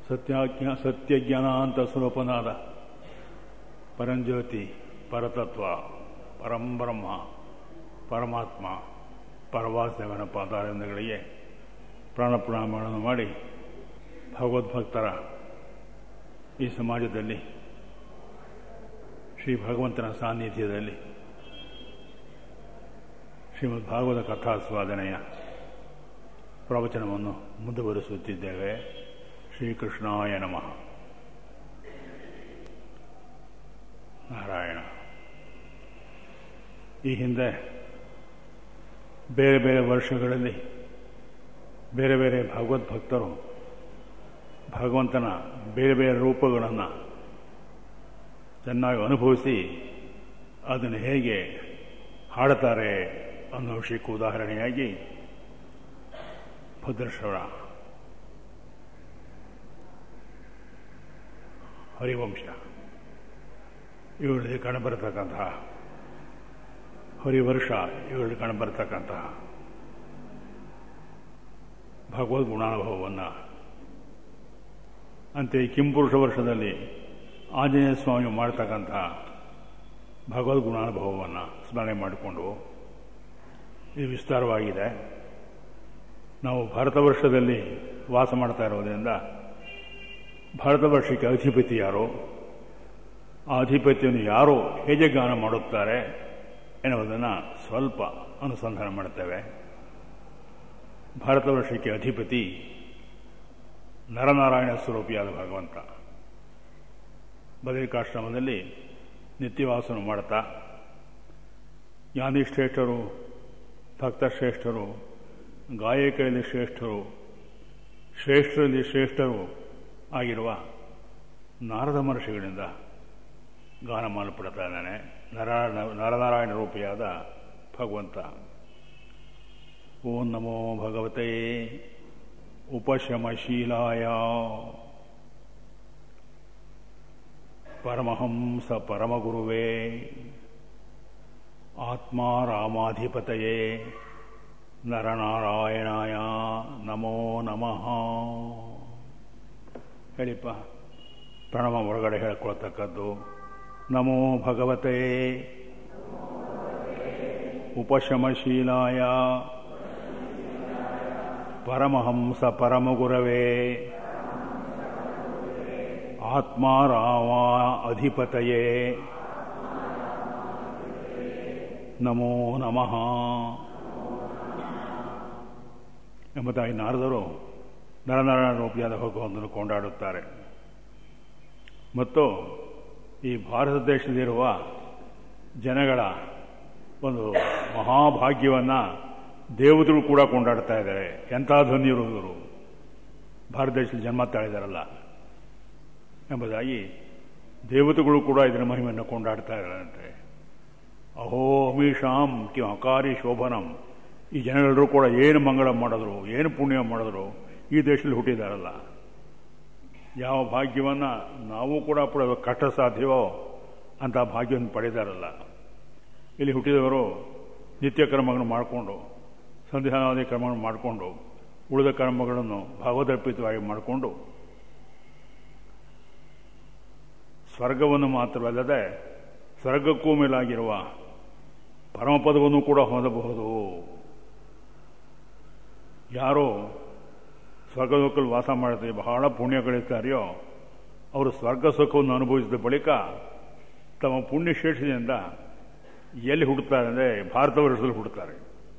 ಸತ್ಯಾಜ್ಞ ಸತ್ಯಜ್ಞಾನಾಂತ ಸ್ವರೂಪನಾದ ಪರಂಜ್ಯೋತಿ ಪರತತ್ವ ಪರಂಬ್ರಹ್ಮ ಪರಮಾತ್ಮ ಪರವಾಸದೇವನ ಪಾದಾರಿಂದಗಳಿಗೆ ಪ್ರಾಣಪ್ರಾಣಗಳನ್ನು ಮಾಡಿ ಭಗವದ್ಭಕ್ತರ ಈ ಸಮಾಜದಲ್ಲಿ ಶ್ರೀ ಭಗವಂತನ ಸಾನ್ನಿಧ್ಯದಲ್ಲಿ ಶ್ರೀಮದ್ ಭಾಗವತ ಕಥಾಸ್ವಾದನೆಯ ಪ್ರವಚನವನ್ನು ಮುಂದುವರಿಸುತ್ತಿದ್ದೇವೆ ಶ್ರೀಕೃಷ್ಣಾಯ ನಮಃ ನಾರಾಯಣ ಈ ಹಿಂದೆ ಬೇರೆ ಬೇರೆ ವರ್ಷಗಳಲ್ಲಿ ಬೇರೆ ಬೇರೆ ಭಗವದ್ಭಕ್ತರು ಭಗವಂತನ ಬೇರೆ ಬೇರೆ ರೂಪಗಳನ್ನು ಚೆನ್ನಾಗಿ ಅನುಭವಿಸಿ ಅದನ್ನು ಹೇಗೆ ಹಾಡುತ್ತಾರೆ ಅನ್ನೋ ವಿಷಯಕ್ಕೆ ಉದಾಹರಣೆಯಾಗಿ ಭದ್ರಶ್ರವಣ ಹರಿವಂಶ ಇವುಗಳಿಗೆ ಕಾಣಬರತಕ್ಕಂತಹ ಹರಿವರ್ಷ ಇವುಗಳಿಗೆ ಕಾಣಬರತಕ್ಕಂತಹ ಭಗವದ್ ಗುಣಾನುಭವವನ್ನು ಅಂತೆಯೇ ಕಿಂಪುರುಷ ವರ್ಷದಲ್ಲಿ ಆಂಜನೇಯ ಸ್ವಾಮಿ ಮಾಡ್ತಕ್ಕಂತಹ ಭಗವದ್ ಗುಣಾನುಭವವನ್ನು ಸ್ಮರಣೆ ಮಾಡಿಕೊಂಡು ಇದು ವಿಸ್ತಾರವಾಗಿದೆ ನಾವು ಭಾರತ ವರ್ಷದಲ್ಲಿ ವಾಸ ಮಾಡ್ತಾ ಇರೋದ್ರಿಂದ ಭಾರತ ವರ್ಷಕ್ಕೆ ಅಧಿಪತಿ ಯಾರು ಆ ಅಧಿಪತಿಯನ್ನು ಯಾರು ಹೇಗೆ ಗಾನ ಮಾಡುತ್ತಾರೆ ಎನ್ನುವುದನ್ನು ಸ್ವಲ್ಪ ಅನುಸಂಧಾನ ಮಾಡ್ತೇವೆ ಭಾರತ ವರ್ಷಕ್ಕೆ ಅಧಿಪತಿ ನರನಾರಾಯಣ ಸ್ವರೂಪಿಯಾದ ಭಗವಂತ ಬದರಿಕಾಶ್ರಮದಲ್ಲಿ ನಿತ್ಯವಾಸನ ಮಾಡ್ತಾ ಜ್ಞಾನಿಶ್ರೇಷ್ಠರು ಭಕ್ತಶ್ರೇಷ್ಠರು ಗಾಯಕರಲ್ಲಿ ಶ್ರೇಷ್ಠರು ಶ್ರೇಷ್ಠರಲ್ಲಿ ಶ್ರೇಷ್ಠರು ಆಗಿರುವ ನಾರದ ಮಹರ್ಷಿಗಳಿಂದ ಗಾನ ಮಾಡಲ್ಪಡ್ತಾ ಇದ್ದಾನೆ ನರಾಯಣ ನರನಾರಾಯಣ ರೂಪಿಯಾದ ಭಗವಂತ ಓಂ ನಮೋ ಭಗವತೆ ಉಪಶಮಶೀಲಾಯ ಪರಮಹಂಸ ಪರಮಗುರುವೇ ಆತ್ಮ ರಾಮಾಧಿಪತಯೇ ನರನಾರಾಯಣಾಯ ನಮೋ ನಮಃ ಹೇಳಿಪ್ಪ ಪ್ರಣವ ಒಳಗಡೆ ಹೇಳ್ಕೊಳ್ತಕ್ಕದ್ದು ನಮೋ ಭಗವತೆ ಉಪಶಮಶೀಲಾಯ ಪರಮಹಂಸ ಪರಮಗುರವೇ ಆತ್ಮ ರಾಮ ಅಧಿಪತಯೇ ನಮೋ ನಮಃ ಎಂಬುದಾಗಿ ನಾರದರು ನರನಾರಾಯಣ ರೂಪಿಯಾದ ಭಗವಂತನು ಕೊಂಡಾಡುತ್ತಾರೆ ಮತ್ತು ಈ ಭಾರತ ದೇಶದಲ್ಲಿರುವ ಜನಗಳ ಒಂದು ಮಹಾಭಾಗ್ಯವನ್ನು ದೇವತೆಗಳು ಕೂಡ ಕೊಂಡಾಡ್ತಾ ಇದ್ದಾರೆ ಎಂಥ ಧನ್ಯರು ಇವರು ಭಾರತ ದೇಶದಲ್ಲಿ ಜನ್ಮ ತಾಳಿದಾರಲ್ಲ ಎಂಬುದಾಗಿ ದೇವತೆಗಳು ಕೂಡ ಇದರ ಮಹಿಮೆಯನ್ನು ಕೊಂಡಾಡ್ತಾ ಇದ್ದಾರಂತೆ ಅಹೋ ಅಮೀಷಾಂ ಕಿ ಅಕಾರಿ ಶೋಭನಂ ಈ ಜನರೆಲ್ಲರೂ ಕೂಡ ಏನು ಮಂಗಳ ಮಾಡಿದ್ರು ಏನು ಪುಣ್ಯ ಮಾಡಿದ್ರು ಈ ದೇಶದಲ್ಲಿ ಹುಟ್ಟಿದಾರಲ್ಲ ಯಾವ ಭಾಗ್ಯವನ್ನು ನಾವು ಕೂಡ ಪಡೆಯುವ ಕಷ್ಟ ಸಾಧ್ಯವೋ ಅಂತ ಭಾಗ್ಯವನ್ನು ಪಡೆದಾರಲ್ಲ ಇಲ್ಲಿ ಹುಟ್ಟಿದವರು ನಿತ್ಯ ಕರ್ಮಗಳನ್ನು ಮಾಡಿಕೊಂಡು ಸಂಧ್ಯಾನಾದಿ ಕರ್ಮಗಳನ್ನು ಮಾಡಿಕೊಂಡು ಉಳಿದ ಕರ್ಮಗಳನ್ನು ಭಾಗವದರ್ಪಿತವಾಗಿ ಮಾಡಿಕೊಂಡು ಸ್ವರ್ಗವನ್ನು ಮಾತ್ರವಲ್ಲದೆ ಸ್ವರ್ಗಕ್ಕೂ ಮೇಲಾಗಿರುವ ಪರಮಪದವನ್ನು ಕೂಡ ಹೊಂದಬಹುದು ಯಾರು ಸ್ವರ್ಗಲೋಕಲ್ಲಿ ವಾಸ ಮಾಡ್ತೀವಿ ಬಹಳ ಪುಣ್ಯ ಗಳಿರ್ತಾರೆಯೋ ಅವರು ಸ್ವರ್ಗ ಸುಖವನ್ನು ಅನುಭವಿಸಿದ ಬಳಿಕ ತಮ್ಮ ಪುಣ್ಯ ಶೇಷದಿಂದ ಎಲ್ಲಿ ಹುಡುಕ್ತಾರೆ ಅಂದರೆ ಭಾರತ ವರ್ಷದಲ್ಲಿ ಹುಡುಕ್ತಾರೆ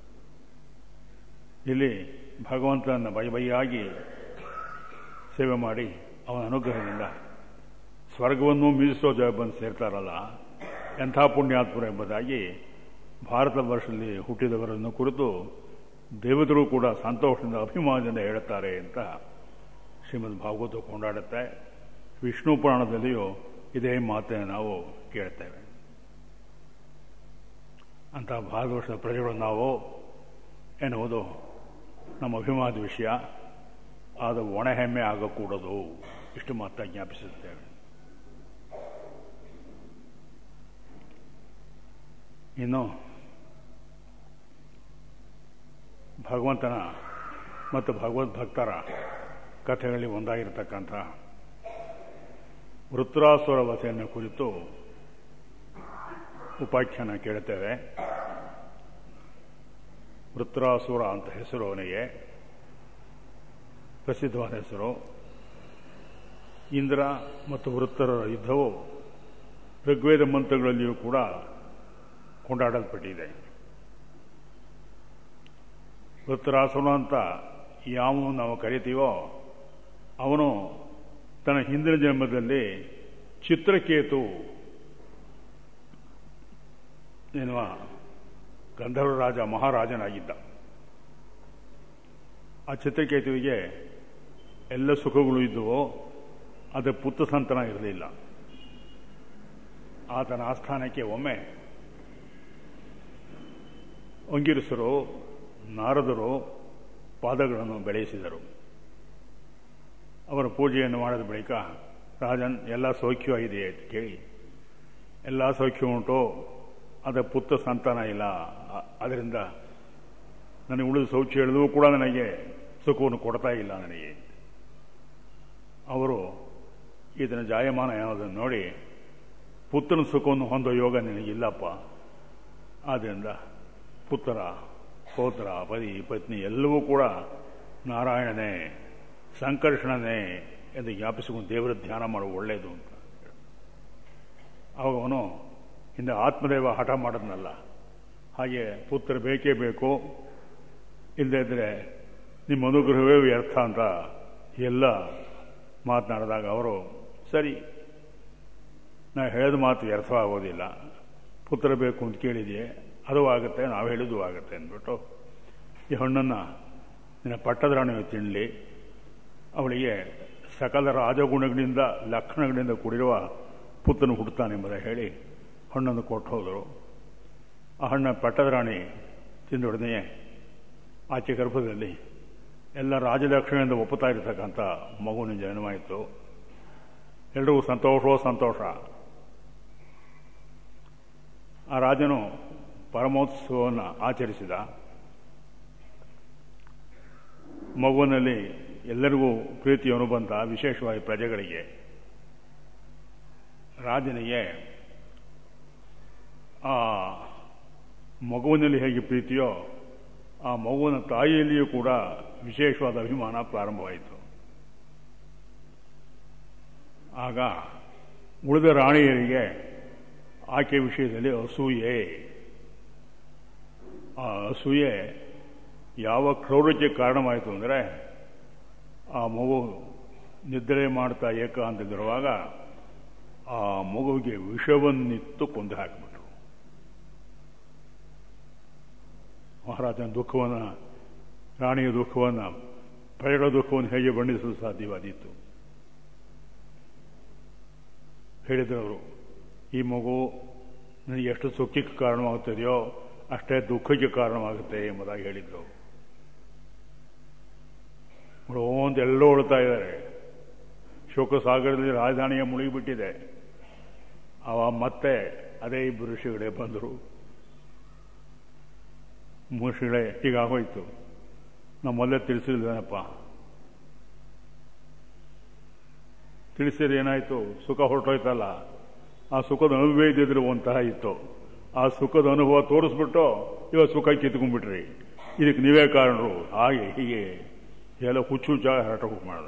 ಇಲ್ಲಿ ಭಗವಂತನ ಬೈ ಬೈಯಾಗಿ ಸೇವೆ ಮಾಡಿ ಅವನ ಅನುಗ್ರಹದಿಂದ ಸ್ವರ್ಗವನ್ನು ಮೀರಿಸೋ ಜಾಗ ಬಂದು ಸೇರ್ತಾರಲ್ಲ ಎಂಥ ಪುಣ್ಯಾತ್ಮರು ಎಂಬುದಾಗಿ ಭಾರತ ವರ್ಷದಲ್ಲಿ ಹುಟ್ಟಿದವರನ್ನು ಕುರಿತು ದೇವತರು ಕೂಡ ಸಂತೋಷದಿಂದ ಅಭಿಮಾನದಿಂದ ಹೇಳುತ್ತಾರೆ ಅಂತ ಶ್ರೀಮದ್ ಭಾಗವತ ಕೊಂಡಾಡುತ್ತೆ ವಿಷ್ಣು ಪುರಾಣದಲ್ಲಿಯೂ ಇದೇ ಮಾತನ್ನು ನಾವು ಕೇಳ್ತೇವೆ ಅಂತ ಭಾರತ ವರ್ಷದ ಪ್ರಜೆಗಳು ನಾವು ಎನ್ನುವುದು ನಮ್ಮ ಅಭಿಮಾನದ ವಿಷಯ ಅದು ಒಣಹೆಮ್ಮೆ ಆಗಕೂಡದು ಇಷ್ಟು ಮಾತ್ರ ಜ್ಞಾಪಿಸುತ್ತೇವೆ ಇನ್ನು ಭಗವಂತನ ಮತ್ತು ಭಗವದ್ಭಕ್ತರ ಕಥೆಗಳಲ್ಲಿ ಒಂದಾಗಿರತಕ್ಕಂಥ ವೃತ್ರಾಸುರ ವಧೆಯನ್ನು ಕುರಿತು ಉಪಾಖ್ಯಾನ ಕೇಳುತ್ತೇವೆ ವೃತ್ರಾಸುರ ಅಂತ ಹೆಸರು ಅವನಿಗೆ ಪ್ರಸಿದ್ಧವಾದ ಹೆಸರು ಇಂದ್ರ ಮತ್ತು ವೃತ್ತರ ಯುದ್ಧವು ಋಗ್ವೇದ ಮಂತ್ರಗಳಲ್ಲಿಯೂ ಕೂಡ ಕೊಂಡಾಡಲ್ಪಟ್ಟಿದೆ ವೃತ್ತರಾಸುರ ಅಂತ ಯಾವ ನಾವು ಕರಿತೀವೋ ಅವನು ತನ್ನ ಹಿಂದಿನ ಜನ್ಮದಲ್ಲಿ ಚಿತ್ರಕೇತು ಎನ್ನುವ ಗಂಧರ್ವ ರಾಜ ಮಹಾರಾಜನಾಗಿದ್ದ ಆ ಚಿತ್ರಕೇತುವಿಗೆ ಎಲ್ಲ ಸುಖಗಳು ಇದ್ದುವೋ ಅದು ಪುತ್ರ ಸಂತಾನ ಇರಲಿಲ್ಲ ಆತನ ಆಸ್ಥಾನಕ್ಕೆ ಒಮ್ಮೆ ಅಂಗಿರಸರು ನಾರದರು ಪಾದಗಳನ್ನು ಬೆಳೆಸಿದರು ಅವರ ಪೂಜೆಯನ್ನು ಮಾಡಿದ ಬಳಿಕ ರಾಜನ್ ಎಲ್ಲ ಸೌಖ್ಯವಾಗಿದೆ ಅಂತ ಕೇಳಿ ಎಲ್ಲ ಸೌಖ್ಯ ಉಂಟು ಅದರ ಪುತ್ರ ಸಂತಾನ ಇಲ್ಲ ಅದರಿಂದ ನನಗೆ ಉಳಿದ ಸೌಖ್ಯ ಹೇಳಿದ್ರೂ ಕೂಡ ನನಗೆ ಸುಖವನ್ನು ಕೊಡ್ತಾ ಇಲ್ಲ ನನಗೆ ಅವರು ಇದನ್ನು ಜಾಯಮಾನ ಏನೋದನ್ನು ನೋಡಿ ಪುತ್ರನ ಸುಖವನ್ನು ಹೊಂದೋ ಯೋಗ ನಿನಗಿಲ್ಲಪ್ಪ ಆದ್ದರಿಂದ ಪುತ್ರ ಪೌತ್ರ ಪತಿ ಪತ್ನಿ ಎಲ್ಲವೂ ಕೂಡ ನಾರಾಯಣನೇ ಸಂಕರ್ಷಣನೇ ಎಂದು ಜ್ಞಾಪಿಸಿಕೊಂಡು ದೇವರ ಧ್ಯಾನ ಮಾಡುವ ಒಳ್ಳೆಯದು ಅಂತ ಅವಾಗ ಅವನು ಹಿಂದೆ ಆತ್ಮದೇವ ಹಠ ಮಾಡೋದ್ನಲ್ಲ ಹಾಗೆ ಪುತ್ರ ಬೇಕೇ ಬೇಕು ಇಲ್ಲದೇ ಇದ್ದರೆ ನಿಮ್ಮ ಅನುಗ್ರಹವೇ ವ್ಯರ್ಥ ಅಂತ ಎಲ್ಲ ಮಾತನಾಡಿದಾಗ ಅವರು ಸರಿ ನಾವು ಹೇಳಿದ ಮಾತು ವ್ಯರ್ಥವಾಗೋದಿಲ್ಲ ಪುತ್ರ ಬೇಕು ಅಂತ ಕೇಳಿದೆಯೇ ಅದು ಆಗುತ್ತೆ ನಾವು ಹೇಳಿದ್ದು ಆಗುತ್ತೆ ಅಂದ್ಬಿಟ್ಟು ಈ ಹಣ್ಣನ್ನು ನಿನ್ನ ಪಟ್ಟದ ರಾಣಿಯು ತಿನ್ನಲಿ ಅವಳಿಗೆ ಸಕಲ ರಾಜಗುಣಗಳಿಂದ ಲಕ್ಷಣಗಳಿಂದ ಕೂಡಿರುವ ಪುತ್ರನು ಹುಟ್ಟುತ್ತಾನೆಂಬುದ ಹೇಳಿ ಹಣ್ಣನ್ನು ಕೊಟ್ಟು ಹೋದರು ಆ ಹಣ್ಣ ಪಟ್ಟದ ರಾಣಿ ತಿಂದೊಡನೆಯೇ ಆಚೆ ಗರ್ಭದಲ್ಲಿ ಎಲ್ಲ ರಾಜಲಕ್ಷಣೆಯಿಂದ ಒಪ್ಪುತ್ತಾ ಇರತಕ್ಕಂಥ ಮಗುವಿನ ಜನ್ಮವಾಯಿತು ಎಲ್ರಿಗೂ ಸಂತೋಷವೋ ಸಂತೋಷ ಆ ರಾಜನು ಪರಮೋತ್ಸವವನ್ನು ಆಚರಿಸಿದ ಮಗುವಿನಲ್ಲಿ ಎಲ್ಲರಿಗೂ ಪ್ರೀತಿಯನ್ನು ಬಂತ ವಿಶೇಷವಾಗಿ ಪ್ರಜೆಗಳಿಗೆ ರಾಜನಿಗೆ ಆ ಮಗುವಿನಲ್ಲಿ ಹೇಗೆ ಪ್ರೀತಿಯೋ ಆ ಮಗುವಿನ ತಾಯಿಯಲ್ಲಿಯೂ ಕೂಡ ವಿಶೇಷವಾದ ಅಭಿಮಾನ ಪ್ರಾರಂಭವಾಯಿತು ಆಗ ಉಳಿದ ರಾಣಿಯರಿಗೆ ಆಕೆ ವಿಷಯದಲ್ಲಿ ಅಸೂಯೆ ಆ ಅಸೂಯೆ ಯಾವ ಕ್ರೌರ್ಯಕ್ಕೆ ಕಾರಣವಾಯಿತು ಅಂದರೆ ಆ ಮಗು ನಿದ್ರೆ ಮಾಡ್ತಾ ಏಕಾಂತದಿರುವಾಗ ಆ ಮಗುವಿಗೆ ವಿಷವನ್ನಿತ್ತು ಕೊಂದು ಹಾಕಿಬಿಟ್ರು ಮಹಾರಾಜನ ದುಃಖವನ್ನು ರಾಣಿಯ ದುಃಖವನ್ನು ಪ್ರಜೆಗಳ ದುಃಖವನ್ನು ಹೇಗೆ ಬಣ್ಣಿಸಲು ಸಾಧ್ಯವಾದೀತು ಹೇಳಿದವರು ಈ ಮಗು ನನಗೆ ಎಷ್ಟು ಸುಖಕ್ಕೆ ಕಾರಣವಾಗುತ್ತದೆಯೋ ಅಷ್ಟೇ ದುಃಖಕ್ಕೆ ಕಾರಣವಾಗುತ್ತೆ ಎಂಬುದಾಗಿ ಹೇಳಿದ್ರು ಅಂತ ಎಲ್ಲೋ ಉಳ್ತಾ ಇದ್ದಾರೆ ಶೋಕಸಾಗರದಲ್ಲಿ ರಾಜಧಾನಿಯ ಮುಳುಗಿಬಿಟ್ಟಿದೆ ಅವ ಮತ್ತೆ ಅದೇ ಇಬ್ಬರು ಋಷಿಗಳೇ ಬಂದರು ಋಷಿಗಳೇ ಹೀಗಾಗೋಯ್ತು ನಾವು ಮೊದಲೇ ತಿಳಿಸಿಲ್ವೇನಪ್ಪ ತಿಳಿಸಿದ್ರೆ ಏನಾಯಿತು ಸುಖ ಹೊರಟೋಯ್ತಲ್ಲ ಆ ಸುಖದ ಅನುಭವ ಇದ್ದಿದ್ರೆ ಒಂಥರ ಇತ್ತು ಆ ಸುಖದ ಅನುಭವ ತೋರಿಸ್ಬಿಟ್ಟು ಇವಾಗ ಸುಖ ಕಿತ್ಕೊಂಡ್ಬಿಟ್ರಿ ಇದಕ್ಕೆ ನೀವೇ ಕಾರಣರು ಹಾಗೆ ಹೀಗೆ ಎಲ್ಲ ಹುಚ್ಚು ಹುಚ್ಚಾಗಿ ಹರಟೋಗಿ ಮಾಡ್ದ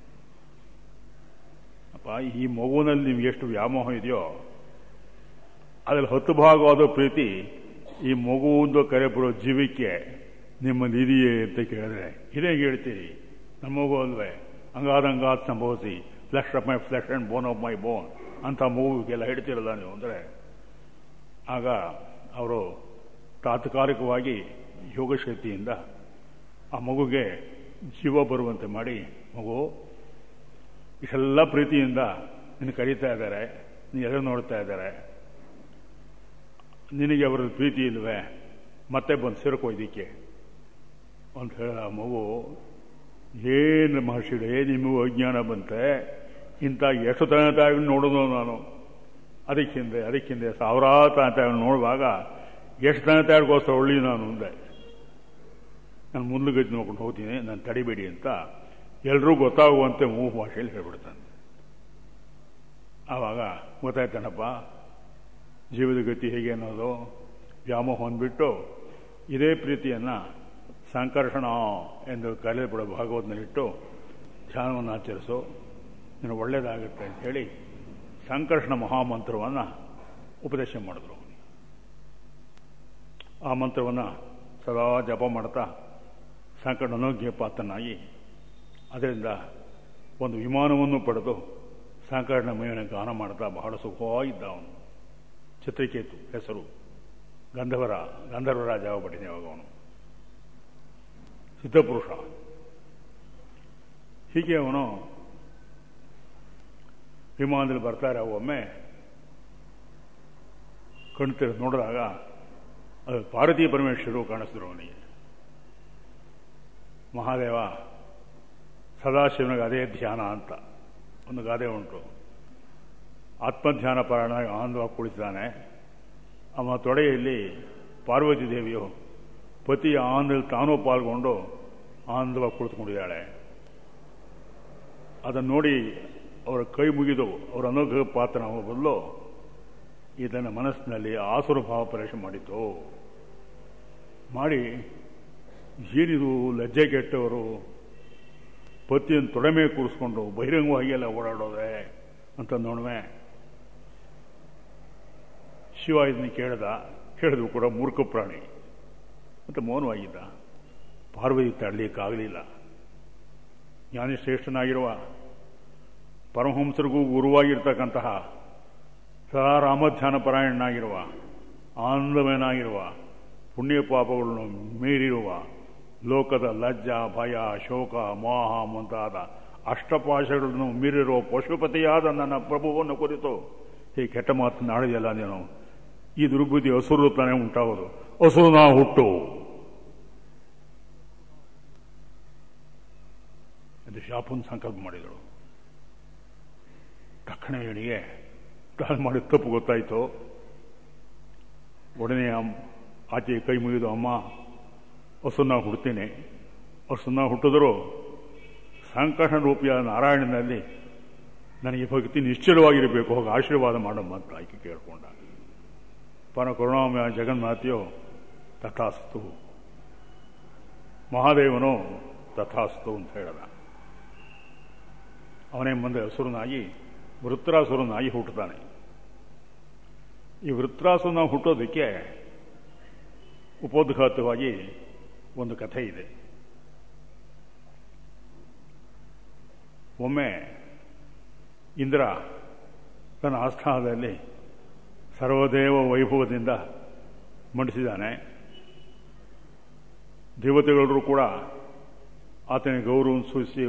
ಅಪ್ಪ ಈ ಮಗುವಿನಲ್ಲಿ ನಿಮ್ಗೆ ಎಷ್ಟು ವ್ಯಾಮೋಹ ಇದೆಯೋ ಅದ್ರಲ್ಲಿ ಹತ್ತು ಭಾಗವಾದ ಪ್ರೀತಿ ಈ ಮಗುವಿಂದು ಕರೆ ಬರೋ ಜೀವಕ್ಕೆ ನಿಮ್ಮಲ್ಲಿ ಇದೆಯೇ ಅಂತ ಕೇಳಿದ್ರೆ ಇದೇ ಹೇಳ್ತೀರಿ ನಮ್ಮ ಮಗು ಅಲ್ವೇ ಹಂಗಾದಂಗಾದ ಸಂಭವಿಸಿ flesh of my flesh and bone of my bone ಅಂತ ಮಗುವಿಗೆಲ್ಲ ಹೇಳ್ತಿರಲ್ಲ ನೀವು ಅಂದರೆ ಆಗ ಅವರು ತಾತ್ಕಾಲಿಕವಾಗಿ ಯೋಗಶಕ್ತಿಯಿಂದ ಆ ಮಗುಗೆ ಜೀವ ಬರುವಂತೆ ಮಾಡಿ ಮಗು ಇಷ್ಟೆಲ್ಲ ಪ್ರೀತಿಯಿಂದ ನಿನ್ನ ಕರೀತಾ ಇದ್ದಾರೆ ನೀನು ಎದುರು ನೋಡ್ತಾ ಇದ್ದಾರೆ ನಿನಗೆ ಅವರ ಪ್ರೀತಿ ಇಲ್ವೇ ಮತ್ತೆ ಬಂದು ಸೇರ್ಕೋ ಇದಕ್ಕೆ ಅಂತ ಹೇಳ ಮಗು ಏನು ಮಹರ್ಷಿಗಳೇ ನಿಮಗೂ ಅಜ್ಞಾನ ಬಂತೆ ಇಂಥ ಎಷ್ಟು ತಂದೆ ತಾಯಿಗಳು ನೋಡೋದು ನಾನು ಅದಕ್ಕೆ ಹಿಂದೆ ಅದಕ್ಕೆ ಹಿಂದೆ ಸಾವಿರಾರು ತಂದೆ ತಾಯಿಗಳು ನೋಡುವಾಗ ಎಷ್ಟು ತಂದೆ ತಾಯಿಗೋಸ್ಕರ ಒಳ್ಳಿ ನಾನು ಅಂದೆ ನಾನು ಮುಂದ್ಗಜ್ಜಿ ನೋಡ್ಕೊಂಡು ಹೋಗ್ತೀನಿ ನಾನು ತಡಿಬೇಡಿ ಅಂತ ಎಲ್ಲರೂ ಗೊತ್ತಾಗುವಂತೆ ಮೂಗು ಭಾಷೆಯಲ್ಲಿ ಹೇಳ್ಬಿಡ್ತಾನೆ ಆವಾಗ ಗೊತ್ತಾಯ್ತಾನಪ್ಪ ಜೀವದ ಗತಿ ಹೇಗೆ ಅನ್ನೋದು ವ್ಯಾಮೋಹ ಹೊಂದ್ಬಿಟ್ಟು ಇದೇ ಪ್ರೀತಿಯನ್ನು ಸಂಕರ್ಷಣ ಎಂದು ಕರೆಯಲ್ಪಡೋ ಭಾಗವತನಲ್ಲಿಟ್ಟು ಧ್ಯಾನವನ್ನು ಆಚರಿಸು ನಿನಗೆ ಒಳ್ಳೆಯದಾಗುತ್ತೆ ಅಂತ ಹೇಳಿ ಸಂಕರ್ಷಣ ಮಹಾಮಂತ್ರವನ್ನು ಉಪದೇಶ ಮಾಡಿದ್ರು ಆ ಮಂತ್ರವನ್ನು ಸದಾ ಜಪ ಮಾಡ್ತಾ ಸಂಕಟ ಅನೋಗ್ಯ ಪಾತ್ರನಾಗಿ ಅದರಿಂದ ಒಂದು ವಿಮಾನವನ್ನು ಪಡೆದು ಸಂಕಟನ ಮೇಲಿನ ಗಾನ ಮಾಡ್ತಾ ಬಹಳ ಸುಖವಾಗಿದ್ದ ಅವನು ಚಿತ್ರಕೇತು ಹೆಸರು ಗಂಧವರ ಗಂಧರ್ವರಾಜ ಆಗ್ಬಿಟ್ಟಿದೆ ಅವಾಗ ಅವನು ಸಿದ್ಧಪುರುಷ ಹೀಗೆ ಅವನು ವಿಮಾನದಲ್ಲಿ ಬರ್ತಾರೆ ಒಮ್ಮೆ ಕಣ್ತಿರ ನೋಡಿದಾಗ ಅದು ಪಾರ್ವತಿ ಪರಮೇಶ್ವರರು ಕಾಣಿಸಿದ್ರು ಅವನಿಗೆ ಮಹಾದೇವ ಸದಾಶಿವನಿಗೆ ಅದೇ ಧ್ಯಾನ ಅಂತ ಒಂದು ಗಾದೆ ಉಂಟು ಆತ್ಮಧ್ಯಾನ ಪಾರಾಯಣ ಆನಂದವಾಗಿ ಕುಳಿತಿದ್ದಾನೆ ಅವನ ತೊಡೆಯಲ್ಲಿ ಪಾರ್ವತಿ ದೇವಿಯು ಪತಿಯ ಆನಂದದಲ್ಲಿ ತಾನೂ ಪಾಲ್ಗೊಂಡು ಆನಂದವಾಗಿ ಕುಳಿತುಕೊಂಡಿದ್ದಾಳೆ ಅದನ್ನು ನೋಡಿ ಅವರ ಕೈ ಮುಗಿದು ಅವರ ಅನುಗ್ರಹ ಪಾತ್ರ ಬದಲು ಇದನ್ನು ಮನಸ್ಸಿನಲ್ಲಿ ಆಸುರ ಭಾವ ಪರೀಕ್ಷೆ ಮಾಡಿತು ಮಾಡಿ ಏನಿದು ಲಜ್ಜೆ ಕೆಟ್ಟವರು ಪತಿಯನ್ನು ತೊಡೆ ಮೇಲೆ ಕೂರಿಸ್ಕೊಂಡು ಬಹಿರಂಗವಾಗಿ ಎಲ್ಲ ಓಡಾಡೋದೆ ಅಂತ ನೋಡುವೆ ಶಿವ ಇದನ್ನ ಕೇಳ್ದ ಹೇಳಿದ್ರು ಕೂಡ ಮೂರ್ಖ ಪ್ರಾಣಿ ಅಂತ ಮೌನವಾಗಿದ್ದ ಪಾರ್ವತಿ ತಡಲಿಕ್ಕಾಗಲಿಲ್ಲ ಜ್ಞಾನಿಶ್ರೇಷ್ಠನಾಗಿರುವ ಪರಮಹಂಸರಿಗೂ ಗುರುವಾಗಿರ್ತಕ್ಕಂತಹ ಸದಾ ರಾಮಧ್ಯಾನ ಪರಾಯಣನಾಗಿರುವ ಆನಂದಮಯನಾಗಿರುವ ಪುಣ್ಯ ಪಾಪಗಳನ್ನು ಮೀರಿರುವ ಲೋಕದ ಲಜ್ಜ ಭಯ ಶೋಕ ಮೋಹ ಮುಂತಾದ ಅಷ್ಟಪಾಶಗಳನ್ನು ಮೀರಿರುವ ಪಶುಪತಿಯಾದ ನನ್ನ ಪ್ರಭುವನ್ನು ಕುರಿತು ಈ ಕೆಟ್ಟ ಮಾತನ್ನು ಆಡಿದೆಯಲ್ಲ ನೀನು ಈ ದುರ್ಬುದ್ಧಿ ಹಸುರು ತಾನೇ ಉಂಟಾಗೋದು ಹಸುರು ನಾ ಹುಟ್ಟು ಎಂದು ಶಾಪನ್ ಸಂಕಲ್ಪ ಮಾಡಿದಳು ತಕ್ಷಣ ಇವನಿಗೆ ತಾನು ಮಾಡಿದ ತಪ್ಪು ಗೊತ್ತಾಯಿತು ಒಡನೆ ಆಚೆ ಕೈ ಮುಗಿದು ಅಮ್ಮ ಹಸುನ ಹುಡ್ತೀನಿ ಹಸುನ ಹುಟ್ಟಿದ್ರು ಸಂಕಟ ರೂಪಿಯ ನಾರಾಯಣನಲ್ಲಿ ನನಗೆ ಭಕ್ತಿ ನಿಶ್ಚಲವಾಗಿರಬೇಕು ಹೋಗಿ ಆಶೀರ್ವಾದ ಮಾಡಮ್ಮ ಅಂತ ಆಯ್ಕೆ ಕೇಳಿಕೊಂಡ ಪರ ಕರುಣಾಮಯ ಜಗನ್ಮಾತೆಯು ತಥಾಸ್ತು ಮಹಾದೇವನು ತಥಾಸ್ತು ಅಂತ ಹೇಳದ ಅವನೇ ಮುಂದೆ ಹಸುರನಾಗಿ ವೃತ್ರಾಸುರನಾಗಿ ಹುಟ್ಟುತ್ತಾನೆ ಈ ವೃತ್ರಾಸುರನ ಹುಟ್ಟೋದಕ್ಕೆ ಉಪೋದ್ಘಾತವಾಗಿ ಒಂದು ಕಥೆ ಇದೆ ಒಮ್ಮೆ ಇಂದ್ರ ತನ್ನ ಆಸ್ಥಾನದಲ್ಲಿ ಸರ್ವದೇವ ವೈಭವದಿಂದ ಮಂಡಿಸಿದ್ದಾನೆ ದೇವತೆಗಳರು ಕೂಡ ಆತನಿಗೆ ಗೌರವ ಸೂಚಿಸಿ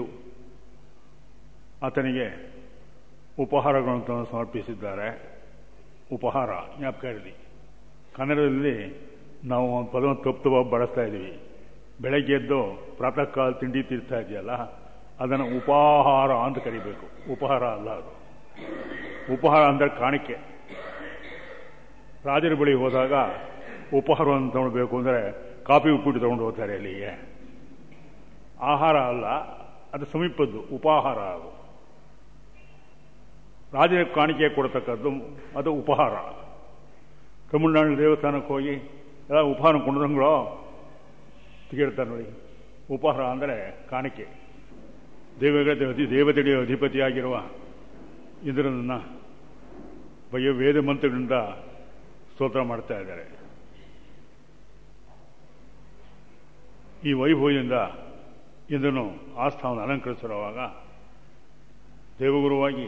ಆತನಿಗೆ ಉಪಹಾರಗಳನ್ನು ಸಮರ್ಪಿಸಿದ್ದಾರೆ ಉಪಹಾರ ಜ್ಞಾಪಕ ಇರಲಿ ಕನ್ನಡದಲ್ಲಿ ನಾವು ಒಂದು ಪದವನ್ನು ತಪ್ಪು ತಪ್ಪಾಗಿ ಬಳಸ್ತಾ ಇದ್ದೀವಿ ಬೆಳಗ್ಗೆ ಎದ್ದು ಪ್ರಾತಃ ಕಾಲ ತಿಂಡಿ ತಿರ್ತಾ ಇದೆಯಲ್ಲ ಅದನ್ನು ಉಪಾಹಾರ ಅಂತ ಕರಿಬೇಕು ಉಪಹಾರ ಅಲ್ಲ ಅದು ಉಪಹಾರ ಅಂದರೆ ಕಾಣಿಕೆ ರಾಜರ ಬಳಿ ಹೋದಾಗ ಉಪಹಾರವನ್ನು ತಗೊಳ್ಬೇಕು ಅಂದರೆ ಕಾಫಿ ಉಪ್ಪಿಟ್ಟು ತಗೊಂಡು ಹೋಗ್ತಾರೆ ಅಲ್ಲಿಗೆ ಆಹಾರ ಅಲ್ಲ ಅದು ಸಮೀಪದ್ದು ಉಪಾಹಾರ ಅದು ರಾಜನ ಕಾಣಿಕೆ ಕೊಡ್ತಕ್ಕದ್ದು ಅದು ಉಪಹಾರ ತಮಿಳುನಾಡು ದೇವಸ್ಥಾನಕ್ಕೆ ಹೋಗಿ ಎಲ್ಲ ಉಪಹಾರ ಕೊಂಡ್ರಂಗಳೋ ಕೇಳ್ತಾರೆ ನೋಡಿ ಉಪಹಾರ ಅಂದರೆ ಕಾಣಿಕೆ ದೇವಗತಿ ಅತಿ ದೇವತೆಗೆ ಅಧಿಪತಿಯಾಗಿರುವ ಇಂದ್ರನನ್ನ ಬಯ್ಯ ವೇದ ಮಂತ್ರಗಳಿಂದ ಸ್ತೋತ್ರ ಮಾಡ್ತಾ ಇದ್ದಾರೆ ಈ ವೈಭವದಿಂದ ಇಂದ್ರನು ಆಸ್ಥಾನವನ್ನು ಅಲಂಕರಿಸಿರುವಾಗ ದೇವಗುರುವಾಗಿ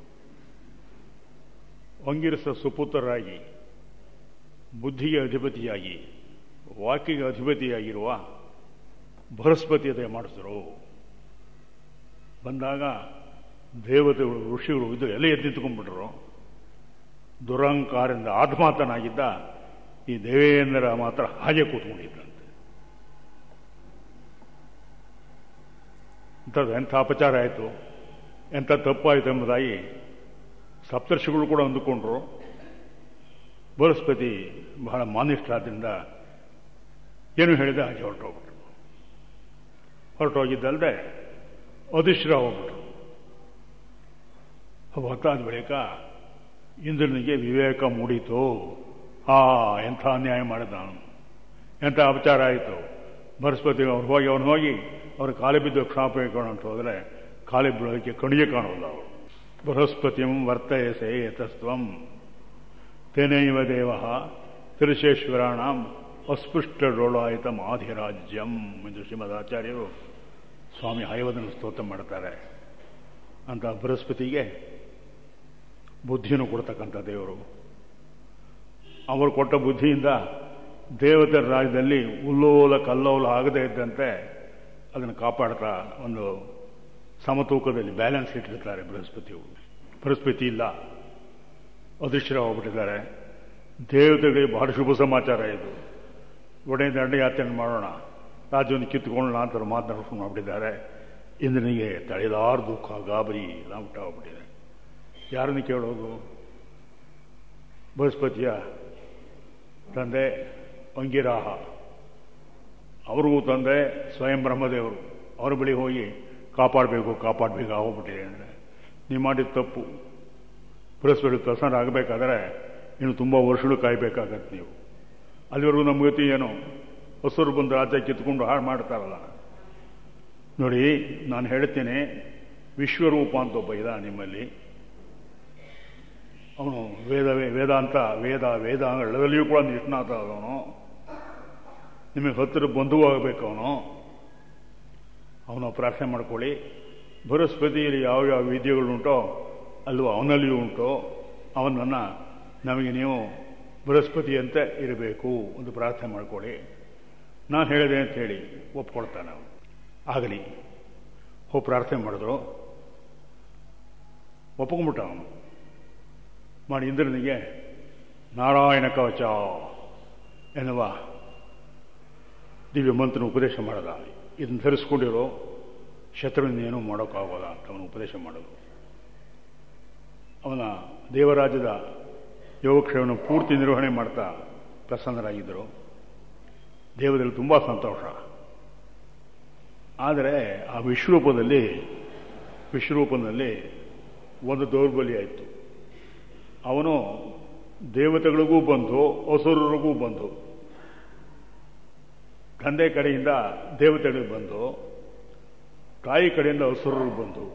ಅಂಗಿರಸ ಸುಪುತ್ರರಾಗಿ ಬುದ್ಧಿಗೆ ಅಧಿಪತಿಯಾಗಿ ವಾಕಿಗೆ ಅಧಿಪತಿಯಾಗಿರುವ ಬೃಹಸ್ಪತಿ ಅದೇ ಮಾಡಿಸಿದ್ರು ಬಂದಾಗ ದೇವತೆಗಳು ಋಷಿಗಳು ಇದು ಎಲ್ಲ ಎದ್ದು ನಿಂತ್ಕೊಂಡ್ಬಿಟ್ರು ದುರಹಂಕಾರದಿಂದ ಆತ್ಮಾತನಾಗಿದ್ದ ಈ ದೇವೇಂದ್ರ ಮಾತ್ರ ಹಾಗೆ ಕೂತ್ಕೊಂಡಿದ್ದಂತೆ ಇಂಥದ್ದು ಎಂಥ ಅಪಚಾರ ಆಯಿತು ಎಂಥ ತಪ್ಪಾಯಿತು ಎಂಬುದಾಗಿ ಸಪ್ತರ್ಷಿಗಳು ಕೂಡ ಅಂದುಕೊಂಡ್ರು ಬೃಹಸ್ಪತಿ ಬಹಳ ಮಾನಿಷ್ಠಾದ್ರಿಂದ ಏನು ಹೇಳಿದ ಹಾಗೆ ಹೊರಟೋಗ್ಬಿಟ್ರು ಹೊರಟೋಗಿದ್ದಲ್ಲದೆ ಅದಿಶ್ರ ಹೋಗ್ಬಿಟ್ಟು ಹೊತ್ತಾದ ಬಳಿಕ ಇಂದ್ರನಿಗೆ ವಿವೇಕ ಮೂಡಿತು ಆ ಎಂಥ ಅನ್ಯಾಯ ಮಾಡಿದ ನಾನು ಎಂಥ ಅಪಚಾರ ಆಯಿತು ಬೃಹಸ್ಪತಿ ಅವ್ರು ಹೋಗಿ ಅವ್ನು ಹೋಗಿ ಅವ್ರ ಕಾಲಿ ಬಿದ್ದು ಕ್ಷಾಪ ಅಂತ ಹೋದರೆ ಕಾಲಿ ಬೀಳೋದಕ್ಕೆ ಕಣಿಗೆ ಕಾಣೋಲ್ಲ ಅವರು ಬೃಹಸ್ಪತಿಂ ವರ್ತಯಸೆ ಯತಸ್ತ್ವಂ ತೇನೈವ ದೇವ ತಿರುಷೇಶ್ವರಾಣಂ ಅಸ್ಪೃಷ್ಟಡೋಳಾಯಿತ ಮಾಧಿರಾಜ್ಯಂ ಎಂದು ಶ್ರೀಮದಾಚಾರ್ಯರು ಸ್ವಾಮಿ ಹೈವದನ್ನು ಸ್ತೋತ್ರ ಮಾಡ್ತಾರೆ ಅಂತ ಬೃಹಸ್ಪತಿಗೆ ಬುದ್ಧಿಯನ್ನು ಕೊಡ್ತಕ್ಕಂಥ ದೇವರು ಅವರು ಕೊಟ್ಟ ಬುದ್ಧಿಯಿಂದ ದೇವತರ ರಾಜ್ಯದಲ್ಲಿ ಉಲ್ಲೋಲ ಕಲ್ಲೋಲ ಆಗದೇ ಇದ್ದಂತೆ ಅದನ್ನು ಕಾಪಾಡ್ತಾ ಒಂದು ಸಮತೂಕದಲ್ಲಿ ಬ್ಯಾಲೆನ್ಸ್ ಇಟ್ಟಿರ್ತಾರೆ ಬೃಹಸ್ಪತಿಯವರು ಬೃಹಸ್ಪತಿ ಇಲ್ಲ ಅದೃಶ್ಯರ ಹೋಗ್ಬಿಟ್ಟಿದ್ದಾರೆ ದೇವತೆಗಳಿಗೆ ಬಹಳ ಶುಭ ಸಮಾಚಾರ ಇದು ಒಡೆಯ ದಂಡಯಾತ್ರೆ ಮಾಡೋಣ ರಾಜ್ಯವನ್ನು ಕಿತ್ತುಕೊಳ್ಳೋಣ ಅಂತ ಮಾತನಾಡ್ಕೊಂಡು ಮಾಡ್ಬಿಟ್ಟಿದ್ದಾರೆ ಇಂದ್ರನಿಗೆ ತಳೆದಾರು ದುಃಖ ಗಾಬರಿ ಎಲ್ಲ ಉಂಟಾಗ್ಬಿಟ್ಟಿದೆ ಯಾರನ್ನು ಕೇಳೋದು ಬೃಹಸ್ಪತಿಯ ತಂದೆ ಅಂಗಿರಾಹ ಅವ್ರಿಗೂ ತಂದೆ ಸ್ವಯಂ ಬ್ರಹ್ಮದೇವರು ಅವ್ರ ಬಳಿ ಹೋಗಿ ಕಾಪಾಡಬೇಕು ಕಾಪಾಡಬೇಕು ಆಗೋಗ್ಬಿಟ್ಟಿದೆ ಅಂದರೆ ನೀವು ಮಾಡಿದ ತಪ್ಪು ಬೃಹಸ್ಪತಿ ಪ್ರಸನ್ನ ಆಗಬೇಕಾದ್ರೆ ಇನ್ನು ತುಂಬ ವರ್ಷಗಳು ಕಾಯಬೇಕಾಗತ್ತೆ ನೀವು ಅಲ್ಲಿವರೆಗೂ ನಮ್ಮ ಗತಿ ಏನು ಹೊಸರು ಬಂದು ರಾಜ್ಯ ಕಿತ್ಕೊಂಡು ಹಾಳು ಮಾಡ್ತಾರಲ್ಲ ನೋಡಿ ನಾನು ಹೇಳ್ತೇನೆ ವಿಶ್ವರೂಪ ಅಂತ ಒಬ್ಬ ಇದ ನಿಮ್ಮಲ್ಲಿ ಅವನು ವೇದ ವೇದಾಂತ ವೇದ ವೇದಾಂಗಗಳಲ್ಲಿಯೂ ಕೂಡ ನಿಷ್ಣಾತ ಆದವನು ನಿಮಗೆ ಹತ್ತಿರ ಬಂಧುವಾಗಬೇಕು ಅವನು ಅವನು ಪ್ರಾರ್ಥನೆ ಮಾಡ್ಕೊಳ್ಳಿ ಬೃಹಸ್ಪತಿಯಲ್ಲಿ ಯಾವ ಯಾವ ವಿದ್ಯೆಗಳುಂಟೋ ಅಲ್ಲೂ ಅವನಲ್ಲಿಯೂ ಉಂಟು ಅವನನ್ನು ನಮಗೆ ನೀವು ಬೃಹಸ್ಪತಿಯಂತೆ ಇರಬೇಕು ಒಂದು ಪ್ರಾರ್ಥನೆ ಮಾಡ್ಕೊಳ್ಳಿ ನಾನು ಹೇಳಿದೆ ಅಂತ ಹೇಳಿ ಒಪ್ಕೊಳ್ತಾನೆ ಅವನು ಆಗಲಿ ಹೋ ಪ್ರಾರ್ಥನೆ ಮಾಡಿದ್ರು ಒಪ್ಕೊಂಡ್ಬಿಟ್ಟ ಅವನು ಮಾಡಿ ಇಂದ್ರನಿಗೆ ನಾರಾಯಣ ಕವಚ ಎನ್ನುವ ದಿವ್ಯ ಮಂತ್ರನ ಉಪದೇಶ ಮಾಡದ ಇದನ್ನು ಧರಿಸ್ಕೊಂಡಿರೋ ಶತ್ರುವಿನೇನೂ ಮಾಡೋಕ್ಕಾಗೋಲ್ಲ ಅಂತ ಅವನು ಉಪದೇಶ ಮಾಡೋದು ಅವನ ದೇವರಾಜ್ಯದ ಯೋಗಕ್ಷೇಮವನ್ನು ಪೂರ್ತಿ ನಿರ್ವಹಣೆ ಮಾಡ್ತಾ ಪ್ರಸನ್ನರಾಗಿದ್ದರು ದೇವದಲ್ಲಿ ತುಂಬ ಸಂತೋಷ ಆದರೆ ಆ ವಿಶ್ವರೂಪದಲ್ಲಿ ವಿಶ್ವರೂಪದಲ್ಲಿ ಒಂದು ದೌರ್ಬಲ್ಯ ಇತ್ತು ಅವನು ದೇವತೆಗಳಿಗೂ ಬಂದು ಅಸುರರಿಗೂ ಬಂದು ತಂದೆ ಕಡೆಯಿಂದ ದೇವತೆಗಳಿಗೆ ಬಂದು ತಾಯಿ ಕಡೆಯಿಂದ ಅಸುರರಿಗೆ ಬಂದು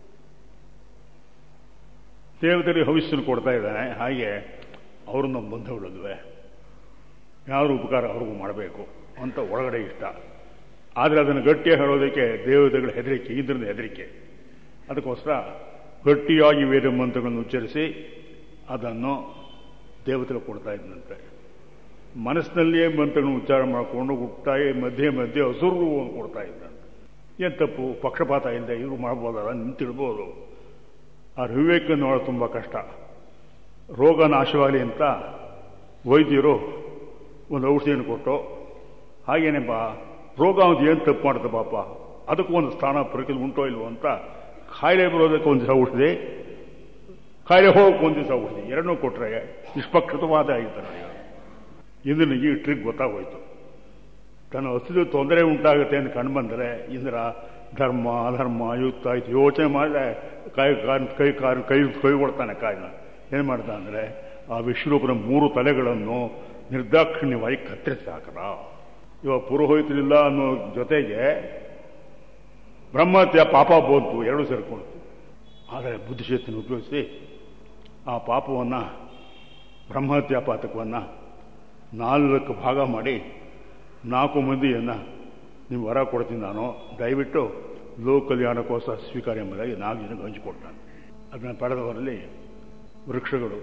ದೇವತೆಗಳಿಗೆ ಭವಿಷ್ಯನ ಕೊಡ್ತಾ ಇದ್ದಾನೆ ಹಾಗೆ ಅವರು ನಮ್ಮ ಬಂಧುಗಳಲ್ವೇ ಯಾರು ಉಪಕಾರ ಅವ್ರಿಗೂ ಮಾಡಬೇಕು ಅಂತ ಒಳಗಡೆ ಇಷ್ಟ ಆದರೆ ಅದನ್ನು ಗಟ್ಟಿಯಾಗಿ ಹೇಳೋದಕ್ಕೆ ದೇವತೆಗಳ ಹೆದರಿಕೆ ಇಂದ್ರನ ಹೆದರಿಕೆ ಅದಕ್ಕೋಸ್ಕರ ಗಟ್ಟಿಯಾಗಿ ವೇದ ಮಂತ್ರಗಳನ್ನು ಉಚ್ಚರಿಸಿ ಅದನ್ನು ದೇವತೆಗಳು ಕೊಡ್ತಾ ಇದ್ದಂತೆ ಮನಸ್ಸಿನಲ್ಲಿಯೇ ಮಂತ್ರಗಳನ್ನು ಉಚ್ಚಾರ ಮಾಡಿಕೊಂಡು ಹುಟ್ಟಾಗಿ ಮಧ್ಯೆ ಮಧ್ಯೆ ಹಸುರು ಕೊಡ್ತಾ ಇದ್ದಂತೆ ಏನು ತಪ್ಪು ಪಕ್ಷಪಾತ ಇಲ್ಲದೆ ಇವರು ಮಾಡ್ಬೋದಲ್ಲ ನಿಂತಿಡ್ಬೋದು ಆ ವಿವೇಕ ನೋಡೋದು ತುಂಬ ಕಷ್ಟ ರೋಗ ನಾಶವಾಗಲಿ ಅಂತ ವೈದ್ಯರು ಒಂದು ಔಷಧಿಯನ್ನು ಕೊಟ್ಟು ಹಾಗೇನೆ ಬಾ ರೋಗ ಅವ್ನು ಏನು ತಪ್ಪು ಮಾಡುತ್ತೆ ಪಾಪ ಅದಕ್ಕೂ ಒಂದು ಸ್ಥಾನ ಪರೀಕ್ಷೆ ಉಂಟೋ ಇಲ್ವೋ ಅಂತ ಕಾಯಿಲೆ ಬರೋದಕ್ಕೆ ಒಂದು ದಿವಸ ಔಷಧಿ ಕಾಯಿಲೆ ಹೋಗಕ್ಕೆ ಒಂದು ದಿವಸ ಔಷಧಿ ಎರಡನ್ನೂ ಕೊಟ್ಟರೆ ನಿಷ್ಪಕ್ಷತವಾದ ಆಗಿರ್ತಾರೆ ಈಗ ಇಂದ್ರನಿಗೆ ಈ ಟ್ರಿಕ್ ಗೊತ್ತಾಗೋಯ್ತು ತನ್ನ ಹಸಿದು ತೊಂದರೆ ಉಂಟಾಗುತ್ತೆ ಅಂತ ಕಂಡು ಬಂದರೆ ಇಂದ್ರ ಧರ್ಮ ಅಧರ್ಮ ಯುಕ್ತ ಆಯ್ತು ಯೋಚನೆ ಮಾಡಿದ್ರೆ ಕೈ ಕೈ ಕಾರು ಕೈ ಕೈ ಕೊಡ್ತಾನೆ ಕಾಯಿನ ಏನು ಮಾಡ್ದ ಅಂದರೆ ಆ ವಿಶ್ವರೂಪನ ಮೂರು ತಲೆಗಳನ್ನು ನಿರ್ದಾಕ್ಷಿಣ್ಯವಾಗಿ ಕತ್ತರಿಸಿ ಹಾಕದ ಇವಾಗ ಪುರೋಹಿತರಿಲ್ಲ ಅನ್ನೋ ಜೊತೆಗೆ ಬ್ರಹ್ಮತ್ಯ ಪಾಪ ಬಂತು ಎರಡು ಸೇರ್ಕೊಳ್ತು ಆದರೆ ಬುದ್ಧಿಶಕ್ತಿಯನ್ನು ಉಪಯೋಗಿಸಿ ಆ ಪಾಪವನ್ನು ಬ್ರಹ್ಮಹತ್ಯಾ ಪಾತಕವನ್ನು ನಾಲ್ಕು ಭಾಗ ಮಾಡಿ ನಾಲ್ಕು ಮಂದಿಯನ್ನು ನೀವು ವರ ಕೊಡ್ತೀನಿ ನಾನು ದಯವಿಟ್ಟು ಲೋಕ ಕಲ್ಯಾಣಕ್ಕೋಸ್ಕರ ಸ್ವೀಕಾರ ಎಂಬುದಾಗಿ ನಾಲ್ಕು ಜನಕ್ಕೆ ಹಂಚಿಕೊಡ್ತಾನೆ ಅದನ್ನು ಪಡೆದವರಲ್ಲಿ ವೃಕ್ಷಗಳು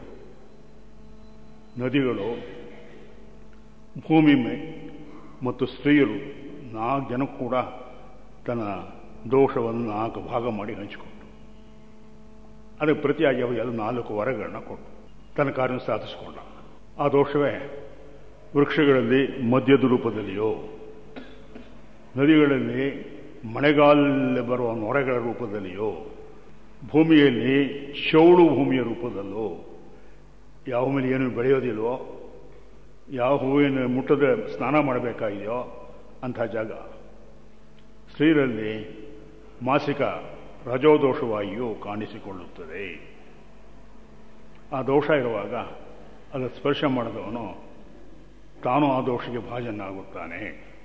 ನದಿಗಳು ಭೂಮಿ ಮತ್ತು ಸ್ತ್ರೀಯರು ನಾಲ್ಕು ಜನಕ್ಕೂ ಕೂಡ ತನ್ನ ದೋಷವನ್ನು ನಾಲ್ಕು ಭಾಗ ಮಾಡಿ ಹಂಚಿಕೊಟ್ಟು ಅದಕ್ಕೆ ಪ್ರತಿಯಾಗಿ ಅವರಿಗೆಲ್ಲ ನಾಲ್ಕು ವರಗಳನ್ನ ಕೊಟ್ಟು ತನ್ನ ಕಾರ್ಯ ಸಾಧಿಸಿಕೊಂಡ ಆ ದೋಷವೇ ವೃಕ್ಷಗಳಲ್ಲಿ ಮದ್ಯದ ರೂಪದಲ್ಲಿಯೋ ನದಿಗಳಲ್ಲಿ ಮಳೆಗಾಲದಲ್ಲಿ ಬರುವ ನೊರೆಗಳ ರೂಪದಲ್ಲಿಯೋ ಭೂಮಿಯಲ್ಲಿ ಚೌಳು ಭೂಮಿಯ ರೂಪದಲ್ಲೋ ಯಾವ ಮೇಲೆ ಏನು ಬೆಳೆಯೋದಿಲ್ವೋ ಯಾವ ಹೂವಿನ ಮುಟ್ಟದ ಸ್ನಾನ ಮಾಡಬೇಕಾಗಿದೆಯೋ ಅಂಥ ಜಾಗ ಸ್ತ್ರೀಯರಲ್ಲಿ ಮಾಸಿಕ ರಜೋದೋಷವಾಗಿಯೂ ಕಾಣಿಸಿಕೊಳ್ಳುತ್ತದೆ ಆ ದೋಷ ಇರುವಾಗ ಅದರ ಸ್ಪರ್ಶ ಮಾಡಿದವನು ತಾನು ಆ ದೋಷಕ್ಕೆ ಭಾಜನಾಗುತ್ತಾನೆ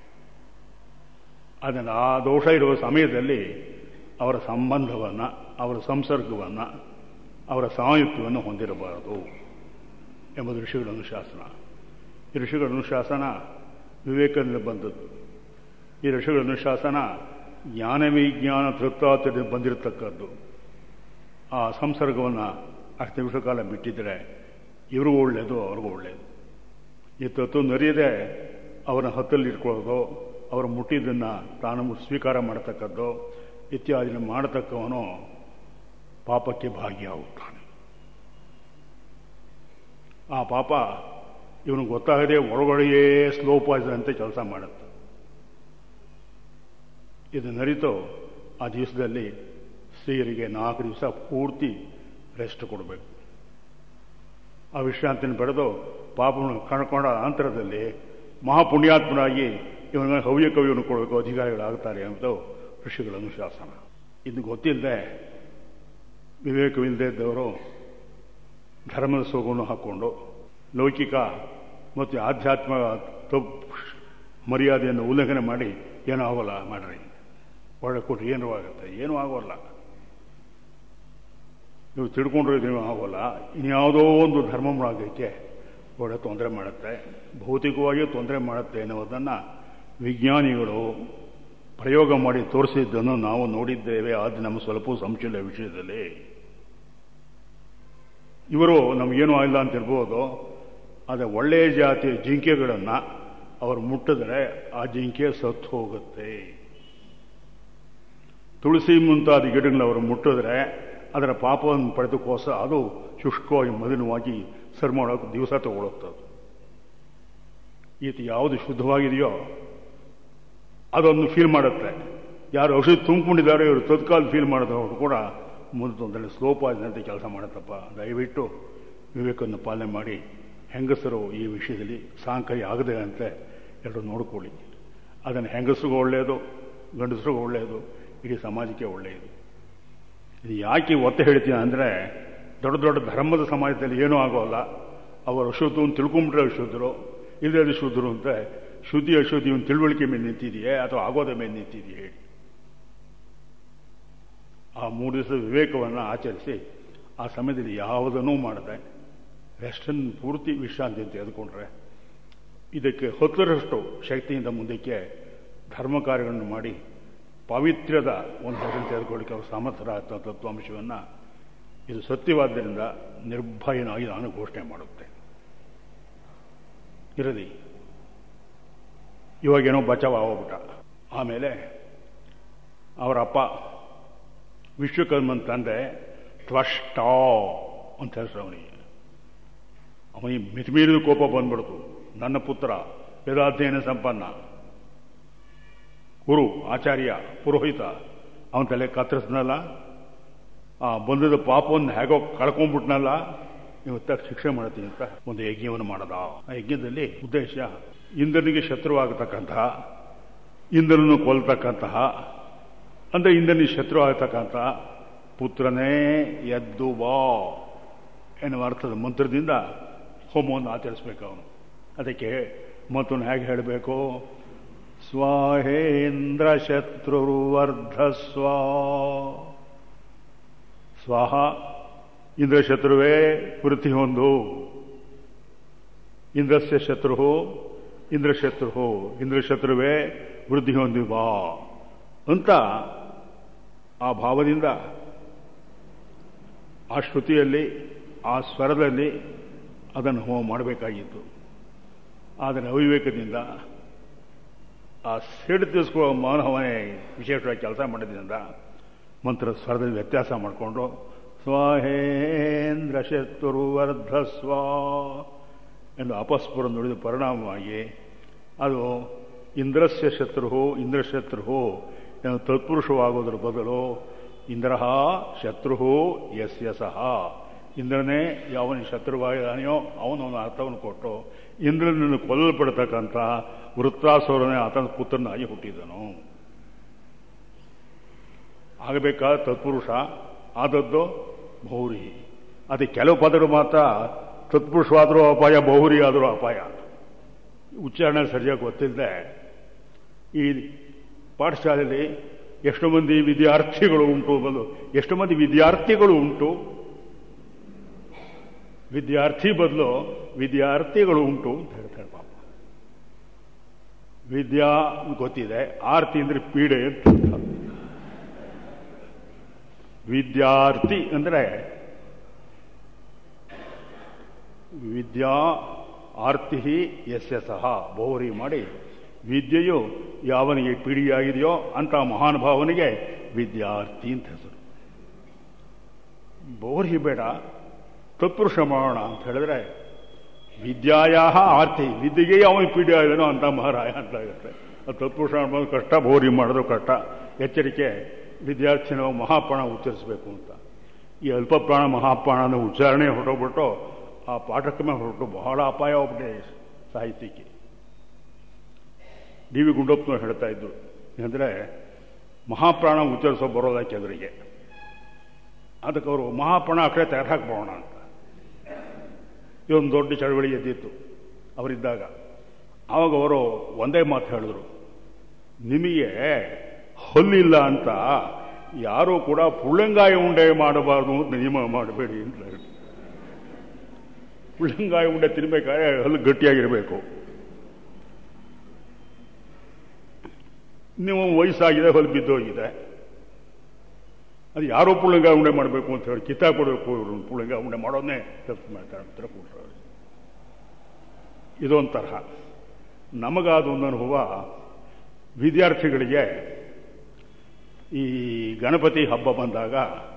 ಅದನ್ನು ಆ ದೋಷ ಇರುವ ಸಮಯದಲ್ಲಿ ಅವರ ಸಂಬಂಧವನ್ನು ಅವರ ಸಂಸರ್ಗವನ್ನು ಅವರ ಸಾಯುತ್ವವನ್ನು ಹೊಂದಿರಬಾರದು ಎಂಬುದು ಋಷಿಗಳ ಅನುಶಾಸನ ಈ ಋಷಿಗಳ ಅನುಶಾಸನ ವಿವೇಕದಿಂದ ಬಂದದ್ದು ಈ ಋಷಿಗಳ ಅನುಶಾಸನ ಜ್ಞಾನ ವಿಜ್ಞಾನ ತೃಪ್ತಾರ್ಥದಿಂದ ಬಂದಿರತಕ್ಕದ್ದು ಆ ಸಂಸರ್ಗವನ್ನು ಅಷ್ಟು ನಿಮಿಷ ಕಾಲ ಬಿಟ್ಟಿದ್ರೆ ಇವ್ರಿಗೂ ಒಳ್ಳೆಯದು ಅವ್ರಿಗೂ ಒಳ್ಳೆಯದು ಈ ತತ್ವ ನರಿಯದೆ ಅವರ ಹತ್ತಲ್ಲಿ ಇಟ್ಕೊಳ್ಳೋದು ಅವರು ಮುಟ್ಟಿದ್ದನ್ನು ತಾನು ಸ್ವೀಕಾರ ಮಾಡತಕ್ಕದ್ದು ಇತ್ಯಾದಿನ ಮಾಡತಕ್ಕವನು ಪಾಪಕ್ಕೆ ಭಾಗಿಯಾಗುತ್ತಾನೆ ಆ ಪಾಪ ಇವನು ಗೊತ್ತಾಗದೆ ಒಳಗಡೆಯೇ ಸ್ಲೋ ಪಾಯ್ಸನ್ ಅಂತ ಕೆಲಸ ಮಾಡುತ್ತೆ ಇದು ನರಿತು ಆ ದಿವಸದಲ್ಲಿ ಸ್ತ್ರೀಯರಿಗೆ ನಾಲ್ಕು ದಿವಸ ಪೂರ್ತಿ ರೆಸ್ಟ್ ಕೊಡಬೇಕು ಆ ವಿಶ್ರಾಂತಿನ ಪಡೆದು ಪಾಪವನ್ನು ಕಣ್ಕೊಂಡ ನಂತರದಲ್ಲಿ ಮಹಾಪುಣ್ಯಾತ್ಮರಾಗಿ ಇವನ ಹವ್ಯ ಕವಿಯನ್ನು ಕೊಡಬೇಕು ಅಧಿಕಾರಿಗಳಾಗ್ತಾರೆ ಅನ್ನೋದು ಋಷಿಗಳ ಅನುಶಾಸನ ಇದು ಗೊತ್ತಿಲ್ಲದೆ ವಿವೇಕವಿಲ್ಲದೆ ಇದ್ದವರು ಧರ್ಮದ ಸೋಗನ್ನು ಹಾಕ್ಕೊಂಡು ಲೌಕಿಕ ಮತ್ತು ಆಧ್ಯಾತ್ಮ ತಪ್ಪು ಮರ್ಯಾದೆಯನ್ನು ಉಲ್ಲಂಘನೆ ಮಾಡಿ ಏನೂ ಆಗೋಲ್ಲ ಮಾಡ್ರಿ ಒಳ್ಳೆ ಕೊಟ್ಟರೆ ಏನೂ ಆಗುತ್ತೆ ಏನೂ ಆಗೋಲ್ಲ ನೀವು ತಿಳ್ಕೊಂಡ್ರೆ ನೀವು ಆಗೋಲ್ಲ ಇನ್ಯಾವುದೋ ಒಂದು ಧರ್ಮ ಮಾಡೋದಕ್ಕೆ ಒಳ್ಳೆ ತೊಂದರೆ ಮಾಡುತ್ತೆ ಭೌತಿಕವಾಗಿ ತೊಂದರೆ ಮಾಡುತ್ತೆ ಎನ್ನುವುದನ್ನು ವಿಜ್ಞಾನಿಗಳು ಪ್ರಯೋಗ ಮಾಡಿ ತೋರಿಸಿದ್ದನ್ನು ನಾವು ನೋಡಿದ್ದೇವೆ ಆದರೆ ನಮ್ಮ ಸ್ವಲ್ಪ ಸಂಶಯದ ವಿಷಯದಲ್ಲಿ ಇವರು ನಮಗೇನು ಆಗಿಲ್ಲ ಅಂತ ಇರ್ಬೋದು ಆದರೆ ಒಳ್ಳೆಯ ಜಾತಿಯ ಜಿಂಕೆಗಳನ್ನು ಅವರು ಮುಟ್ಟಿದ್ರೆ ಆ ಜಿಂಕೆ ಸತ್ತು ಹೋಗುತ್ತೆ ತುಳಸಿ ಮುಂತಾದ ಗಿಡಗಳನ್ನ ಅವರು ಮುಟ್ಟಿದ್ರೆ ಅದರ ಪಾಪವನ್ನು ಪಡೆದುಕೋಸ ಅದು ಶುಷ್ಕವಾಗಿ ಮಲಿನವಾಗಿ ಸರ್ ಮಾಡೋಕೆ ದಿವಸ ತಗೊಳುತ್ತದೆ ಈತ ಯಾವುದು ಶುದ್ಧವಾಗಿದೆಯೋ ಅದನ್ನು ಫೀಲ್ ಮಾಡುತ್ತೆ ಯಾರು ಔಷಧಿ ತುಂಬಿಕೊಂಡಿದ್ದಾರೆ ಇವರು ತತ್ಕಾಲ ಫೀಲ್ ಮಾಡಿದವರು ಕೂಡ ಮುಂದೆ ತೊಂದರೆ ಸ್ಲೋ ಪಾಯ್ಸನ್ ಕೆಲಸ ಮಾಡುತ್ತಪ್ಪ ದಯವಿಟ್ಟು ವಿವೇಕವನ್ನು ಪಾಲನೆ ಮಾಡಿ ಹೆಂಗಸರು ಈ ವಿಷಯದಲ್ಲಿ ಸಾಂಕರ್ಯ ಆಗದೆ ಅಂತ ಎಲ್ಲರೂ ನೋಡ್ಕೊಳ್ಳಿ ಅದನ್ನು ಹೆಂಗಸರಿಗೂ ಒಳ್ಳೆಯದು ಗಂಡಸರಿಗೂ ಒಳ್ಳೆಯದು ಇಡೀ ಸಮಾಜಕ್ಕೆ ಒಳ್ಳೆಯದು ಇದು ಯಾಕೆ ಒತ್ತೆ ಹೇಳ್ತೀನಿ ಅಂದರೆ ದೊಡ್ಡ ದೊಡ್ಡ ಧರ್ಮದ ಸಮಾಜದಲ್ಲಿ ಏನೂ ಆಗೋಲ್ಲ ಅವರು ಅಶುದ್ಧವನ್ನು ತಿಳ್ಕೊಂಬಿಟ್ರೆ ಅಶುದ್ಧರು ಇಲ್ಲದೆ ಶುದ್ಧರು ಅಂತ ಶುದ್ಧಿ ಅಶುದ್ಧಿ ಒಂದು ತಿಳುವಳಿಕೆ ಮೇಲೆ ನಿಂತಿದೆಯೇ ಅಥವಾ ಆಗೋದ ಮೇಲೆ ನಿಂತಿದೆಯೇ ಹೇಳಿ ಆ ಮೂರು ದಿವಸದ ವಿವೇಕವನ್ನು ಆಚರಿಸಿ ಆ ಸಮಯದಲ್ಲಿ ಯಾವುದನ್ನೂ ಮಾಡದೆ ರೆಸ್ಟನ್ನು ಪೂರ್ತಿ ವಿಶ್ರಾಂತಿ ಅಂತ ತೆಗೆದುಕೊಂಡ್ರೆ ಇದಕ್ಕೆ ಹತ್ತರಷ್ಟು ಶಕ್ತಿಯಿಂದ ಮುಂದಕ್ಕೆ ಧರ್ಮ ಕಾರ್ಯಗಳನ್ನು ಮಾಡಿ ಪಾವಿತ್ರ್ಯದ ಒಂದು ಹೆಸರು ತೆಗೆದುಕೊಳ್ಳಿಕ್ಕೆ ಅವರು ಸಮರ್ಥರಾಗ್ತ ತತ್ವಾಂಶವನ್ನು ಇದು ಸತ್ಯವಾದ್ದರಿಂದ ನಿರ್ಭಯನಾಗಿ ನಾನು ಘೋಷಣೆ ಮಾಡುತ್ತೆ ಇರಲಿ ಇವಾಗೇನೋ ಬಚಾವ್ ಆಗೋಗ್ಬಿಟ್ಟ ಆಮೇಲೆ ಅವರ ಅಪ್ಪ ವಿಶ್ವಕರ್ಮನ್ ತಂದೆ ತ್ವಷ್ಟ ಅಂತ ಹೆಸರು ಅವನಿಗೆ ಅವನಿಗೆ ಮಿತಿಮೀರಿದ ಕೋಪ ಬಂದ್ಬಿಡ್ತು ನನ್ನ ಪುತ್ರ ವೇದಾಧ್ಯಯನ ಸಂಪನ್ನ ಗುರು ಆಚಾರ್ಯ ಪುರೋಹಿತ ಅವನ ತಲೆ ಕತ್ತರಿಸ್ನಲ್ಲ ಆ ಬಂಧದ ಪಾಪವನ್ನು ಹೇಗೋ ಕಳ್ಕೊಂಡ್ಬಿಟ್ನಲ್ಲ ಇವತ್ತ ಶಿಕ್ಷೆ ಮಾಡ್ತೀನಿ ಅಂತ ಒಂದು ಯಜ್ಞವನ್ನು ಮಾಡದ ಆ ಯಜ್ಞದಲ್ಲಿ ಉದ್ದೇಶ ಇಂದ್ರನಿಗೆ ಶತ್ರುವಾಗತಕ್ಕಂತಹ ಇಂದ್ರನನ್ನು ಕೊಲ್ತಕ್ಕಂತಹ ಅಂದರೆ ಇಂದ್ರನಿಗೆ ಶತ್ರು ಆಗತಕ್ಕಂತಹ ಪುತ್ರನೇ ಎದ್ದು ಬಾ ಎನ್ನುವ ಅರ್ಥದ ಮಂತ್ರದಿಂದ ಹೋಮವನ್ನು ಆಚರಿಸ್ಬೇಕು ಅವನು ಅದಕ್ಕೆ ಮಂತ್ರವನ್ನು ಹೇಗೆ ಹೇಳಬೇಕು ಸ್ವಾಹೇಂದ್ರ ಶತ್ರುರ್ವರ್ಧಸ್ವ ಸ್ವಾಹ ಇಂದ್ರ ಶತ್ರುವೇ ವೃತ್ತಿ ಹೊಂದು ಇಂದ್ರಸ್ಯ ಶತ್ರು ಇಂದ್ರ ಶತ್ರು ಇಂದ್ರ ಶತ್ರುವೇ ವೃದ್ಧಿ ಹೊಂದಿ ಬಾ ಅಂತ ಆ ಭಾವದಿಂದ ಆ ಶ್ರುತಿಯಲ್ಲಿ ಆ ಸ್ವರದಲ್ಲಿ ಅದನ್ನು ಹೋಮ ಮಾಡಬೇಕಾಗಿತ್ತು ಆದರೆ ಅವಿವೇಕದಿಂದ ಆ ಸಿಡು ತಿಳಿಸ್ಕೊಳ್ಳೋ ಮಾನವನೇ ವಿಶೇಷವಾಗಿ ಕೆಲಸ ಮಾಡೋದ್ರಿಂದ ಮಂತ್ರ ಸ್ವರದಲ್ಲಿ ವ್ಯತ್ಯಾಸ ಮಾಡಿಕೊಂಡು ಸ್ವಾಹೇಂದ್ರ ಶತ್ರು ವರ್ಧಸ್ವ ಎಂದು ಅಪಸ್ಫುರ ನುಡಿದ ಪರಿಣಾಮವಾಗಿ ಅದು ಇಂದ್ರಸ್ಯ ಶತ್ರು ಇಂದ್ರಶತ್ರು ಎಂದು ತತ್ಪುರುಷವಾಗೋದ್ರ ಬದಲು ಇಂದ್ರ ಶತ್ರು ಯಸ್ಯ ಸಹ ಇಂದ್ರನೇ ಯಾವನ ಶತ್ರುವಾಗಿದ್ದಾನೆಯೋ ಅವನವನ ಅರ್ಥವನ್ನು ಕೊಟ್ಟು ಇಂದ್ರನನ್ನು ಕೊಲ್ಲಲ್ಪಡತಕ್ಕಂಥ ವೃತ್ತಾಸುರನೇ ಆತನ ಪುತ್ರನಾಗಿ ಹುಟ್ಟಿದನು ಆಗಬೇಕಾದ ತತ್ಪುರುಷ ಆದದ್ದು ಬಹುರಿ ಅದು ಕೆಲವು ಪದಗಳು ಮಾತ್ರ ತತ್ಪುರುಷವಾದರೂ ಅಪಾಯ ಬಹುರಿ ಆದರೂ ಅಪಾಯ ಉಚ್ಚಾರಣೆ ಸರಿಯಾಗಿ ಗೊತ್ತಿಲ್ಲದೆ ಈ ಪಾಠಶಾಲೆಯಲ್ಲಿ ಎಷ್ಟು ಮಂದಿ ವಿದ್ಯಾರ್ಥಿಗಳು ಉಂಟು ಬಂದು ಎಷ್ಟು ಮಂದಿ ವಿದ್ಯಾರ್ಥಿಗಳು ಉಂಟು ವಿದ್ಯಾರ್ಥಿ ಬದಲು ವಿದ್ಯಾರ್ಥಿಗಳು ಉಂಟು ಅಂತ ಹೇಳ್ತಾರೆ ಪಾಪ ವಿದ್ಯಾ ಗೊತ್ತಿದೆ ಆರ್ತಿ ಅಂದ್ರೆ ಪೀಡೆ ಅಂತ ಅರ್ಥ. ವಿದ್ಯಾರ್ಥಿ ಅಂದ್ರೆ ವಿದ್ಯಾ ಆರ್ತಿ ಯಸ್ಯ ಸಹ ಬಹುರಿ ಮಾಡಿ ವಿದ್ಯೆಯು ಯಾವನಿಗೆ ಪೀಡಿಯಾಗಿದೆಯೋ ಅಂತ ಮಹಾನುಭಾವನಿಗೆ ವಿದ್ಯಾರ್ಥಿ ಅಂತ ಹೆಸರು ಬಹುರಿ ಬೇಡ ತತ್ಪುರುಷ ಮಾಡೋಣ ಅಂತ ಹೇಳಿದ್ರೆ ವಿದ್ಯಾಯ ಆರ್ತಿ ವಿದ್ಯೆಗೆ ಅವನಿಗೆ ಪೀಡಿ ಆಗಿದನೋ ಅಂತ ಮಹಾರಾಯ ಅಂತ ಆಗುತ್ತೆ ಅದು ತತ್ಪುರುಷ ಮಾಡೋದು ಕಷ್ಟ ಬೋರಿ ಮಾಡೋದು ಕಷ್ಟ ಎಚ್ಚರಿಕೆ ವಿದ್ಯಾರ್ಥಿನ ಮಹಾಪ್ರಾಣ ಉಚ್ಚರಿಸಬೇಕು ಅಂತ ಈ ಅಲ್ಪಪ್ರಾಣ ಮಹಾಪ್ರಾಣನ ಉಚ್ಚಾರಣೆ ಹೊರಟೋಗ್ಬಿಟ್ಟು ಆ ಪಾಠಕ್ರಮ ಹೊರಟು ಬಹಳ ಅಪಾಯ ಹೋಗ್ಬಿಟ್ಟೆ ಸಾಹಿತ್ಯಕ್ಕೆ ಡಿ ವಿ ಗುಂಡಪ್ಪನವ್ರು ಹೇಳ್ತಾ ಇದ್ರು ಅಂದರೆ ಮಹಾಪ್ರಾಣ ಉಚ್ಚರಿಸೋ ಬರೋದಕ್ಕೆ ಅವರಿಗೆ ಅದಕ್ಕೆ ಅವರು ಮಹಾಪ್ರಾಣ ಆ ಕಡೆ ತಯಾರು ಹಾಕ್ಬೋಣ ಅಂತ ಇದೊಂದು ದೊಡ್ಡ ಚಳವಳಿ ಎದ್ದಿತ್ತು ಅವರಿದ್ದಾಗ ಆವಾಗ ಅವರು ಒಂದೇ ಮಾತು ಹೇಳಿದ್ರು ನಿಮಗೆ ಹಲ್ಲಿಲ್ಲ ಅಂತ ಯಾರೂ ಕೂಡ ಪುಳ್ಳಂಗಾಯ ಉಂಡೆ ಮಾಡಬಾರ್ದು ಅಂತ ನಿಯಮ ಮಾಡಬೇಡಿ ಅಂತ ಹೇಳಿ ಪುಳ್ಳಂಗಾಯ ಉಂಡೆ ತಿನ್ಬೇಕಾದ್ರೆ ಹಲ್ಲು ಗಟ್ಟಿಯಾಗಿರಬೇಕು ನೀವು ವಯಸ್ಸಾಗಿದೆ ಹಲ್ಲು ಬಿದ್ದೋಗಿದೆ ಅದು ಯಾರೋ ಪುಳ್ಳಂಗಾಯ ಉಂಡೆ ಮಾಡಬೇಕು ಅಂತ ಹೇಳಿ ಕಿತ್ತಾಕೊಡ್ಬೇಕು ಇವರು ಪುಳ್ಳಂಗಾಯ ಉಂಡೆ ಮಾಡೋದನ್ನೇ ತಪ್ಪು ಮಾಡ್ತಾರೆ ಅಂತ ಕೊಟ್ಟರು ಇದೊಂದು ತರಹ ನಮಗಾದೊಂದು ಅನುಭವ ವಿದ್ಯಾರ್ಥಿಗಳಿಗೆ ಈ ಗಣಪತಿ ಹಬ್ಬ ಬಂದಾಗ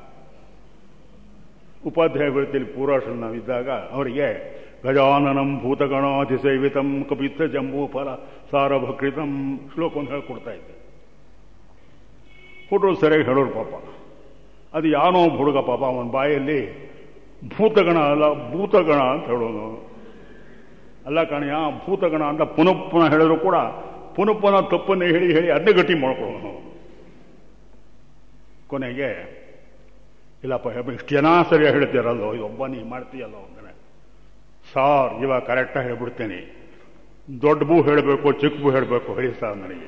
ಉಪಾಧ್ಯಾಯ ವೃತ್ತಿಯಲ್ಲಿ ಪೂರ್ವಾಶ್ರಮ ನಾವಿದ್ದಾಗ ಅವರಿಗೆ ಗಜಾನನಂ ಭೂತಗಣಾಧಿಸೇವಿತಂ ಕಪಿತ್ತ ಜಂಬೂ ಫಲ ಸಾರಭಕೃತಂ ಶ್ಲೋಕ ಒಂದು ಹೇಳ್ಕೊಡ್ತಾ ಇದ್ದೆ ಹುಡುಗರು ಸರಿಯಾಗಿ ಹೇಳೋರು ಪಾಪ ಅದು ಯಾನೋ ಒಬ್ಬ ಹುಡುಗ ಪಾಪ ಅವನ ಬಾಯಲ್ಲಿ ಭೂತಗಣ ಅಲ್ಲ ಭೂತಗಣ ಅಂತ ಹೇಳೋನು ಅಲ್ಲ ಕಾಣಿಯ ಭೂತಗಣ ಅಂತ ಪುನಃ ಪುನಃ ಹೇಳಿದ್ರು ಕೂಡ ಪುನಃ ಪುನಃ ತಪ್ಪನ್ನೇ ಹೇಳಿ ಹೇಳಿ ಅದನ್ನೇ ಗಟ್ಟಿ ಮಾಡ್ಕೊಳ್ಳೋನು ಕೊನೆಗೆ ಇಲ್ಲಪ್ಪ ಇಷ್ಟು ಜನ ಸರಿಯಾಗಿ ಹೇಳ್ತೀರಲ್ಲೋ ಇದೊಬ್ಬ ನೀ ಮಾಡ್ತೀಯಲ್ಲೋ ಅಂದ್ರೆ ಸಾರ್ ಇವಾಗ ಕರೆಕ್ಟಾಗಿ ಹೇಳ್ಬಿಡ್ತೇನೆ ದೊಡ್ಡ ಬೂ ಹೇಳಬೇಕು ಚಿಕ್ಕ ಬೂ ಹೇಳಬೇಕು ಹೇಳಿ ಸರ್ ನನಗೆ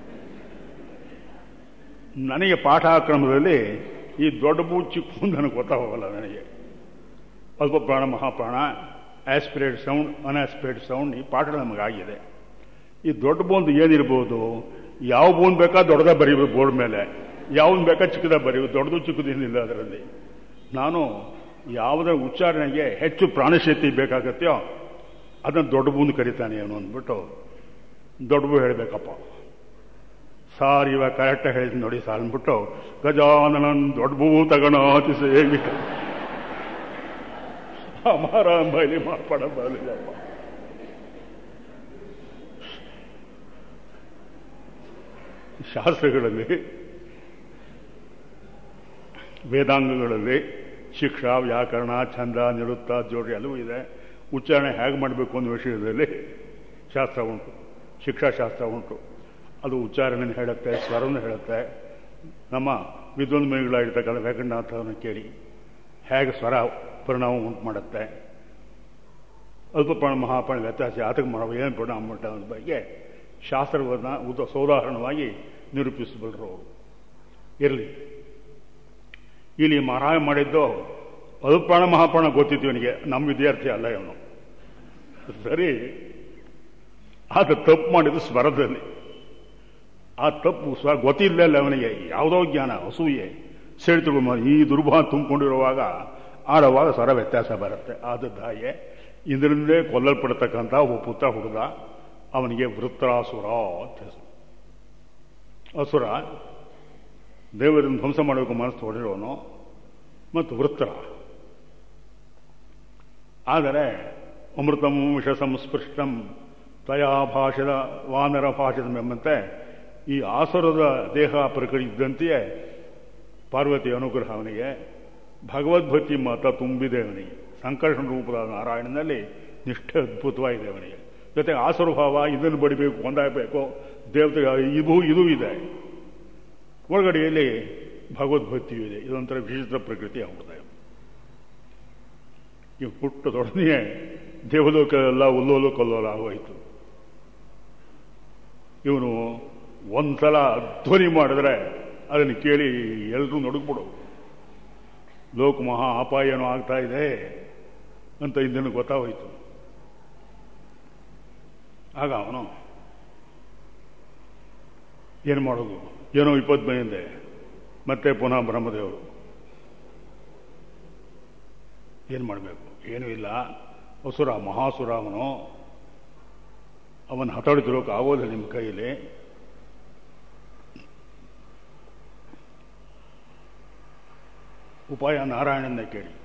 ನನಗೆ ಪಾಠಾಕ್ರಮದಲ್ಲಿ ಈ ದೊಡ್ಡ ಬೂ ಚಿಕ್ಕ ಬೂ ನನಗೆ ಗೊತ್ತಾಗಲ್ಲ ನನಗೆ ಅಲ್ಪ ಪ್ರಾಣ ಮಹಾಪ್ರಾಣ ಆಸ್ಪಿರೇಟ್ ಸೌಂಡ್ ಅನ್ಆಸ್ಪಿರೇಟ್ ಸೌಂಡ್ ಈ ಪಾಠ ನಮಗಾಗಿದೆ ಈ ದೊಡ್ಡ ಬೋಂದು ಏನಿರ್ಬೋದು ಯಾವ ಬೋನ್ ಬೇಕಾ ದೊಡ್ಡದ ಬರೀಬೇಕು ಬೋರ್ಡ್ ಮೇಲೆ ಯಾವ್ದು ಬೇಕಾ ಚಿಕ್ಕದ ಬರೀಬೇಕು ದೊಡ್ಡದು ಚಿಕ್ಕದೇನಿಲ್ಲ ಅದರಲ್ಲಿ ನಾನು ಯಾವುದರ ಉಚ್ಚಾರಣೆಗೆ ಹೆಚ್ಚು ಪ್ರಾಣಶಕ್ತಿ ಬೇಕಾಗತ್ತೆಯೋ ಅದನ್ನು ದೊಡ್ಡ ಬೂಂದು ಕರಿತಾನೆ ಅವನು ಅಂದ್ಬಿಟ್ಟು ದೊಡ್ಡ ಬೂ ಹೇಳಬೇಕಪ್ಪ ಸಾರ್ ಇವಾಗ ಕರೆಕ್ಟಾಗಿ ಹೇಳಿದ್ ನೋಡಿ ಸಾರ್ ಅಂದ್ಬಿಟ್ಟು ಗಜಾನನನ್ ದೊಡ್ಡ ಬೂ ತಗೋಣಾತಿ ಸೇವಿಕ ಅಮಾರಾಮ್ ಬೈಲಿ ಮಾರ್ಪಾಡ ಬರಲಿಲ್ಲಪ್ಪ ಶಾಸ್ತ್ರಗಳಲ್ಲಿ ವೇದಾಂಗಗಳಲ್ಲಿ ಶಿಕ್ಷಾ ವ್ಯಾಕರಣ ಛಂದ ನಿರುತ್ತ ಜೋಡಿ ಎಲ್ಲವೂ ಇದೆ ಉಚ್ಚಾರಣೆ ಹೇಗೆ ಮಾಡಬೇಕು ಅನ್ನೋ ವಿಷಯದಲ್ಲಿ ಶಾಸ್ತ್ರ ಉಂಟು ಶಿಕ್ಷಾಶಾಸ್ತ್ರ ಉಂಟು ಅದು ಉಚ್ಚಾರಣೆ ಹೇಳುತ್ತೆ ಸ್ವರವನ್ನು ಹೇಳುತ್ತೆ ನಮ್ಮ ವಿದ್ವಂದ್ಮಣಿಗಳಾಗಿರ್ತಕ್ಕಂಥ ವ್ಯಾಕರಣಾರ್ಥವನ್ನು ಕೇಳಿ ಹೇಗೆ ಸ್ವರ ಪರಿಣಾಮ ಉಂಟು ಮಾಡುತ್ತೆ ಅಲ್ಪಪ್ರಾಣ ಮಹಾಪ್ರಾಣ ವ್ಯತ್ಯಾಸ ಯಾತಕ್ಕೆ ಮಾಡೋ ಏನು ಪರಿಣಾಮ ಉಂಟು ಅನ್ನೋದ್ರ ಬಗ್ಗೆ ಶಾಸ್ತ್ರವನ್ನು ಉದ ಸೋದಾಹರಣವಾಗಿ ನಿರೂಪಿಸಬಲ್ಲರು ಅವರು ಇರಲಿ ಇಲ್ಲಿ ಮಹಾರಾಯ ಮಾಡಿದ್ದು ಅಲ್ಪಪ್ರಾಣ ಮಹಾಪ್ರಾಣ ಗೊತ್ತಿತ್ತು ಇವನಿಗೆ ನಮ್ಮ ವಿದ್ಯಾರ್ಥಿ ಅಲ್ಲ ಇವನು ಸರಿ ಆತ ತಪ್ಪು ಮಾಡಿದ್ದು ಸ್ವರದಲ್ಲಿ ಆ ತಪ್ಪು ಸ್ವ ಗೊತ್ತಿಲ್ಲಲ್ಲ ಅವನಿಗೆ ಯಾವುದೋ ಜ್ಞಾನ ಅಸೂಯೆ ಸೆಳೆತುಗಳು ಈ ದುರ್ಭಾವ ತುಂಬಿಕೊಂಡಿರುವಾಗ ಆಡುವಾಗ ಸ್ವರ ವ್ಯತ್ಯಾಸ ಬರುತ್ತೆ ಆದದ್ದು ಹಾಗೆ ಇದರಿಂದಲೇ ಕೊಲ್ಲಲ್ಪಡ್ತಕ್ಕಂಥ ಒಬ್ಬ ಪುತ್ರ ಹುಡುಗ ಅವನಿಗೆ ವೃತ್ರಾಸುರ ಅಂತ ಹೆಸರು ಅಸುರ ದೇವರನ್ನು ಧ್ವಂಸ ಮಾಡಬೇಕು ಮನಸ್ಸು ಹೊಡೆಯೋನು ಮತ್ತು ವೃತ್ರ ಆದರೆ ಅಮೃತಂ ವಿಷ ಸಂಸ್ಪೃಷ್ಟಂ ತಯಾ ಭಾಷದ ವಾನರ ಭಾಷದ ಎಂಬಂತೆ ಈ ಆಸುರದ ದೇಹ ಪ್ರಕೃತಿ ಇದ್ದಂತೆಯೇ ಪಾರ್ವತಿ ಅನುಗ್ರಹ ಅವನಿಗೆ ಭಗವದ್ಭಕ್ತಿ ಮಾತ್ರ ತುಂಬಿದೆ ಅವನಿಗೆ ಸಂಕರ್ಷಣ ರೂಪದ ನಾರಾಯಣನಲ್ಲಿ ನಿಷ್ಠೆ ಅದ್ಭುತವಾಗಿದೆ ಅವನಿಗೆ ಜೊತೆಗೆ ಆಸುರಭಾವ ಇದನ್ನು ಬಡಿಬೇಕು ಒಂದಾಗಬೇಕು ದೇವತೆ ಇದು ಇದು ಇದೆ ಒಳಗಡೆಯಲ್ಲಿ ಭಗವದ್ಭಕ್ತಿಯೂ ಇದೆ ಇದೊಂಥರ ವಿಚಿತ್ರ ಪ್ರಕೃತಿ ಅವ್ರದ್ದು ಇವು ಹುಟ್ಟದೊಡನೆಯೇ ದೇವಲೋಕ ಎಲ್ಲ ಉಲ್ಲೋಲ ಕೊಲ್ಲೋಲ ಆಗೋಯ್ತು ಇವನು ಒಂದ್ಸಲ ಧ್ವನಿ ಮಾಡಿದ್ರೆ ಅದನ್ನು ಕೇಳಿ ಎಲ್ಲರೂ ನಡುಗ್ಬಿಡು ಲೋಕ ಮಹಾ ಅಪಾಯ ಏನೋ ಆಗ್ತಾ ಇದೆ ಅಂತ ಇಂದನು ಗೊತ್ತಾಗೋಯ್ತು ಆಗ ಅವನು ಏನು ಮಾಡೋದು ಏನೋ ಇಪ್ಪತ್ತು ಬಂದೆ ಮತ್ತೆ ಪುನಃ ಬ್ರಹ್ಮದೇವರು ಏನು ಮಾಡಬೇಕು ಏನೂ ಇಲ್ಲ ಅಸುರ ಮಹಾಸುರ ಅವನು ಅವನು ಹತಾಡಿತಿರೋಕೆ ಆಗೋದಿಲ್ಲ ನಿಮ್ಮ ಕೈಯಲ್ಲಿ ಉಪಾಯ ನಾರಾಯಣನ ಕೇಳಿ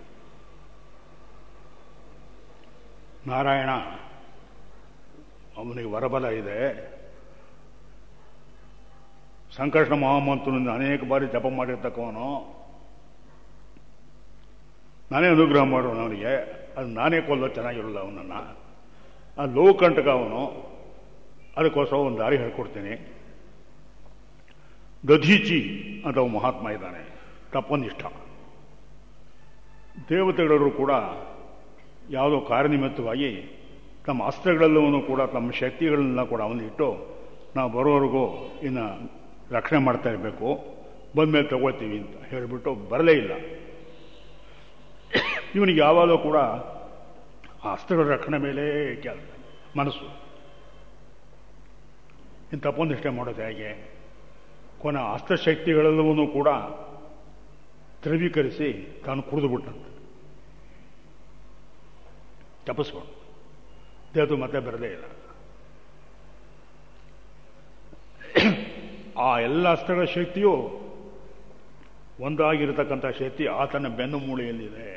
ನಾರಾಯಣ ಅವನಿಗೆ ವರಬಲ ಇದೆ ಸಂಕಷ್ಟ ಮಹಾಮಂತ್ರನಿಂದ ಅನೇಕ ಬಾರಿ ಜಪ ಮಾಡಿರ್ತಕ್ಕವನು ನಾನೇ ಅನುಗ್ರಹ ಮಾಡೋನು ಅವನಿಗೆ ಅದು ನಾನೇ ಕೊಲ್ಲೋ ಚೆನ್ನಾಗಿರಲ್ಲ ಅವನನ್ನು ಆ ಲೋಕಂಟಕ ಅವನು ಅದಕ್ಕೋಸ್ಕರ ಒಂದು ದಾರಿ ಹೇಳ್ಕೊಡ್ತೀನಿ ದಧೀಚಿ ಅಂತ ಒಬ್ಬ ಮಹಾತ್ಮ ಇದ್ದಾನೆ ತಪ್ಪೊಂದಿಷ್ಟ ದೇವತೆಗಳವರು ಕೂಡ ಯಾವುದೋ ಕಾರ್ಯನಿಮಿತ್ತವಾಗಿ ತಮ್ಮ ಅಸ್ತ್ರಗಳೆಲ್ಲವನ್ನೂ ಕೂಡ ತಮ್ಮ ಶಕ್ತಿಗಳನ್ನ ಕೂಡ ಅವನಿಟ್ಟು ನಾವು ಬರೋವರೆಗೂ ಇನ್ನು ರಕ್ಷಣೆ ಮಾಡ್ತಾ ಇರಬೇಕು ಬಂದ್ಮೇಲೆ ತಗೋತೀವಿ ಅಂತ ಹೇಳಿಬಿಟ್ಟು ಬರಲೇ ಇಲ್ಲ ಇವನಿಗೆ ಯಾವಾಗಲೂ ಕೂಡ ಆ ಅಸ್ತ್ರಗಳ ರಕ್ಷಣೆ ಮೇಲೆ ಕೆಲ ಮನಸ್ಸು ಇನ್ನು ತಪ್ಪೊಂದಿಷ್ಟೇ ಮಾಡೋದು ಹೇಗೆ ಕೊನೆ ಅಸ್ತ್ರಶಕ್ತಿಗಳೆಲ್ಲವನ್ನೂ ಕೂಡ ದ್ರವೀಕರಿಸಿ ತಾನು ಕುಡಿದು ಬಿಟ್ಟಂತೆ ತಪ್ಪಿಸ್ಕೊಂಡು ದೇವತು ಮತ್ತೆ ಬರಲೇ ಇಲ್ಲ ಆ ಎಲ್ಲ ಅಸ್ತ್ರಗಳ ಶಕ್ತಿಯು ಒಂದಾಗಿರತಕ್ಕಂಥ ಶಕ್ತಿ ಆತನ ಬೆನ್ನು ಮೂಳೆಯಲ್ಲಿದೆ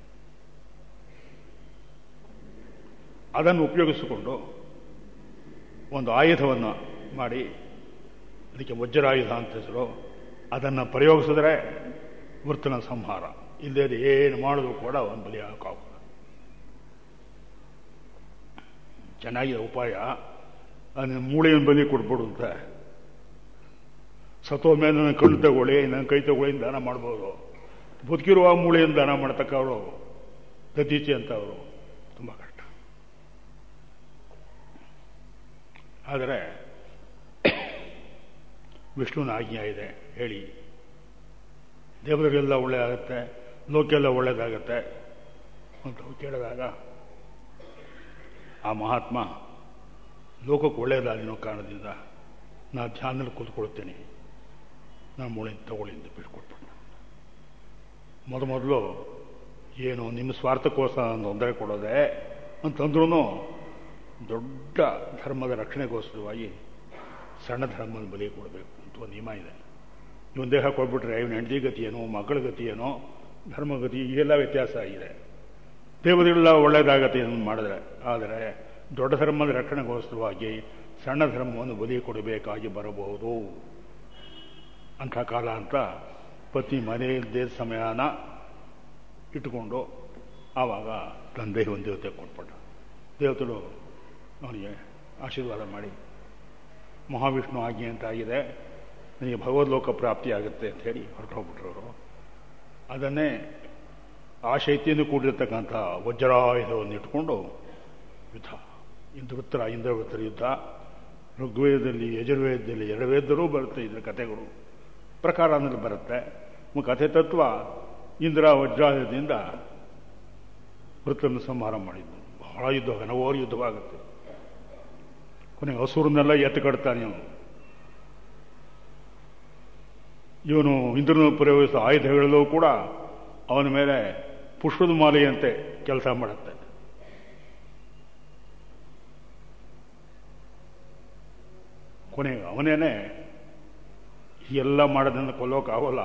ಅದನ್ನು ಉಪಯೋಗಿಸಿಕೊಂಡು ಒಂದು ಆಯುಧವನ್ನು ಮಾಡಿ ಅದಕ್ಕೆ ವಜ್ರಾಯುಧ ಅಂತ ಹೆಸರು ಅದನ್ನು ಪ್ರಯೋಗಿಸಿದ್ರೆ ವೃತ್ತನ ಸಂಹಾರ ಇಲ್ಲದೆ ಏನು ಮಾಡೋದು ಕೂಡ ಒಂದು ಬಲಿ ಹಾಕೋದು ಚೆನ್ನಾಗಿದೆ ಉಪಾಯ ಅದನ್ನ ಮೂಳೆಯನ್ನು ಬಲಿ ಕೊಟ್ಬಿಡು ಅಂತ ಸತ್ತೋ ಮೇಲೆ ನನ್ನ ಕಣ್ಣು ತಗೊಳ್ಳಿ ನನ್ನ ಕೈ ತಗೊಳ್ಳಿ ದಾನ ಮಾಡ್ಬೋದು ಬದುಕಿರುವ ಮೂಳೆಯನ್ನು ದಾನ ಮಾಡ್ತಕ್ಕವರು ದತೀಚಿ ಅಂತ ಅವರು ತುಂಬ ಕಷ್ಟ ಆದರೆ ವಿಷ್ಣುವಿನ ಆಜ್ಞೆ ಇದೆ ಹೇಳಿ ದೇವರಿಗೆಲ್ಲ ಒಳ್ಳೆಯದಾಗತ್ತೆ ಲೋಕೆಲ್ಲ ಒಳ್ಳೆಯದಾಗತ್ತೆ ಅಂತ ಕೇಳಿದಾಗ ಆ ಮಹಾತ್ಮ ಲೋಕಕ್ಕೆ ಒಳ್ಳೆಯದಾಗಿ ಅನ್ನೋ ಕಾರಣದಿಂದ ನಾ ಧ್ಯಾನದಲ್ಲಿ ಕೂತ್ಕೊಳ್ತೇನೆ ನಾನು ಮೂಳೆ ತಗೊಳ್ಳಿ ಅಂತ ಬಿಟ್ಕೊಟ್ಬಿಟ್ಟು ಮೊದ ಮೊದಲು ಏನು ನಿಮ್ಮ ಸ್ವಾರ್ಥಕ್ಕೋಸ್ಕರ ಒಂದು ತೊಂದರೆ ಕೊಡೋದೆ ಅಂತಂದ್ರೂ ದೊಡ್ಡ ಧರ್ಮದ ರಕ್ಷಣೆಗೋಸ್ಕರವಾಗಿ ಸಣ್ಣ ಧರ್ಮದ ಬಲಿ ಕೊಡಬೇಕು ಅಂತ ಒಂದು ನಿಯಮ ಇದೆ ಇವನ್ ದೇಹ ಕೊಟ್ಬಿಟ್ರೆ ಇವನ ಹೆಂಡತಿ ಗತಿ ಏನೋ ಮಕ್ಕಳ ಗತಿ ಏನೋ ಧರ್ಮಗತಿ ಈಗೆಲ್ಲ ವ್ಯತ್ಯಾಸ ಆಗಿದೆ ದೇವತೆಗಳೆಲ್ಲ ಒಳ್ಳೆಯದಾಗತ್ತೆ ಅಂತ ಮಾಡಿದ್ರೆ ಆದರೆ ದೊಡ್ಡ ಧರ್ಮದ ರಕ್ಷಣೆಗೋಸ್ಕರವಾಗಿ ಸಣ್ಣ ಧರ್ಮವನ್ನು ಬಲಿ ಕೊಡಬೇಕಾಗಿ ಬರಬಹುದು ಅಂಥ ಕಾಲ ಅಂತ ಪತ್ನಿ ಮನೆಯಲ್ಲದೇ ಸಮಯನ ಇಟ್ಟುಕೊಂಡು ಆವಾಗ ತಂದೆ ಒಂದು ದೇವತೆ ಕೊಟ್ಬಿಟ್ಟ ದೇವತೆಗಳು ಅವನಿಗೆ ಆಶೀರ್ವಾದ ಮಾಡಿ ಮಹಾವಿಷ್ಣು ಆಜ್ಞೆ ಅಂತ ಆಗಿದೆ ನನಗೆ ಭಗವದ್ಲೋಕ ಪ್ರಾಪ್ತಿ ಆಗುತ್ತೆ ಅಂತ ಹೇಳಿ ಹೊರಟು ಹೋಗ್ಬಿಟ್ರು ಅದನ್ನೇ ಆ ಶೈತ್ಯದಿಂದ ಕೂಡಿರ್ತಕ್ಕಂಥ ವಜ್ರಾಯುಧವನ್ನು ಇಟ್ಕೊಂಡು ಯುದ್ಧ ಇಂದ್ರವೃತ್ತರ ಇಂದ್ರವೃತ್ತರ ಯುದ್ಧ ಋಗ್ವೇದದಲ್ಲಿ ಯಜುರ್ವೇದದಲ್ಲಿ ಎರಡವೇದರೂ ಬರುತ್ತೆ ಇದರ ಕಥೆಗಳು ಪ್ರಕಾರ ಅಂದ್ರೆ ಬರುತ್ತೆ ಕಥೆ ತತ್ವ ಇಂದ್ರ ವಜ್ರಾಯುಧದಿಂದ ವೃತ್ತನ್ನು ಸಂಹಾರ ಮಾಡಿದ್ದು ಬಹಳ ಯುದ್ಧ ಹಲವಾರು ಯುದ್ಧವಾಗುತ್ತೆ ಕೊನೆಗೆ ಹಸುರನ್ನೆಲ್ಲ ಎತ್ತು ಕಟ್ತಾನೆ ಅವನು ಇವನು ಇಂದ್ರನ ಪ್ರಯೋಗಿಸಿದ ಆಯುಧಗಳಲ್ಲೂ ಕೂಡ ಅವನ ಮೇಲೆ ಪುಷ್ಪದ ಮಾಲೆಯಂತೆ ಕೆಲಸ ಮಾಡುತ್ತೆ ಕೊನೆಗೆ ಅವನೇನೆ ಎಲ್ಲ ಮಾಡೋದನ್ನು ಕೊಲ್ಲೋಕ್ಕಾಗೋಲ್ಲ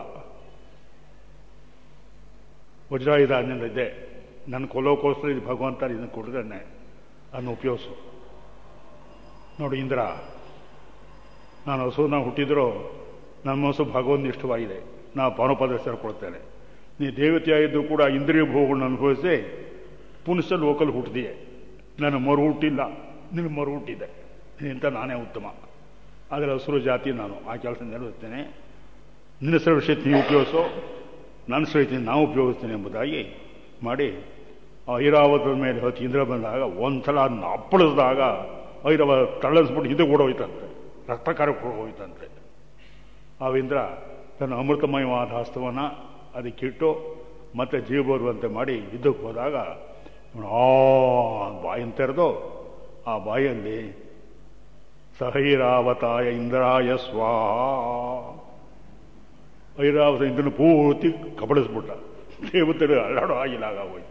ವಜ್ರಾಯುಧ ಅನ್ನೋದು ಇದೆ ನನ್ನ ಕೊಲ್ಲೋಕೋಸ್ಕರ ಇದು ಭಗವಂತ ಇದನ್ನು ಕೊಟ್ಟಿದ್ದಾನೆ ಅದನ್ನು ಉಪಯೋಗಿಸು ನೋಡು ಇಂದ್ರ ನಾನು ಹಸುನ ಹುಟ್ಟಿದ್ರೂ ನನ್ನ ಮನಸ್ಸು ಭಗವಂತ ಇಷ್ಟವಾಗಿದೆ ನಾ ಪಾನೋಪದ ಸೇರ್ಕೊಳ್ತೇನೆ ನೀ ದೇವತೆಯಾಗಿದ್ದು ಕೂಡ ಇಂದ್ರಿಯ ಭೋಗಗಳನ್ನ ಅನುಭವಿಸಿ ಪುನಃ ಲೋಕಲ್ ಹುಟ್ಟಿದೆಯೇ ನಾನು ಮರು ಹುಟ್ಟಿಲ್ಲ ನಿನಗೆ ಮರು ಹುಟ್ಟಿದೆ ನಿಂತ ನಾನೇ ಉತ್ತಮ ಆದರೆ ಹಸಿರು ಜಾತಿ ನಾನು ಆ ಕೆಲಸ ನೆರವೇರ್ತೇನೆ ನಿನ್ನ ಹೆಸರು ವಿಷಯ ನೀವು ಉಪಯೋಗಿಸೋ ನನ್ನ ಸಹಿತ ನಾವು ಉಪಯೋಗಿಸ್ತೀನಿ ಎಂಬುದಾಗಿ ಮಾಡಿ ಆ ಐರಾವತದ ಮೇಲೆ ಹೊತ್ತು ಇಂದ್ರ ಬಂದಾಗ ಒಂದ್ಸಲ ಅದನ್ನ ಅಪ್ಪಳಿಸಿದಾಗ ಐರಾವತ ತಳ್ಳಸ್ಬಿಟ್ಟು ಹಿಂದೆ ಓಡೋಯ್ತಂತೆ ರಕ್ತಕಾರಕ್ಕೆ ಹೋಯ್ತಂತೆ ಆ ಇಂದ್ರ ತನ್ನ ಅಮೃತಮಯವಾದ ಹಸ್ತವನ್ನು ಅದಕ್ಕಿಟ್ಟು ಮತ್ತೆ ಜೀವ ಬರುವಂತೆ ಮಾಡಿ ಯುದ್ಧಕ್ಕೆ ಹೋದಾಗ ಆ ಬಾಯಿನ ತೆರೆದು ಆ ಬಾಯಲ್ಲಿ ಸಹೈರಾವತಾಯ ಇಂದ್ರಾಯ ಸ್ವಾಹ ಐರಾವತ ಇಂದ್ರನ ಪೂರ್ತಿ ಕಬಳಿಸ್ಬಿಟ್ಟ ದೇವತೆಗಳು ಅಲ್ಲಾಡೋ ಆಗಿಲ್ಲ ಆಗೋಯ್ತು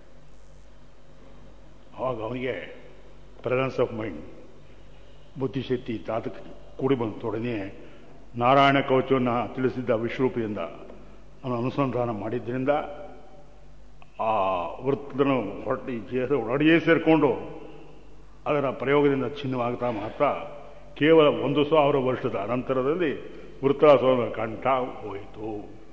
ಆವಾಗ ಅವನಿಗೆ ಪ್ರೆಸೆನ್ಸ್ ಆಫ್ ಮೈಂಡ್ ಬುದ್ಧಿಶಕ್ತಿ ತಾತಕ್ಕೆ ಕೂಡಿ ಬಂದು ತೊಡನೆ ನಾರಾಯಣ ಕವಚವನ್ನು ತಿಳಿಸಿದ್ದ ವಿಶ್ವರೂಪಿಯಿಂದ ಅವನು ಅನುಸಂಧಾನ ಮಾಡಿದ್ರಿಂದ ಆ ವೃತ್ತನ ಹೊರಟಿ ಜೇಸ ಒಳಡಿಯೇ ಸೇರಿಕೊಂಡು ಅದರ ಪ್ರಯೋಗದಿಂದ ಚಿನ್ನವಾಗ್ತಾ ಮಾತ್ರ ಕೇವಲ ಒಂದು ಸಾವಿರ ವರ್ಷದ ಅನಂತರದಲ್ಲಿ ವೃತ್ತಾಸುರನ ಕಂಠ ಹೋಯಿತು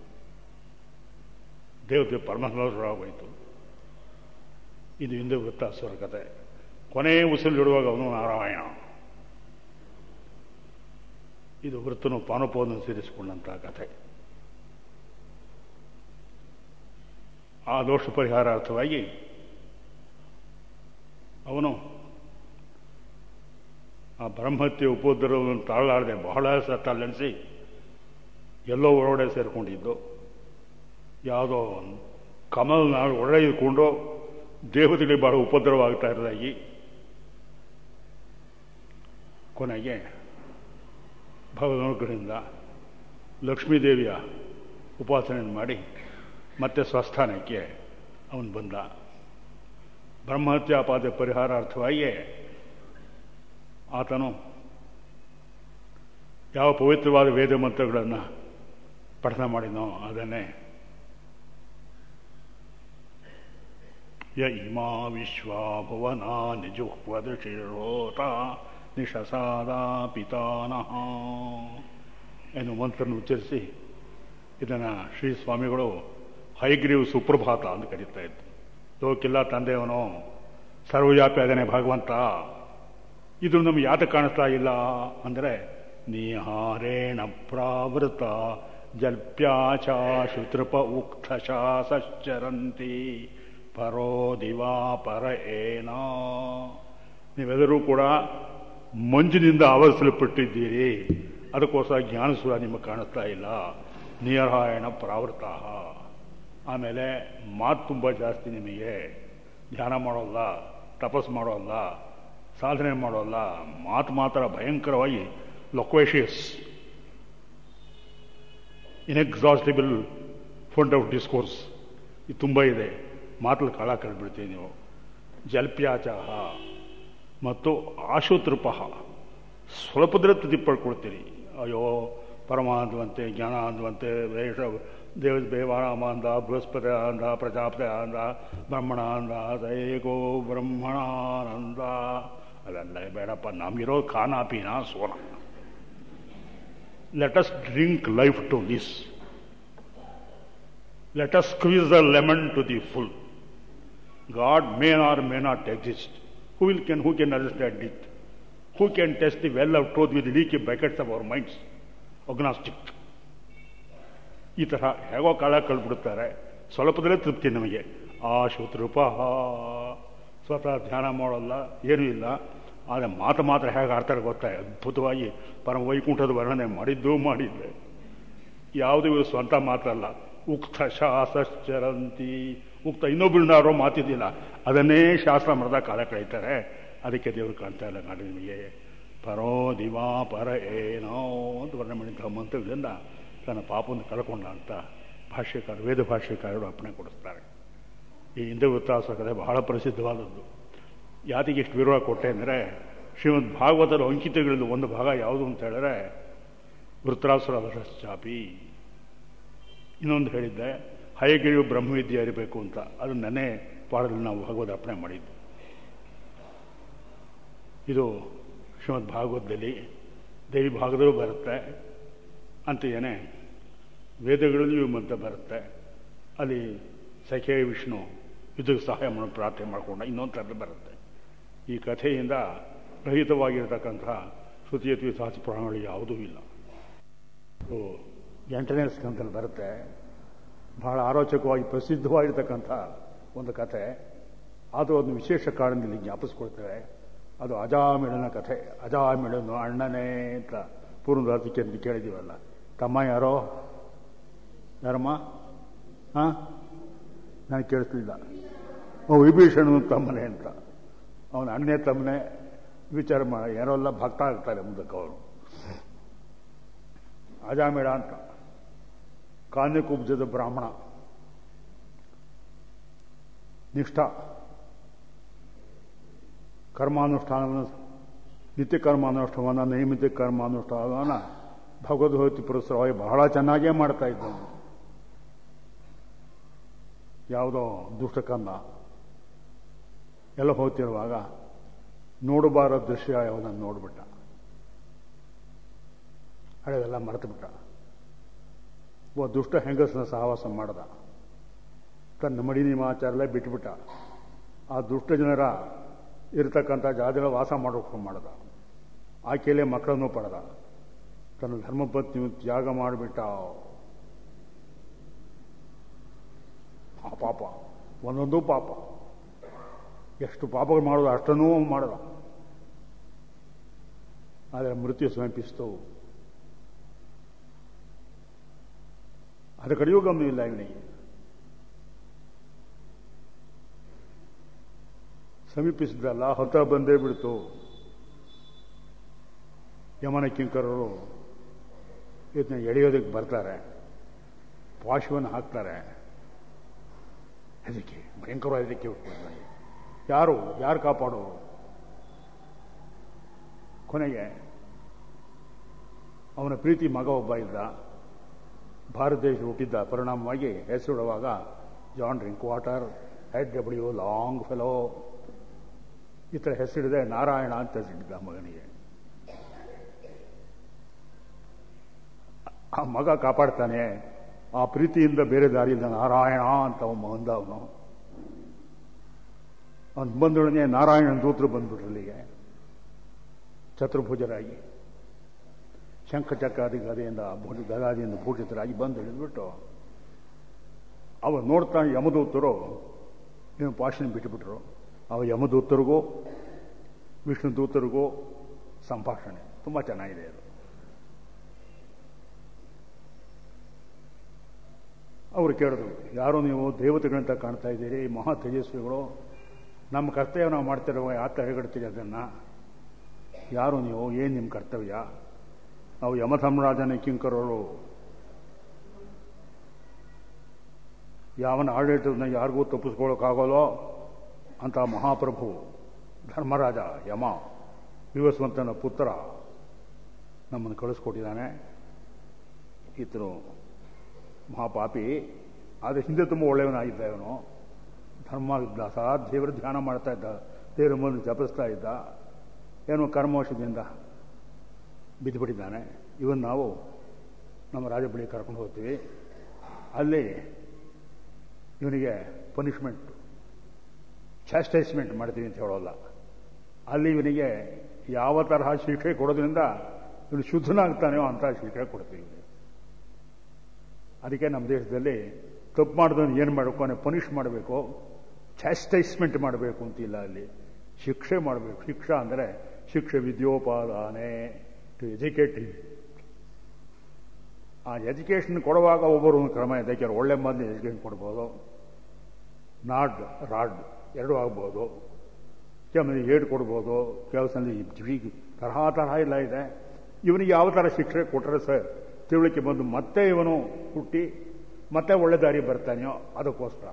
ದೇವತೆ ಪರಮಹಂಸರಾಗೋಯಿತು ಇದು ಹಿಂದೆ ವೃತ್ತಾಸುರ ಕತೆ ಕೊನೆ ಉಸಿರಿಡುವಾಗ ಅವನು ನಾರಾಯಣ ಇದು ವೃತ್ತನು ಪಾನುಪವನ್ನು ಸೇರಿಸಿಕೊಂಡಂತಹ ಕಥೆ ಆ ದೋಷ ಪರಿಹಾರಾರ್ಥವಾಗಿ ಅವನು ಆ ಬ್ರಹ್ಮತ್ಯ ಉಪೋದ್ರವನ್ನು ತಾಳಲಾರದೆ ಬಹಳ ಸತ್ತಲೆಣಿಸಿ ಎಲ್ಲೋ ಒಳಗಡೆ ಸೇರಿಕೊಂಡಿದ್ದು ಯಾವುದೋ ಕಮಲ್ ನಾಡು ಒಡೆದುಕೊಂಡು ದೇವತೆಗಳಿಗೆ ಬಹಳ ಉಪದ್ರವವಾಗ್ತಾ ಇರೋದಾಗಿ ಕೊನೆಗೆ ಭಗವನುಗ್ರಹದಿಂದ ಲಕ್ಷ್ಮೀದೇವಿಯ ಉಪಾಸನೆಯನ್ನು ಮಾಡಿ ಮತ್ತೆ ಸ್ವಸ್ಥಾನಕ್ಕೆ ಅವನು ಬಂದ ಬ್ರಹ್ಮಹತ್ಯಾಪಾದ ಪರಿಹಾರಾರ್ಥವಾಗಿ ಆತನು ಯಾವ ಪವಿತ್ರವಾದ ವೇದ ಮಂತ್ರಗಳನ್ನು ಪಠನ ಮಾಡಿನೋ ಅದನ್ನೇ ಯ ಇಮಾ ವಿಶ್ವಾಭುವನ ನಿಜುಹ್ವದಶಿರೋತ ನಿಶಸಾದ ಪಿತಾನಃ ಎನ್ನುವ ಮಂತ್ರವನ್ನು ಉಚ್ಚರಿಸಿ ಇದನ್ನು ಶ್ರೀ ಸ್ವಾಮಿಗಳು ಹೈಗ್ರೀವ್ ಸುಪ್ರಭಾತ ಅಂತ ಕರೀತಾ ಇತ್ತು ಲೋಕಿಲ್ಲ ತಂದೆಯವನು ಸರ್ವವ್ಯಾಪಿ ಅದನ್ನೇ ಭಗವಂತ ಇದು ನಮ್ಗೆ ಯಾತ ಕಾಣಿಸ್ತಾ ಇಲ್ಲ ಅಂದರೆ ನಿಹಾರೇಣ ಪ್ರಾವೃತ ಜಲ್ಪ್ಯಾಚಾಶುತೃಪ ಉಕ್ತಶಾಸಶ್ಚರಂತಿ ಪರೋ ದಿವಾ ಪರ ಏನ ನೀವೆಲ್ಲರೂ ಕೂಡ ಮಂಜಿನಿಂದ ಆವರಿಸಲ್ಪಟ್ಟಿದ್ದೀರಿ ಅದಕ್ಕೋಸ್ಕರ ಜ್ಞಾನಸುರ ನಿಮಗೆ ಕಾಣಿಸ್ತಾ ಇಲ್ಲ ನಿಯರಾಯಣ ಪ್ರಾವೃತ ಆಮೇಲೆ ಮಾತು ತುಂಬ ಜಾಸ್ತಿ ನಿಮಗೆ ಧ್ಯಾನ ಮಾಡೋಲ್ಲ ತಪಸ್ ಮಾಡೋಲ್ಲ ಸಾಧನೆ ಮಾಡೋಲ್ಲ ಮಾತು ಮಾತ್ರ ಭಯಂಕರವಾಗಿ loquacious inexhaustible fund of discourse ಇದು ತುಂಬ ಇದೆ ಮಾತಲ್ಲಿ ಕಾಳ ಕಳೆದ್ಬಿಡ್ತೀವಿ ನೀವು ಜಲ್ಪ್ಯಾಚಾಹ ಮತ್ತು ಆಶುತೃಪ ಸ್ವಲ್ಪದ್ರೆ ತುದಿ ಪಡ್ಕೊಳ್ತೀರಿ ಅಯ್ಯೋ ಪರಮ ಅಂದುವಂತೆ ಜ್ಞಾನ ಅಂದುವಂತೆ ವೇಷ ದೇವ ದೇವಾರಾಮ ಅಂದ ಬೃಹಸ್ಪತಿ ಅಂದ ಪ್ರಜಾಪತಿ ಅಂದ ಬ್ರಹ್ಮಣ ಅಂದ ದೈಗೋ ಬ್ರಹ್ಮಣಾನಂದ ಅದೆಲ್ಲ ಬೇಡಪ್ಪ ನಮಗಿರೋ ಖಾನಾ ಪೀನಾ ಸೋನ let us drink life to this let us squeeze the lemon to the full God may or may not exist who will can who can understand it who can test the well of truth with leak buckets of our minds agnostic ಈ ಥರ ಹೇಗೋ ಕಾಲ ಕಳ್ಬಿಡುತ್ತಾರೆ ಸ್ವಲ್ಪದಲ್ಲೇ ತೃಪ್ತಿ ನಮಗೆ ಆ ಶೂತ್ರೂಪ ಸ್ವತಃ ಧ್ಯಾನ ಮಾಡೋಲ್ಲ ಏನೂ ಇಲ್ಲ ಆದರೆ ಮಾತು ಮಾತ್ರ ಹೇಗೆ ಆಡ್ತಾರೆ ಗೊತ್ತಾ ಅದ್ಭುತವಾಗಿ ಪರಮ ವೈಕುಂಠದ ವರ್ಣನೆ ಮಾಡಿದ್ದು ಮಾಡಿದ್ದೆ ಯಾವುದು ಇವರು ಸ್ವಂತ ಮಾತಲ್ಲ ಉಕ್ತ ಶಾಸಶ್ಚರಂತಿ ಉಕ್ತ ಇನ್ನೊಬ್ಬರನ್ನಾರೋ ಮಾತಿದ್ದಿಲ್ಲ ಅದನ್ನೇ ಶಾಸ್ತ್ರ ಮರದ ಕಾಲ ಕಳೀತಾರೆ ಅದಕ್ಕೆ ದೇವರು ಕಾಣ್ತಾ ಇಲ್ಲ ನಾಡು ನಿಮಗೆ ಪರೋ ದಿವಾ ಪರ ಏನೋ ಅಂತ ವರ್ಣನೆ ಮಾಡಿದ ಮಂತ್ರಗಳಿಂದ ತನ್ನ ಪಾಪವನ್ನು ಕಳ್ಕೊಂಡ ಅಂತ ಭಾಷ್ಯಕಾರ ವೇದ ಭಾಷ್ಯಕಾರರು ಅಪ್ಪಣೆ ಕೊಡಿಸ್ತಾರೆ ಈ ಹಿಂದೆ ವೃತ್ತಾಸ ಕಥೆ ಬಹಳ ಪ್ರಸಿದ್ಧವಾದದ್ದು ಯಾತಿಗೆ ಇಷ್ಟು ವಿರೋಧ ಕೊಟ್ಟೆ ಅಂದರೆ ಶ್ರೀಮದ್ ಭಾಗವತರ ಅಂಕಿತಗಳಲ್ಲಿ ಒಂದು ಭಾಗ ಯಾವುದು ಅಂತ ಹೇಳಿದ್ರೆ ವೃತ್ರಾಸುರ ಚಾಪಿ ಇನ್ನೊಂದು ಹೇಳಿದ್ದೆ ಹಯಗಿರಿಯು ಬ್ರಹ್ಮವಿದ್ಯೆ ಅರಿಬೇಕು ಅಂತ ಅದು ನನ್ನೇ ಪಾಠದಲ್ಲಿ ನಾವು ಭಾಗವತ ಅರ್ಪಣೆ ಮಾಡಿದ್ದು ಇದು ಶ್ರೀಮದ್ ಭಾಗವತದಲ್ಲಿ ದೇವಿ ಭಾಗದಲ್ಲೂ ಬರುತ್ತೆ ಅಂತೆಯೇ ವೇದಗಳಲ್ಲಿಯೂ ಮಂತ್ರ ಬರುತ್ತೆ ಅಲ್ಲಿ ಸಖೆ ವಿಷ್ಣು ಯುದ್ಧಕ್ಕೆ ಸಹಾಯ ಮಾಡೋ ಪ್ರಾರ್ಥನೆ ಮಾಡಿಕೊಂಡ ಇನ್ನೊಂದು ಥರದ್ದು ಬರುತ್ತೆ ಈ ಕಥೆಯಿಂದ ರಹಿತವಾಗಿರತಕ್ಕಂತಹ ಶ್ರುತಿಯತ್ವಿ ಸಾಹಸ ಪುರಾಣಗಳು ಯಾವುದೂ ಇಲ್ಲ ಎಂಟನೇ ಸ್ಕಂದಲ್ಲಿ ಬರುತ್ತೆ ಬಹಳ ಆರೋಚಕವಾಗಿ ಪ್ರಸಿದ್ಧವಾಗಿರ್ತಕ್ಕಂಥ ಒಂದು ಕಥೆ ಅದು ಒಂದು ವಿಶೇಷ ಕಾರಣದಲ್ಲಿ ಜ್ಞಾಪಿಸ್ಕೊಳ್ತೇವೆ ಅದು ಅಜಾಮಿಳನ ಕಥೆ ಅಜಾಮಿಳನು ಅಣ್ಣನೇ ಅಂತ ಪೂರ್ಣದಾತಿಕೆ ಅಂತ ಕೇಳಿದೀವಲ್ಲ ತಮ್ಮ ಯಾರೋ ಯಾರಮ್ಮ ಹಾ ನನಗೆ ಕೇಳಿಸ್ಲಿಲ್ಲ ಓ ವಿಭೀಷಣನು ತಮ್ಮನೇ ಅಂತ ಅವನ ಅಣ್ಣೆ ತಮ್ಮನೆ ವಿಚಾರ ಮಾಡ ಯಾರೋಲ್ಲ ಭಕ್ತ ಆಗ್ತಾರೆ ಮುಂದಕ್ಕೆ ಅವರು ಅಜಾಮೇಳ ಅಂತ ಕಾನ್ಯಕುಬ್ಜದ ಬ್ರಾಹ್ಮಣ ನಿಷ್ಠ ಕರ್ಮಾನುಷ್ಠಾನವನ್ನು ನಿತ್ಯ ಕರ್ಮಾನುಷ್ಠಾನವನ್ನು ನೈಮಿತ್ಯ ಕರ್ಮಾನುಷ್ಠಾನವನ್ನು ಭಗವದ್ಭಕ್ತಿ ಪುರಸ್ಸರವಾಗಿ ಬಹಳ ಚೆನ್ನಾಗೇ ಮಾಡ್ತಾ ಇದ್ದವನು ಯಾವುದೋ ದುಷ್ಟಕನ್ನ ಎಲ್ಲ ಹೋಗ್ತಿರುವಾಗ ನೋಡಬಾರ ದೃಶ್ಯ ಯಾವುದನ್ನು ನೋಡ್ಬಿಟ್ಟ ಹಳೆದೆಲ್ಲ ಮರೆತು ಬಿಟ್ಟ ಒಬ್ಬ ದುಷ್ಟ ಹೆಂಗಸನ ಸಹವಾಸ ಮಾಡ್ದ ತನ್ನ ಮಡಿ ನಿಮಾಚಾರಲ್ಲೇ ಬಿಟ್ಬಿಟ್ಟ ಆ ದುಷ್ಟ ಜನರ ಇರತಕ್ಕಂಥ ಜಾಗದಲ್ಲಿ ವಾಸ ಮಾಡೋಕೆ ಮಾಡ್ದ ಆಕೆಯಲ್ಲೇ ಮಕ್ಕಳನ್ನು ಪಡೆದ ತನ್ನ ಧರ್ಮಪತ್ನಿಯು ತ್ಯಾಗ ಮಾಡಿಬಿಟ್ಟ ಆ ಪಾಪ ಒಂದೊಂದು ಪಾಪ ಎಷ್ಟು ಪಾಪಗಳು ಮಾಡೋದು ಅಷ್ಟನ್ನೂ ಮಾಡದ ಆದರೆ ಮೃತ್ಯು ಸಮೀಪಿಸ್ತು ಅದು ಕಡೆಯೂ ಗಮನವಿಲ್ಲ ಇವನಿಗೆ ಸಮೀಪಿಸಿದ್ರಲ್ಲ ಹೊತ್ತ ಬಂದೇ ಬಿಡ್ತು ಯಮನ ಕಿಂಕರರು ಇದನ್ನ ಎಳೆಯೋದಕ್ಕೆ ಬರ್ತಾರೆ ಪಾಶವನ್ನು ಹಾಕ್ತಾರೆ ಹೆದರಿಕೆ ಭಯಂಕರ ಹೆದರಿಕೆ ಹುಟ್ಬಿಡ್ತಾರೆ ಯಾರು ಯಾರು ಕಾಪಾಡೋರು ಕೊನೆಗೆ ಅವನ ಪ್ರೀತಿ ಮಗ ಒಬ್ಬ ಇದ್ದ ಭಾರತ ದೇಶ ಹುಟ್ಟಿದ್ದ ಪರಿಣಾಮವಾಗಿ ಹೆಸರಿಡುವಾಗ John Drinkwater H W Longfellow ಈ ಥರ ಹೆಸರಿಡದೆ ನಾರಾಯಣ ಅಂತ ಹೆಸರಿದ್ದ ಮಗನಿಗೆ ಆ ಮಗ ಕಾಪಾಡ್ತಾನೆ ಆ ಪ್ರೀತಿಯಿಂದ ಬೇರೆ ದಾರಿಯಿಂದ ನಾರಾಯಣ ಅಂತ ಅವನು ಬಂದ ಅವನು ಅವನು ಬಂದೊಡನೆ ನಾರಾಯಣನ ದೂತರು ಬಂದ್ಬಿಟ್ರು ಅಲ್ಲಿಗೆ ಚತುರ್ಭುಜರಾಗಿ ಶಂಖಚಕ್ರಾದಿ ಗದೆಯಿಂದ ಗದಾದಿಯಿಂದ ಭೂಷಿತರಾಗಿ ಬಂದು ಹಿಡಿದ್ಬಿಟ್ಟು ಅವ ನೋಡ್ತಾ ಯಮದೂತರು ಇವನು ಪಾಶನ ಬಿಟ್ಟುಬಿಟ್ರು ಅವ ಯಮದೂತರಿಗೂ ವಿಷ್ಣು ದೂತರಿಗೂ ಸಂಭಾಷಣೆ ತುಂಬ ಚೆನ್ನಾಗಿದೆ ಅದು ಅವರು ಕೇಳಿದ್ರು ಯಾರೋ ನೀವು ದೇವತೆಗಳಂತ ಕಾಣ್ತಾ ಇದ್ದೀರಿ ಮಹಾ ತೇಜಸ್ವಿಗಳು ನಮ್ಮ ಕರ್ತವ್ಯ ನಾವು ಮಾಡ್ತಿರುವ ಯಾತ ಹೆಗಡ್ತೀರಿ ಅದನ್ನು ಯಾರು ನೀವು ಏನು ನಿಮ್ಮ ಕರ್ತವ್ಯ ನಾವು ಯಮಧರ್ಮರಾಜನ ಕಿಂಕರರು ಯಾವನ ಆಡಳಿತದನ್ನ ಯಾರಿಗೂ ತಪ್ಪಿಸ್ಕೊಳ್ಳೋಕ್ಕಾಗೋಲ್ಲೋ ಅಂತ ಮಹಾಪ್ರಭು ಧರ್ಮರಾಜ ಯಮ ವಿವಸ್ವಂತನ ಪುತ್ರ ನಮ್ಮನ್ನು ಕಳಿಸ್ಕೊಟ್ಟಿದ್ದಾನೆ ಈತನು ಮಹಾಪಾಪಿ ಆದರೆ ಹಿಂದೆ ತುಂಬ ಒಳ್ಳೆಯವನಾಗಿದ್ದ ಇವನು ಧರ್ಮ ದಾಸ ದೇವರ ಧ್ಯಾನ ಮಾಡ್ತಾ ಇದ್ದ ದೇವರ ಮುಂದೆ ಜಪಿಸ್ತಾ ಇದ್ದ ಏನೋ ಕರ್ಮವಶದಿಂದ ಬಿದ್ದುಬಿಟ್ಟಿದ್ದಾನೆ ಇವನ್ ನಾವು ನಮ್ಮ ರಾಜ ಬಳಿ ಕರ್ಕೊಂಡು ಹೋಗ್ತೀವಿ ಅಲ್ಲಿ ಇವನಿಗೆ ಪನಿಷ್ಮೆಂಟ್ ಚಾಸ್ಟೈಸ್ಮೆಂಟ್ ಮಾಡ್ತೀವಿ ಅಂತ ಹೇಳೋಲ್ಲ ಅಲ್ಲಿ ಇವನಿಗೆ ಯಾವ ತರಹ ಶಿಕ್ಷೆ ಕೊಡೋದ್ರಿಂದ ಇವನು ಶುದ್ಧನಾಗ್ತಾನೆಯೋ ಅಂತ ಶಿಕ್ಷೆ ಕೊಡ್ತೀವಿ ಅದಕ್ಕೆ ನಮ್ಮ ದೇಶದಲ್ಲಿ ತಪ್ಪು ಮಾಡಿದವನು ಏನು ಮಾಡಬೇಕು ಅವನೇ ಪನಿಷ್ ಮಾಡಬೇಕು ಚಾಸ್ಟೈಸ್ಮೆಂಟ್ ಮಾಡಬೇಕು ಅಂತಿಲ್ಲ ಅಲ್ಲಿ ಶಿಕ್ಷೆ ಮಾಡಬೇಕು ಶಿಕ್ಷಾ ಅಂದರೆ ಶಿಕ್ಷೆ ವಿದ್ಯೋಪಾದಾನೆ ಟು ಎಜುಕೇಟ್ ಆ ಎಜುಕೇಷನ್ ಕೊಡುವಾಗ ಒಬ್ಬರು ಒಂದು ಕ್ರಮ ಇದೆ ಕೆಲವು ಒಳ್ಳೆ ಮಂದಿ ಎಜುಕೇಷನ್ ಕೊಡ್ಬೋದು ನಾಡ್ ರಾಡ್ ಎರಡೂ ಆಗ್ಬೋದು ಕೆಲವು ಏಡ್ ಕೊಡ್ಬೋದು ಕೆಲಸದಲ್ಲಿ ತರಹ ತರಹ ಇಲ್ಲ ಇದೆ ಇವನಿಗೆ ಯಾವ ಥರ ಶಿಕ್ಷೆ ಕೊಟ್ಟರೆ ಸರ್ ತಿಳುವಳಿಕೆ ಬಂದು ಮತ್ತೆ ಇವನು ಹುಟ್ಟಿ ಮತ್ತೆ ಒಳ್ಳೆ ದಾರಿ ಬರ್ತಾನೆಯೋ ಅದಕ್ಕೋಸ್ಕರ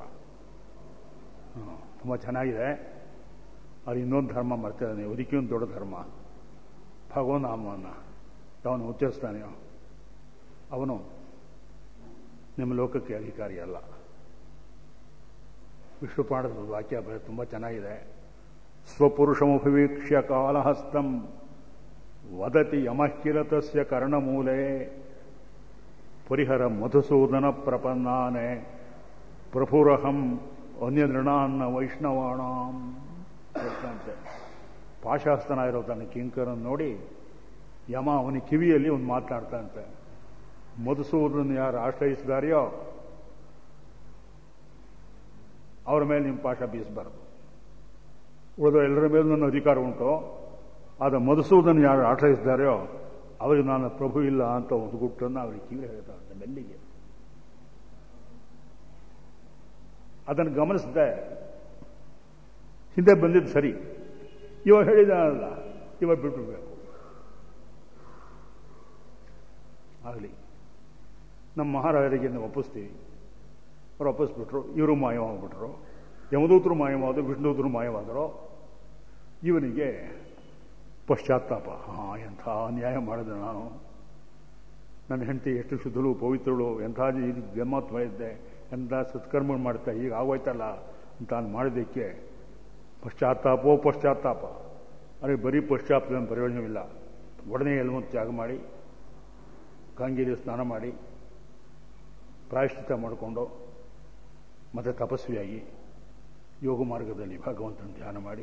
ತುಂಬ ಚೆನ್ನಾಗಿದೆ ಅದು ಇನ್ನೊಂದು ಧರ್ಮ ಮರ್ತಿದ್ದಾನೆ ಅದಕ್ಕೆ ಒಂದು ದೊಡ್ಡ ಧರ್ಮ ಭಗವನಾಮವನ್ನು ಅವನು ಉಚ್ಚರಿಸ್ತಾನೆಯೋ ಅವನು ನಿಮ್ಮ ಲೋಕಕ್ಕೆ ಅಧಿಕಾರಿ ಅಲ್ಲ ವಿಷ್ಣುಪಾಣದ ವಾಕ್ಯ ತುಂಬ ಚೆನ್ನಾಗಿದೆ ಸ್ವಪುರುಷಮುಪವೀಕ್ಷ್ಯ ಕಾಲಹಸ್ತಂ ವದತಿ ಯಮಃಕಿರತಸ್ಯ ಕರ್ಣಮೂಲೆ ಪರಿಹರ ಮಧುಸೂದನ ಪ್ರಪನ್ನಾನೆ ಪ್ರಭುರಹಂ ಅನ್ಯನೃಣಾನ್ನ ವೈಷ್ಣವಾಣಾಂ ಅಂತೆ ಪಾಶಾಸ್ತನ ಇರೋ ತನ್ನ ಕಿಂಕರನ್ನು ನೋಡಿ ಯಮ ಅವನ ಕಿವಿಯಲ್ಲಿ ಒಂದು ಮಾತನಾಡ್ತಂತೆ ಮಧುಸೂದನ ಯಾರು ಆಶ್ರಯಿಸಿದಾರೆಯೋ ಅವರ ಮೇಲೆ ನಿಮ್ಮ ಪಾಶ ಬೀಸಬಾರದು ಉಳಿದ ಎಲ್ಲರ ಮೇಲೂ ನನ್ನ ಅಧಿಕಾರ ಉಂಟು ಆದ ಮಧುಸೂದನ ಯಾರು ಆಶ್ರಯಿಸಿದಾರೆಯೋ ಅವರಿಗೆ ನಾನು ಪ್ರಭು ಇಲ್ಲ ಅಂತ ಒಂದು ಗುಟ್ಟನ್ನು ಅವರಿಗೆ ಕಿವಿ ಹೇಳ್ತಾರೆ ಮೆಲ್ಲಿಗೆ ಅದನ್ನು ಗಮನಿಸಿದೆ ಹಿಂದೆ ಬಂದಿದ್ದು ಸರಿ ಇವಾಗ ಹೇಳಿದಾನಲ್ಲ ಇವಾಗ ಬಿಟ್ಬಿಡ್ಬೇಕು ಆಗಲಿ ನಮ್ಮ ಮಹಾರಾಜರಿಗೆ ಒಪ್ಪಿಸ್ತೀವಿ ಅವ್ರು ಒಪ್ಪಿಸ್ಬಿಟ್ರು ಇವರು ಮಾಯವಾಗ್ಬಿಟ್ರು ಯಮದೂತರು ಮಾಯವಾದರು ವಿಷ್ಣುದೂತರು ಮಾಯವಾದರು ಇವನಿಗೆ ಪಶ್ಚಾತ್ತಾಪ ಹಾಂ ಎಂಥ ಅನ್ಯಾಯ ಮಾಡಿದೆ ನಾನು ನನ್ನ ಹೆಂಡತಿ ಎಷ್ಟು ಶುದ್ಧಳು ಪವಿತ್ರಳು ಎಂಥ ಇದು ಜನ್ಮತ್ವ ಇದ್ದೆ ಎಂಥ ಸತ್ಕರ್ಮ ಮಾಡ್ತಾ ಈಗ ಆಗೋಯ್ತಲ್ಲ ಅಂತ ನಾನು ಮಾಡಿದ್ದಕ್ಕೆ ಪಶ್ಚಾತ್ತಾಪೋ ಪಶ್ಚಾತ್ತಾಪ ಅದೇ ಬರೀ ಪಶ್ಚಾತ್ತಾಪ ಪ್ರಯೋಜನವಿಲ್ಲ ಒಡನೆ ಎಲ್ಮು ತ್ಯಾಗ ಮಾಡಿ ಗಂಗೆಯಲ್ಲಿ ಸ್ನಾನ ಮಾಡಿ ಪ್ರಾಯಶ್ಚಿತ ಮಾಡಿಕೊಂಡು ಮತ್ತೆ ತಪಸ್ವಿಯಾಗಿ ಯೋಗ ಮಾರ್ಗದಲ್ಲಿ ಭಗವಂತನ ಧ್ಯಾನ ಮಾಡಿ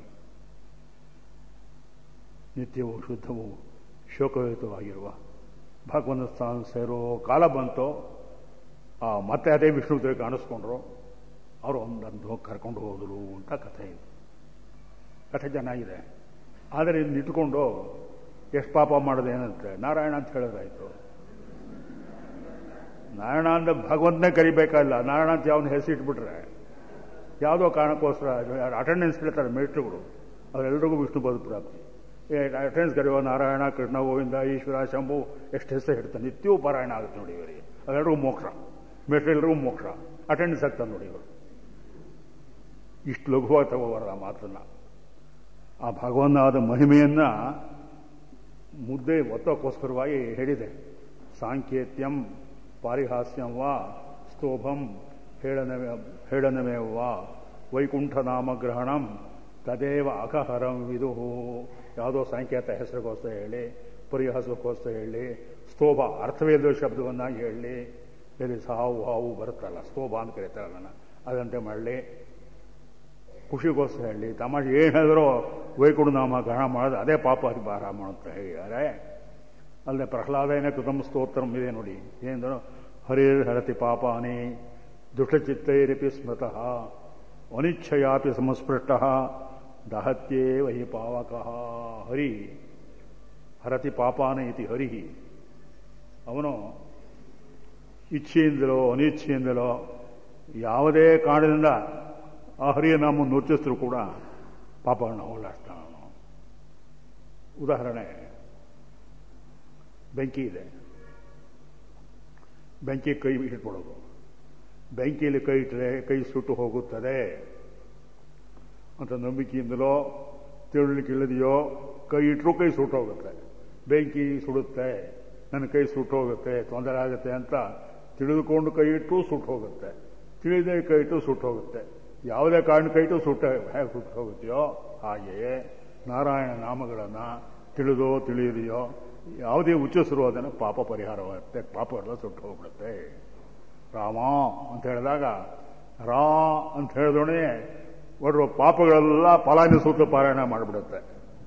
ನಿತ್ಯವೂ ಶುದ್ಧವೂ ಶೋಕಯುತವಾಗಿರುವ ಭಗವಂತ ಸ್ಥಾನ ಸೇರೋ ಕಾಲ ಬಂತು ಆ ಮತ್ತೆ ಅದೇ ವಿಷ್ಣು ದೇವ ಕಾಣಿಸ್ಕೊಂಡ್ರು ಅವರು ಒಂದೊಂದು ಕರ್ಕೊಂಡು ಹೋದರು ಅಂತ ಕಥೆ ಇದೆ ಕಥೆ ಚೆನ್ನಾಗಿದೆ ಆದರೆ ಇದನ್ನ ಇಟ್ಕೊಂಡು ಎಷ್ಟು ಪಾಪ ಮಾಡೋದು ಏನಂತೆ ನಾರಾಯಣ ಅಂತ ಹೇಳಿದ್ರಾಯ್ತು ನಾರಾಯಣ ಅಂದ್ರೆ ಭಗವಂತನೇ ಕರಿಬೇಕಾಗಿಲ್ಲ ನಾರಾಯಣ ಅಂತ ಯಾವನ್ನ ಹೆಸರಿಟ್ಬಿಟ್ರೆ ಯಾವುದೋ ಕಾರಣಕ್ಕೋಸ್ಕರ ಅಟೆಂಡೆನ್ಸ್ ಹೇಳ್ತಾರೆ ಮೇಸ್ಟ್ರುಗಳು ಅವರೆಲ್ಲರಿಗೂ ವಿಷ್ಣು ಬದು ಪ್ರಾಪ್ತಿ ಅಟೆಂಡೆನ್ಸ್ ಕರೆಯುವ ನಾರಾಯಣ ಕೃಷ್ಣ ಗೋವಿಂದ ಈಶ್ವರ ಶಂಭು ಎಷ್ಟು ಹೆಸರು ಹೇಳ್ತಾನೆ ನಿತ್ಯವೂ ಪಾರಾಯಣ ಆಗುತ್ತೆ ನೋಡಿ ಇವರಿಗೆ ಅವೆಲ್ಲರಿಗೂ ಮೋಕ್ಷ ಮೇಸ್ಟ್ರು ಎಲ್ರಿಗೂ ಮೋಕ್ಷ ಅಟೆಂಡೆನ್ಸ್ ಆಗ್ತಾನೆ ನೋಡಿ ಇವರು ಇಷ್ಟು ಲಘುವಾಗಿ ತಗೋಬಾರ್ದು ಆ ಮಾತನ್ನ ಆ ಭಗವನ್ನಾದ ಮಹಿಮೆಯನ್ನ ಮುದ್ದೆ ಒತ್ತೋಕ್ಕೋಸ್ಕರವಾಗಿ ಹೇಳಿದೆ ಸಾಂಕೇತ್ಯಂ ಪಾರಿಹಾಸ್ಯಂ ವಾ ಸ್ತೋಭಂ ಹೇಳನವೇ ಹೇಳನವೇ ವಾ ವೈಕುಂಠ ನಾಮಗ್ರಹಣಂ ತದೇವ ಅಕಹರಂ ವಿದು ಯಾವುದೋ ಸಾಂಕೇತ ಹೆಸರಿಗೋಸ್ಕರ ಹೇಳಿ ಪರಿಹಾಸಕ್ಕೋಸ್ಕರ ಹೇಳಿ ಸ್ತೋಭ ಅರ್ಥವೇ ಇಲ್ಲದ ಶಬ್ದವನ್ನಾಗಿ ಹೇಳಿ ಎಲ್ಲಿ ಸಾವು ಹಾವು ಬರುತ್ತಲ್ಲ ಸ್ತೋಭ ಅಂತ ಕರೀತಾರೆ ಅದನ್ನು ಅದಂತೆ ಮಾಡಲಿ ಖುಷಿಗೋಸ್ಕರ ಹೇಳಿ ತಮಾಷೆ ಏನು ಹೇಳಿದ್ರು ವೈಕುಂಠ ನಾಮ ಗ್ರಹಣ ಮಾಡೋದು ಅದೇ ಪಾಪ ಪರಿಹಾರ ಮಾಡುತ್ತೆ ಹೇಳಿದ್ದಾರೆ ಅಲ್ಲದೆ ಪ್ರಹ್ಲಾದನೇ ಕೃತಂ ಸ್ತೋತ್ರಂ ಇದೆ ನೋಡಿ ಏನಂದ್ರು ಹರಿರ್ ಹರತಿ ಪಾಪಾನಿ ದುಷ್ಟಚಿತ್ತೈರಪಿ ಸ್ಮೃತಃ ಅನಿಚ್ಛಯಾಪಿ ಸಂಸ್ಪೃಷ್ಟ ದಹತ್ಯೇ ವಹಿ ಪಾವಕ ಹರಿ ಹರತಿ ಪಾಪಾನ ಇತಿ ಹರಿ ಅವನು ಇಚ್ಛೆಯಿಂದಲೋ ಅನಿಚ್ಛೆಯಿಂದಲೋ ಯಾವುದೇ ಕಾರಣದಿಂದ ಆ ಹರಿಯ ನಾಮ ನೂರ್ಚಿಸಿದ್ರು ಕೂಡ ಪಾಪವನ್ನು ಹೋಲಾಡ್ತಾನ ಉದಾಹರಣೆ ಬೆಂಕಿ ಇದೆ ಬೆಂಕಿ ಕೈ ಇಟ್ಬಿಡೋದು ಬೆಂಕಿಯಲ್ಲಿ ಕೈ ಇಟ್ಟರೆ ಕೈ ಸುಟ್ಟು ಹೋಗುತ್ತದೆ ಅಂತ ನಂಬಿಕೆಯಿಂದಲೋ ತಿಳುವಳಿಕೆಯಿಲ್ಲದೆಯೋ ಕೈ ಇಟ್ಟರೂ ಕೈ ಸುಟ್ಟೋಗುತ್ತೆ ಬೆಂಕಿ ಸುಡುತ್ತೆ ನನ್ನ ಕೈ ಸುಟ್ಟೋಗುತ್ತೆ ತೊಂದರೆ ಆಗುತ್ತೆ ಅಂತ ತಿಳಿದುಕೊಂಡು ಕೈ ಇಟ್ಟು ಸುಟ್ಟು ಹೋಗುತ್ತೆ ತಿಳಿದೇ ಕೈ ಇಟ್ಟು ಸುಟ್ಟು ಹೋಗುತ್ತೆ ಯಾವುದೇ ಕಾರಣ ಕೈ ಇಟ್ಟು ಸುಟ್ಟ ಹೇಗೆ ಸುಟ್ಟು ಹೋಗುತ್ತೆಯೋ ಹಾಗೆಯೇ ನಾರಾಯಣ ನಾಮಗಳನ್ನು ತಿಳಿದೋ ತಿಳಿಯದೆಯೋ ಯಾವುದೇ ಉಚ್ಚಸರು ಅದನ್ನು ಪಾಪ ಪರಿಹಾರವಾಗುತ್ತೆ ಪಾಪ ಎಲ್ಲ ಸುಟ್ಟು ಹೋಗ್ಬಿಡುತ್ತೆ ರಾಮ ಅಂತ ಹೇಳಿದಾಗ ರಾ ಅಂತ ಹೇಳಿದೊಡನೆ ಒಡ್ರು ಪಾಪಗಳೆಲ್ಲ ಫಲಾನುಸೂತ್ರ ಪಾರಾಯಣ ಮಾಡಿಬಿಡುತ್ತೆ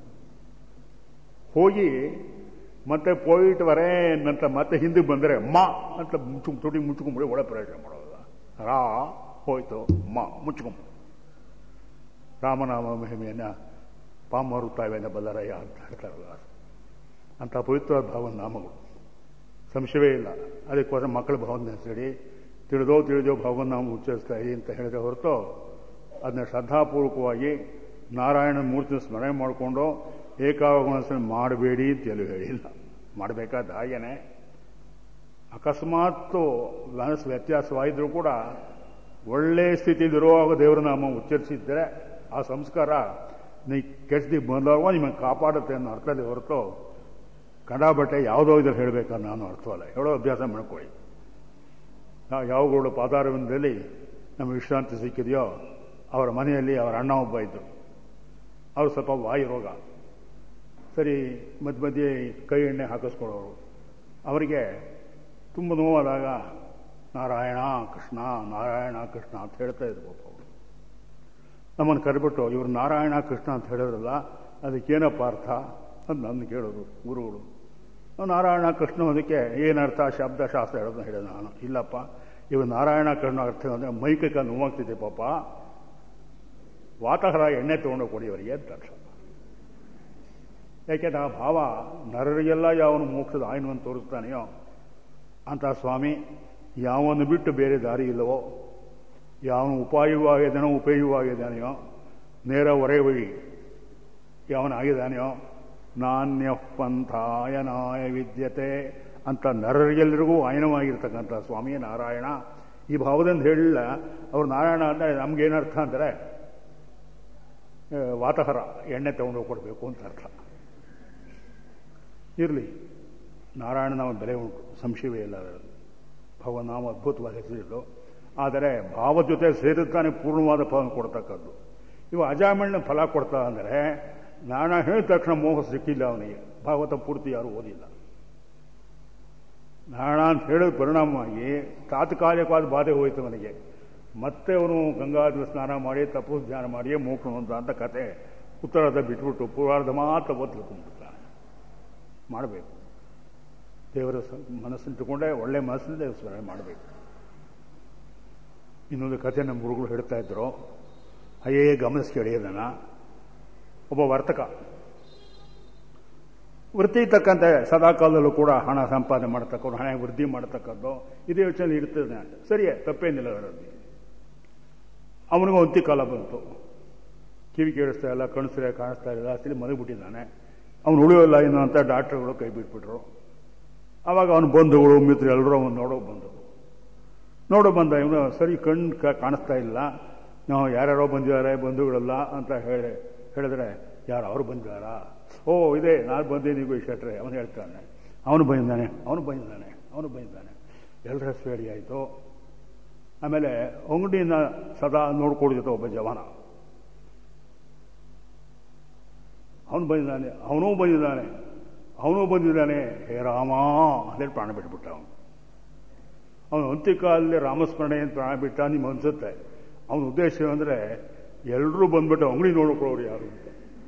ಹೋಗಿ ಮತ್ತೆ ಪೋಯಿಟ್ ವರೇ ಅಂತ ಮತ್ತೆ ಹಿಂದಕ್ಕೆ ಬಂದರೆ ಮ ಅಂತ ಮುಚ್ಚು ತುಟಿ ಮುಚ್ಕೊಂಬಿಡಿ ಒಳ್ಳೆ ಪ್ರಯೋಜನ ಮಾಡೋಲ್ಲ ರಾ ಹೋಯ್ತು ಮ ಮುಚ್ಕೊಂಬಿಡಿ ರಾಮನಾಮ ಮಹಿಮೆಯನ್ನು ಪಾಮರು ತಾವೇನ ಬಲ್ಲರಯ್ಯ ಅಂತ ಹೇಳ್ತಾರಲ್ಲ ಅಂತ ಪವಿತ್ರವಾದ ಭಾವನ ನಾಮಗಳು ಸಂಶಯವೇ ಇಲ್ಲ ಅದಕ್ಕೋಸ್ಕರ ಮಕ್ಕಳ ಭಾವನ ಹೆಸರಿ ತಿಳಿದೋ ತಿಳಿದೋ ಭಾವನ ನಾಮ ಉಚ್ಚರಿಸ್ತಾ ಇರಿ ಅಂತ ಹೇಳಿದ ಹೊರತು ಅದನ್ನ ಶ್ರದ್ಧಾಪೂರ್ವಕವಾಗಿ ನಾರಾಯಣ ಮೂರ್ತಿನ ಸ್ಮರಣೆ ಮಾಡಿಕೊಂಡು ಏಕಾಗುಣಸ್ಮರಣೆ ಮಾಡಬೇಡಿ ಅಂತ ಎಲ್ಲೂ ಹೇಳಿಲ್ಲ ಮಾಡಬೇಕಾದ ಹಾಗೇನೆ ಅಕಸ್ಮಾತ್ತು ಮನಸ್ಸು ವ್ಯತ್ಯಾಸವಾಗಿದ್ರೂ ಕೂಡ ಒಳ್ಳೆ ಸ್ಥಿತಿಯಲ್ಲಿರುವಾಗ ದೇವರ ನಾಮ ಉಚ್ಚರಿಸಿದ್ರೆ ಆ ಸಂಸ್ಕಾರ ನೀ ಕೆಟ್ಟದಿ ಬಂದಾಗ ನಿಮಗೆ ಕಾಪಾಡುತ್ತೆ ಅನ್ನೋ ಅರ್ಥದಲ್ಲಿ ಹೊರತು ಬಟ್ಟೆ ಯಾವುದೋ ಇದ್ರೆ ಹೇಳಬೇಕನ್ನೋ ನಾನು ಅರ್ಥವಲ್ಲ ಹೇಳೋ ಅಭ್ಯಾಸ ಮಾಡ್ಕೊಳ್ಳಿ ನಾವು ಯಾವಾಗಲೂ ಪಾದಾರವಿಂದದಲ್ಲಿ ನಮಗೆ ವಿಶ್ರಾಂತಿ ಸಿಕ್ಕಿದೆಯೋ ಅವರ ಮನೆಯಲ್ಲಿ ಅವರ ಅಣ್ಣ ಒಬ್ಬ ಇದ್ದರು ಅವರು ಸ್ವಲ್ಪ ವಾಯು ರೋಗ ಸರಿ ಮಧ್ಯ ಮಧ್ಯೆ ಕೈ ಎಣ್ಣೆ ಹಾಕಿಸ್ಕೊಳ್ಳೋರು ಅವರಿಗೆ ತುಂಬ ನೋವಾದಾಗ ನಾರಾಯಣ ಕೃಷ್ಣ ನಾರಾಯಣ ಕೃಷ್ಣ ಅಂತ ಹೇಳ್ತಾ ಇದ್ರು ಅವರು ನಮ್ಮನ್ನು ಕರೆಬಿಟ್ಟು ಇವರು ನಾರಾಯಣ ಕೃಷ್ಣ ಅಂತ ಹೇಳಿದ್ರಲ್ಲ ಅದಕ್ಕೇನಪ್ಪ ಅರ್ಥ ಅಂತ ನನ್ನ ಕೇಳೋರು ಗುರುಗಳು ನಾರಾಯಣ ಕೃಷ್ಣ ಅದಕ್ಕೆ ಏನರ್ಥ ಶಬ್ದಶಾಸ್ತ್ರ ಹೇಳೋದು ಹೇಳಿದ ನಾನು ಇಲ್ಲಪ್ಪ ಇವು ನಾರಾಯಣ ಕೃಷ್ಣ ಅರ್ಥ ಅಂದರೆ ಮೈಕೈಕ ನೋವಾಗ್ತಿದೆ ಪಾಪ ವಾತಾಹರ ಎಣ್ಣೆ ತೊಗೊಂಡು ಕೊಡಿಯವರಿಗೆ ಅಂತ ಅರ್ಥ ಯಾಕೆಂದ್ರೆ ಆ ಭಾವ ನರರಿಗೆಲ್ಲ ಯಾವನು ಮೋಕ್ಷದ ಆಯ್ನವನ್ನು ತೋರಿಸ್ತಾನೆಯೋ ಅಂತ ಸ್ವಾಮಿ ಯಾವನು ಬಿಟ್ಟು ಬೇರೆ ದಾರಿ ಇಲ್ಲವೋ ಯಾವನು ಉಪಾಯವಾಗಿದ್ದಾನೋ ಉಪಯೋಗವಾಗಿದ್ದಾನೆಯೋ ನೇರ ಹೊರೆ ಹೋಗಿ ಯಾವನಾಗಿದ್ದಾನೆಯೋ ನಾಣ್ಯ ಪಂಥಾಯನಾಯ ವಿದ್ಯತೆ ಅಂತ ನರರಿಗೆಲ್ಲರಿಗೂ ಆಯನವಾಗಿರ್ತಕ್ಕಂಥ ಸ್ವಾಮಿ ನಾರಾಯಣ ಈ ಭಾವದಿಂದ ಹೇಳಿಲ್ಲ ಅವ್ರು ನಾರಾಯಣ ಅಂದರೆ ನಮಗೇನರ್ಥ ಅಂದರೆ ವಾತಹರ ಎಣ್ಣೆ ತಗೊಂಡು ಕೊಡಬೇಕು ಅಂತ ಅರ್ಥ ಇರಲಿ ನಾರಾಯಣ ನಾವು ಬೆಲೆ ಉಂಟು ಸಂಶಯವೇ ಇಲ್ಲ ಅದರಲ್ಲಿ ಭಗವನ್ನಾಮ ಅದ್ಭುತವಾದ ಹೆಸರಿದ್ದು ಆದರೆ ಭಾವ ಜೊತೆ ಸೇರುತ್ತಾನೆ ಪೂರ್ಣವಾದ ಫಲ ಕೊಡ್ತಕ್ಕದ್ದು ಇವು ಅಜಾಮಿಣ್ಣ ಫಲ ಕೊಡ್ತಾ ಅಂದರೆ ನಾರಾಯಣ ಹೇಳಿದ ತಕ್ಷಣ ಮೋಹ ಸಿಕ್ಕಿಲ್ಲ ಅವನಿಗೆ ಭಾಗವತ ಪೂರ್ತಿ ಯಾರು ಓದಿಲ್ಲ ನಾರಾಯಣ ಅಂತ ಹೇಳಿದ ಪರಿಣಾಮವಾಗಿ ತಾತ್ಕಾಲಿಕವಾದ ಬಾಧೆ ಹೋಯಿತು ಅವನಿಗೆ ಮತ್ತೆ ಅವನು ಗಂಗಾಧರ ಸ್ನಾನ ಮಾಡಿ ತಪಸ್ಸು ಧ್ಯಾನ ಮಾಡಿಯೇ ಮೋಕ್ಷವಂತ ಅಂತ ಕತೆ ಉತ್ತರಾರ್ಧ ಬಿಟ್ಬಿಟ್ಟು ಪೂರ್ವಾರ್ಧ ಮಾತ್ರ ಓದ್ಲಿಕ್ಕೊಂಡ್ಬಿಡ್ತಾನೆ ಮಾಡಬೇಕು ದೇವರ ಮನಸ್ಸಿಟ್ಟುಕೊಂಡೇ ಒಳ್ಳೆ ಮನಸ್ಸಿನ ದೇವ ಸ್ಮರಣೆ ಮಾಡಬೇಕು ಇನ್ನೊಂದು ಕಥೆ ನಮ್ಮ ಗುರುಗಳು ಹೇಳ್ತಾ ಇದ್ರು ಅಯ್ಯೇ ಗಮನಿಸಿ ಕೇಳಿದನ ಒಬ್ಬ ವರ್ತಕ ವೃತ್ತಿ ತಕ್ಕಂತೆ ಸದಾ ಕಾಲದಲ್ಲೂ ಕೂಡ ಹಣ ಸಂಪಾದನೆ ಮಾಡತಕ್ಕದ್ದು ಹಣ ವೃದ್ಧಿ ಮಾಡತಕ್ಕದ್ದು ಇದೇ ಯೋಚನೆ ಇರ್ತದೆ ಸರಿಯೇ ತಪ್ಪೇನಿಲ್ಲ ಅದರಲ್ಲಿ ಅವನಿಗೂ ಅಂತಿ ಕಾಲ ಬಂತು ಕಿವಿ ಕೇಳಿಸ್ತಾ ಇಲ್ಲ ಕಣಿಸ್ರೆ ಕಾಣಿಸ್ತಾ ಇಲ್ಲ ಅಷ್ಟಲ್ಲಿ ಮಲಗಿಬಿಟ್ಟಿದ್ದಾನೆ ಅವನು ಉಳಿಯೋಲ್ಲ ಇನ್ನು ಅಂತ ಡಾಕ್ಟರ್ಗಳು ಕೈ ಬಿಟ್ಬಿಟ್ರು ಆವಾಗ ಅವನ ಬಂಧುಗಳು ಮಿತ್ರರು ಎಲ್ಲರೂ ಅವನು ನೋಡೋ ಬಂದರು ನೋಡೋ ಬಂದ ಇವನು ಸರಿ ಕಣ್ಣು ಕಾಣಿಸ್ತಾ ಇಲ್ಲ ನಾವು ಯಾರ್ಯಾರೋ ಬಂದಿದ್ದಾರೆ ಬಂಧುಗಳೆಲ್ಲ ಅಂತ ಹೇಳಿ ಹೇಳಿದ್ರೆ ಯಾರು ಅವರು ಬಂದಿದ್ದಾರಾ ಓ ಇದೆ ನಾನು ಬಂದಿದ್ದೀವಿ ಶೆಟ್ರೆ ಅವನು ಹೇಳ್ತಾನೆ ಅವನು ಬಂದಿದ್ದಾನೆ ಅವನು ಬಂದಿದ್ದಾನೆ ಅವನು ಬಂದಿದ್ದಾನೆ ಎಲ್ಲರ ಹೆಸರು ಹೇಳಿ ಆಯಿತು ಆಮೇಲೆ ಅಂಗಡಿಯಿಂದ ಸದಾ ನೋಡ್ಕೊಡಿದ್ದ ಒಬ್ಬ ಜವಾನ ಅವನು ಬಂದಿದ್ದಾನೆ ಅವನೂ ಬಂದಿದ್ದಾನೆ ಅವನೂ ಬಂದಿದ್ದಾನೆ ಹೇ ರಾಮ ಅಂತೇಳಿ ಪ್ರಾಣ ಬಿಟ್ಬಿಟ್ಟ ಅವನು ಅವನು ಅಂತ್ಯಕಾಲದಲ್ಲಿ ರಾಮಸ್ಮರಣೆ ಅಂತ ಪ್ರಾಣ ಬಿಟ್ಟ ನಿಮ್ಗೆ ಅನ್ಸುತ್ತೆ ಅವನ ಉದ್ದೇಶ ಅಂದರೆ ಎಲ್ಲರೂ ಬಂದ್ಬಿಟ್ಟು ಅಂಗಡಿ ನೋಡ್ಕೊಳ್ಳೋರು ಯಾರು ಅಂತ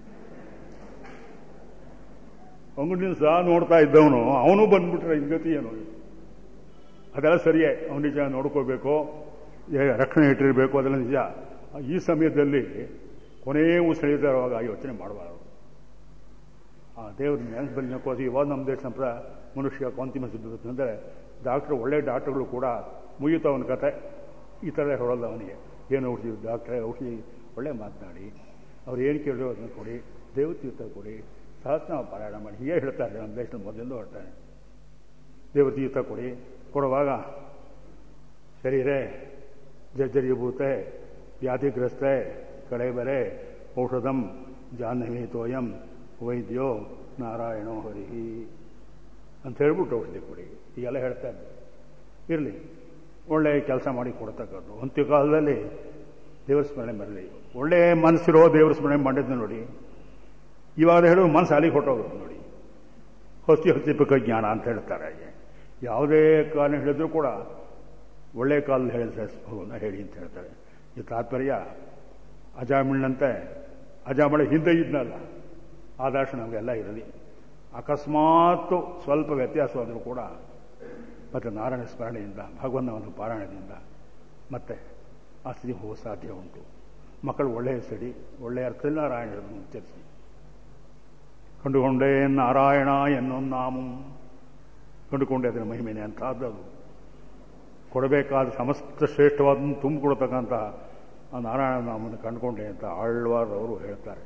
ಅಂಗಡಿನ ಸಹ ನೋಡ್ತಾ ಇದ್ದವನು ಅವನು ಬಂದ್ಬಿಟ್ರೆ ಗತಿ ಏನು ಅದೆಲ್ಲ ಸರಿಯೇ ಅವನು ನಿಜ ನೋಡ್ಕೋಬೇಕು ರಕ್ಷಣೆ ಇಟ್ಟಿರಬೇಕು ಅದೆಲ್ಲ ನಿಜ ಈ ಸಮಯದಲ್ಲಿ ಕೊನೆಯ ಉಸಿಳಿದಾರುವಾಗ ಯೋಚನೆ ಮಾಡಬಾರದು ಆ ದೇವ್ರ ನೆನಪಲ್ಲಿ ನಕ್ಕೋದು ಇವಾಗ ನಮ್ಮ ದೇಶ ಸಂಪ್ರದಾಯ ಮನುಷ್ಯ ಅಂತಿಮ ಸಿದ್ಧತೆ ಅಂದರೆ ಡಾಕ್ಟ್ರು ಒಳ್ಳೆ ಡಾಕ್ಟ್ರುಗಳು ಕೂಡ ಮುಗಿಯುತ್ತ ಅವನ ಕತೆ ಈ ಥರ ಹೇಳೋಲ್ಲ ಅವನಿಗೆ ಏನು ಔಷಧಿ ಡಾಕ್ಟ್ರೇ ಔಷಧಿ ಒಳ್ಳೆ ಮಾತನಾಡಿ ಅವ್ರು ಏನು ಕೇಳಿದ್ರು ಅದನ್ನು ಕೊಡಿ ದೇವತೀರ್ಥ ಕೊಡಿ ಸಹಸ್ರನಾಮ ಪಾರಾಯಣ ಮಾಡಿ ಹೀಗೆ ಹೇಳ್ತಾರೆ ನಮ್ಮ ದೇಶದ ಮೊದಲಿಂದ ಹೊರಟಾನೆ ದೇವತೀರ್ಥ ಕೊಡಿ ಕೊಡುವಾಗ ಶರೀರೇ ಜರ್ಜರೀಭೂತೆ ವ್ಯಾಧಿಗ್ರಸ್ತೆ ಕಳೆಬರೆ ಔಷಧಂ ಜಾಹ್ನವಿ ತೋಯಂ ವೈದ್ಯೋ ನಾರಾಯಣೋ ಹರಿಹಿ ಅಂತ ಹೇಳ್ಬಿಟ್ಟು ಔಷಧಿ ಕೊಡಿ ಹೀಗೆಲ್ಲ ಹೇಳ್ತಾ ಇದ್ದೆ ಇರಲಿ ಒಳ್ಳೆ ಕೆಲಸ ಮಾಡಿ ಕೊಡ್ತಕ್ಕದ್ದು ಅಂತ್ಯಕಾಲದಲ್ಲಿ ದೇವರ ಸ್ಮರಣೆ ಬರಲಿ ಒಳ್ಳೆ ಮನಸ್ಸಿರೋ ದೇವರ ಸ್ಮರಣೆ ಮಾಡಿದ್ದು ನೋಡಿ ಇವಾಗ ಹೇಳೋ ಮನಸ್ಸು ಅಲ್ಲಿಗೆ ಹೊಟ್ಟೋಗುತ್ತೆ ನೋಡಿ ಹೊಸ್ತಿ ಹೊಸ್ತಿಪಕ ಜ್ಞಾನ ಅಂತ ಹೇಳ್ತಾರೆ ಹಾಗೆ ಯಾವುದೇ ಕಾಲ ಹೇಳಿದ್ರು ಕೂಡ ಒಳ್ಳೆ ಕಾಲದಲ್ಲಿ ಹೇಳಿದ್ರೆ ಭಗವನ್ನ ಹೇಳಿ ಅಂತ ಹೇಳ್ತಾರೆ ಈ ತಾತ್ಪರ್ಯ ಅಜಾಮಿಣ್ಣಂತೆ ಅಜಾಮಳೆ ಹಿಂದೆ ಇದ್ನಲ್ಲ ಆದರ್ಶ ನಮಗೆಲ್ಲ ಇರಲಿ ಅಕಸ್ಮಾತ್ ಸ್ವಲ್ಪ ವ್ಯತ್ಯಾಸವಾದರೂ ಕೂಡ ಮತ್ತು ನಾರಾಯಣ ಸ್ಮರಣೆಯಿಂದ ಭಗವನ್ನವನ್ನು ಪಾರಾಯಣದಿಂದ ಮತ್ತೆ ಆ ಸ್ಥಿತಿ ಹೋಗೋ ಸಾಧ್ಯ ಉಂಟು ಮಕ್ಕಳು ಒಳ್ಳೆಯ ಸಡಿ ಒಳ್ಳೆಯ ಅರ್ಥದಲ್ಲಿ ನಾರಾಯಣರನ್ನು ಉಚ್ಚರಿಸಿ ಕಂಡುಕೊಂಡೇ ನಾರಾಯಣ ಎನ್ನೋ ನಾಮು ಕಂಡುಕೊಂಡೆ ಅದರ ಮಹಿಮೆನೆ ಅಂತಹದ್ದು ಅದು ಕೊಡಬೇಕಾದ ಸಮಸ್ತ ಶ್ರೇಷ್ಠವಾದನ್ನು ತುಂಬಿಕೊಡ್ತಕ್ಕಂಥ ಆ ನಾರಾಯಣ ನಾಮನ್ನು ಕಂಡುಕೊಂಡೆ ಅಂತ ಆಳ್ವಾರವರು ಹೇಳ್ತಾರೆ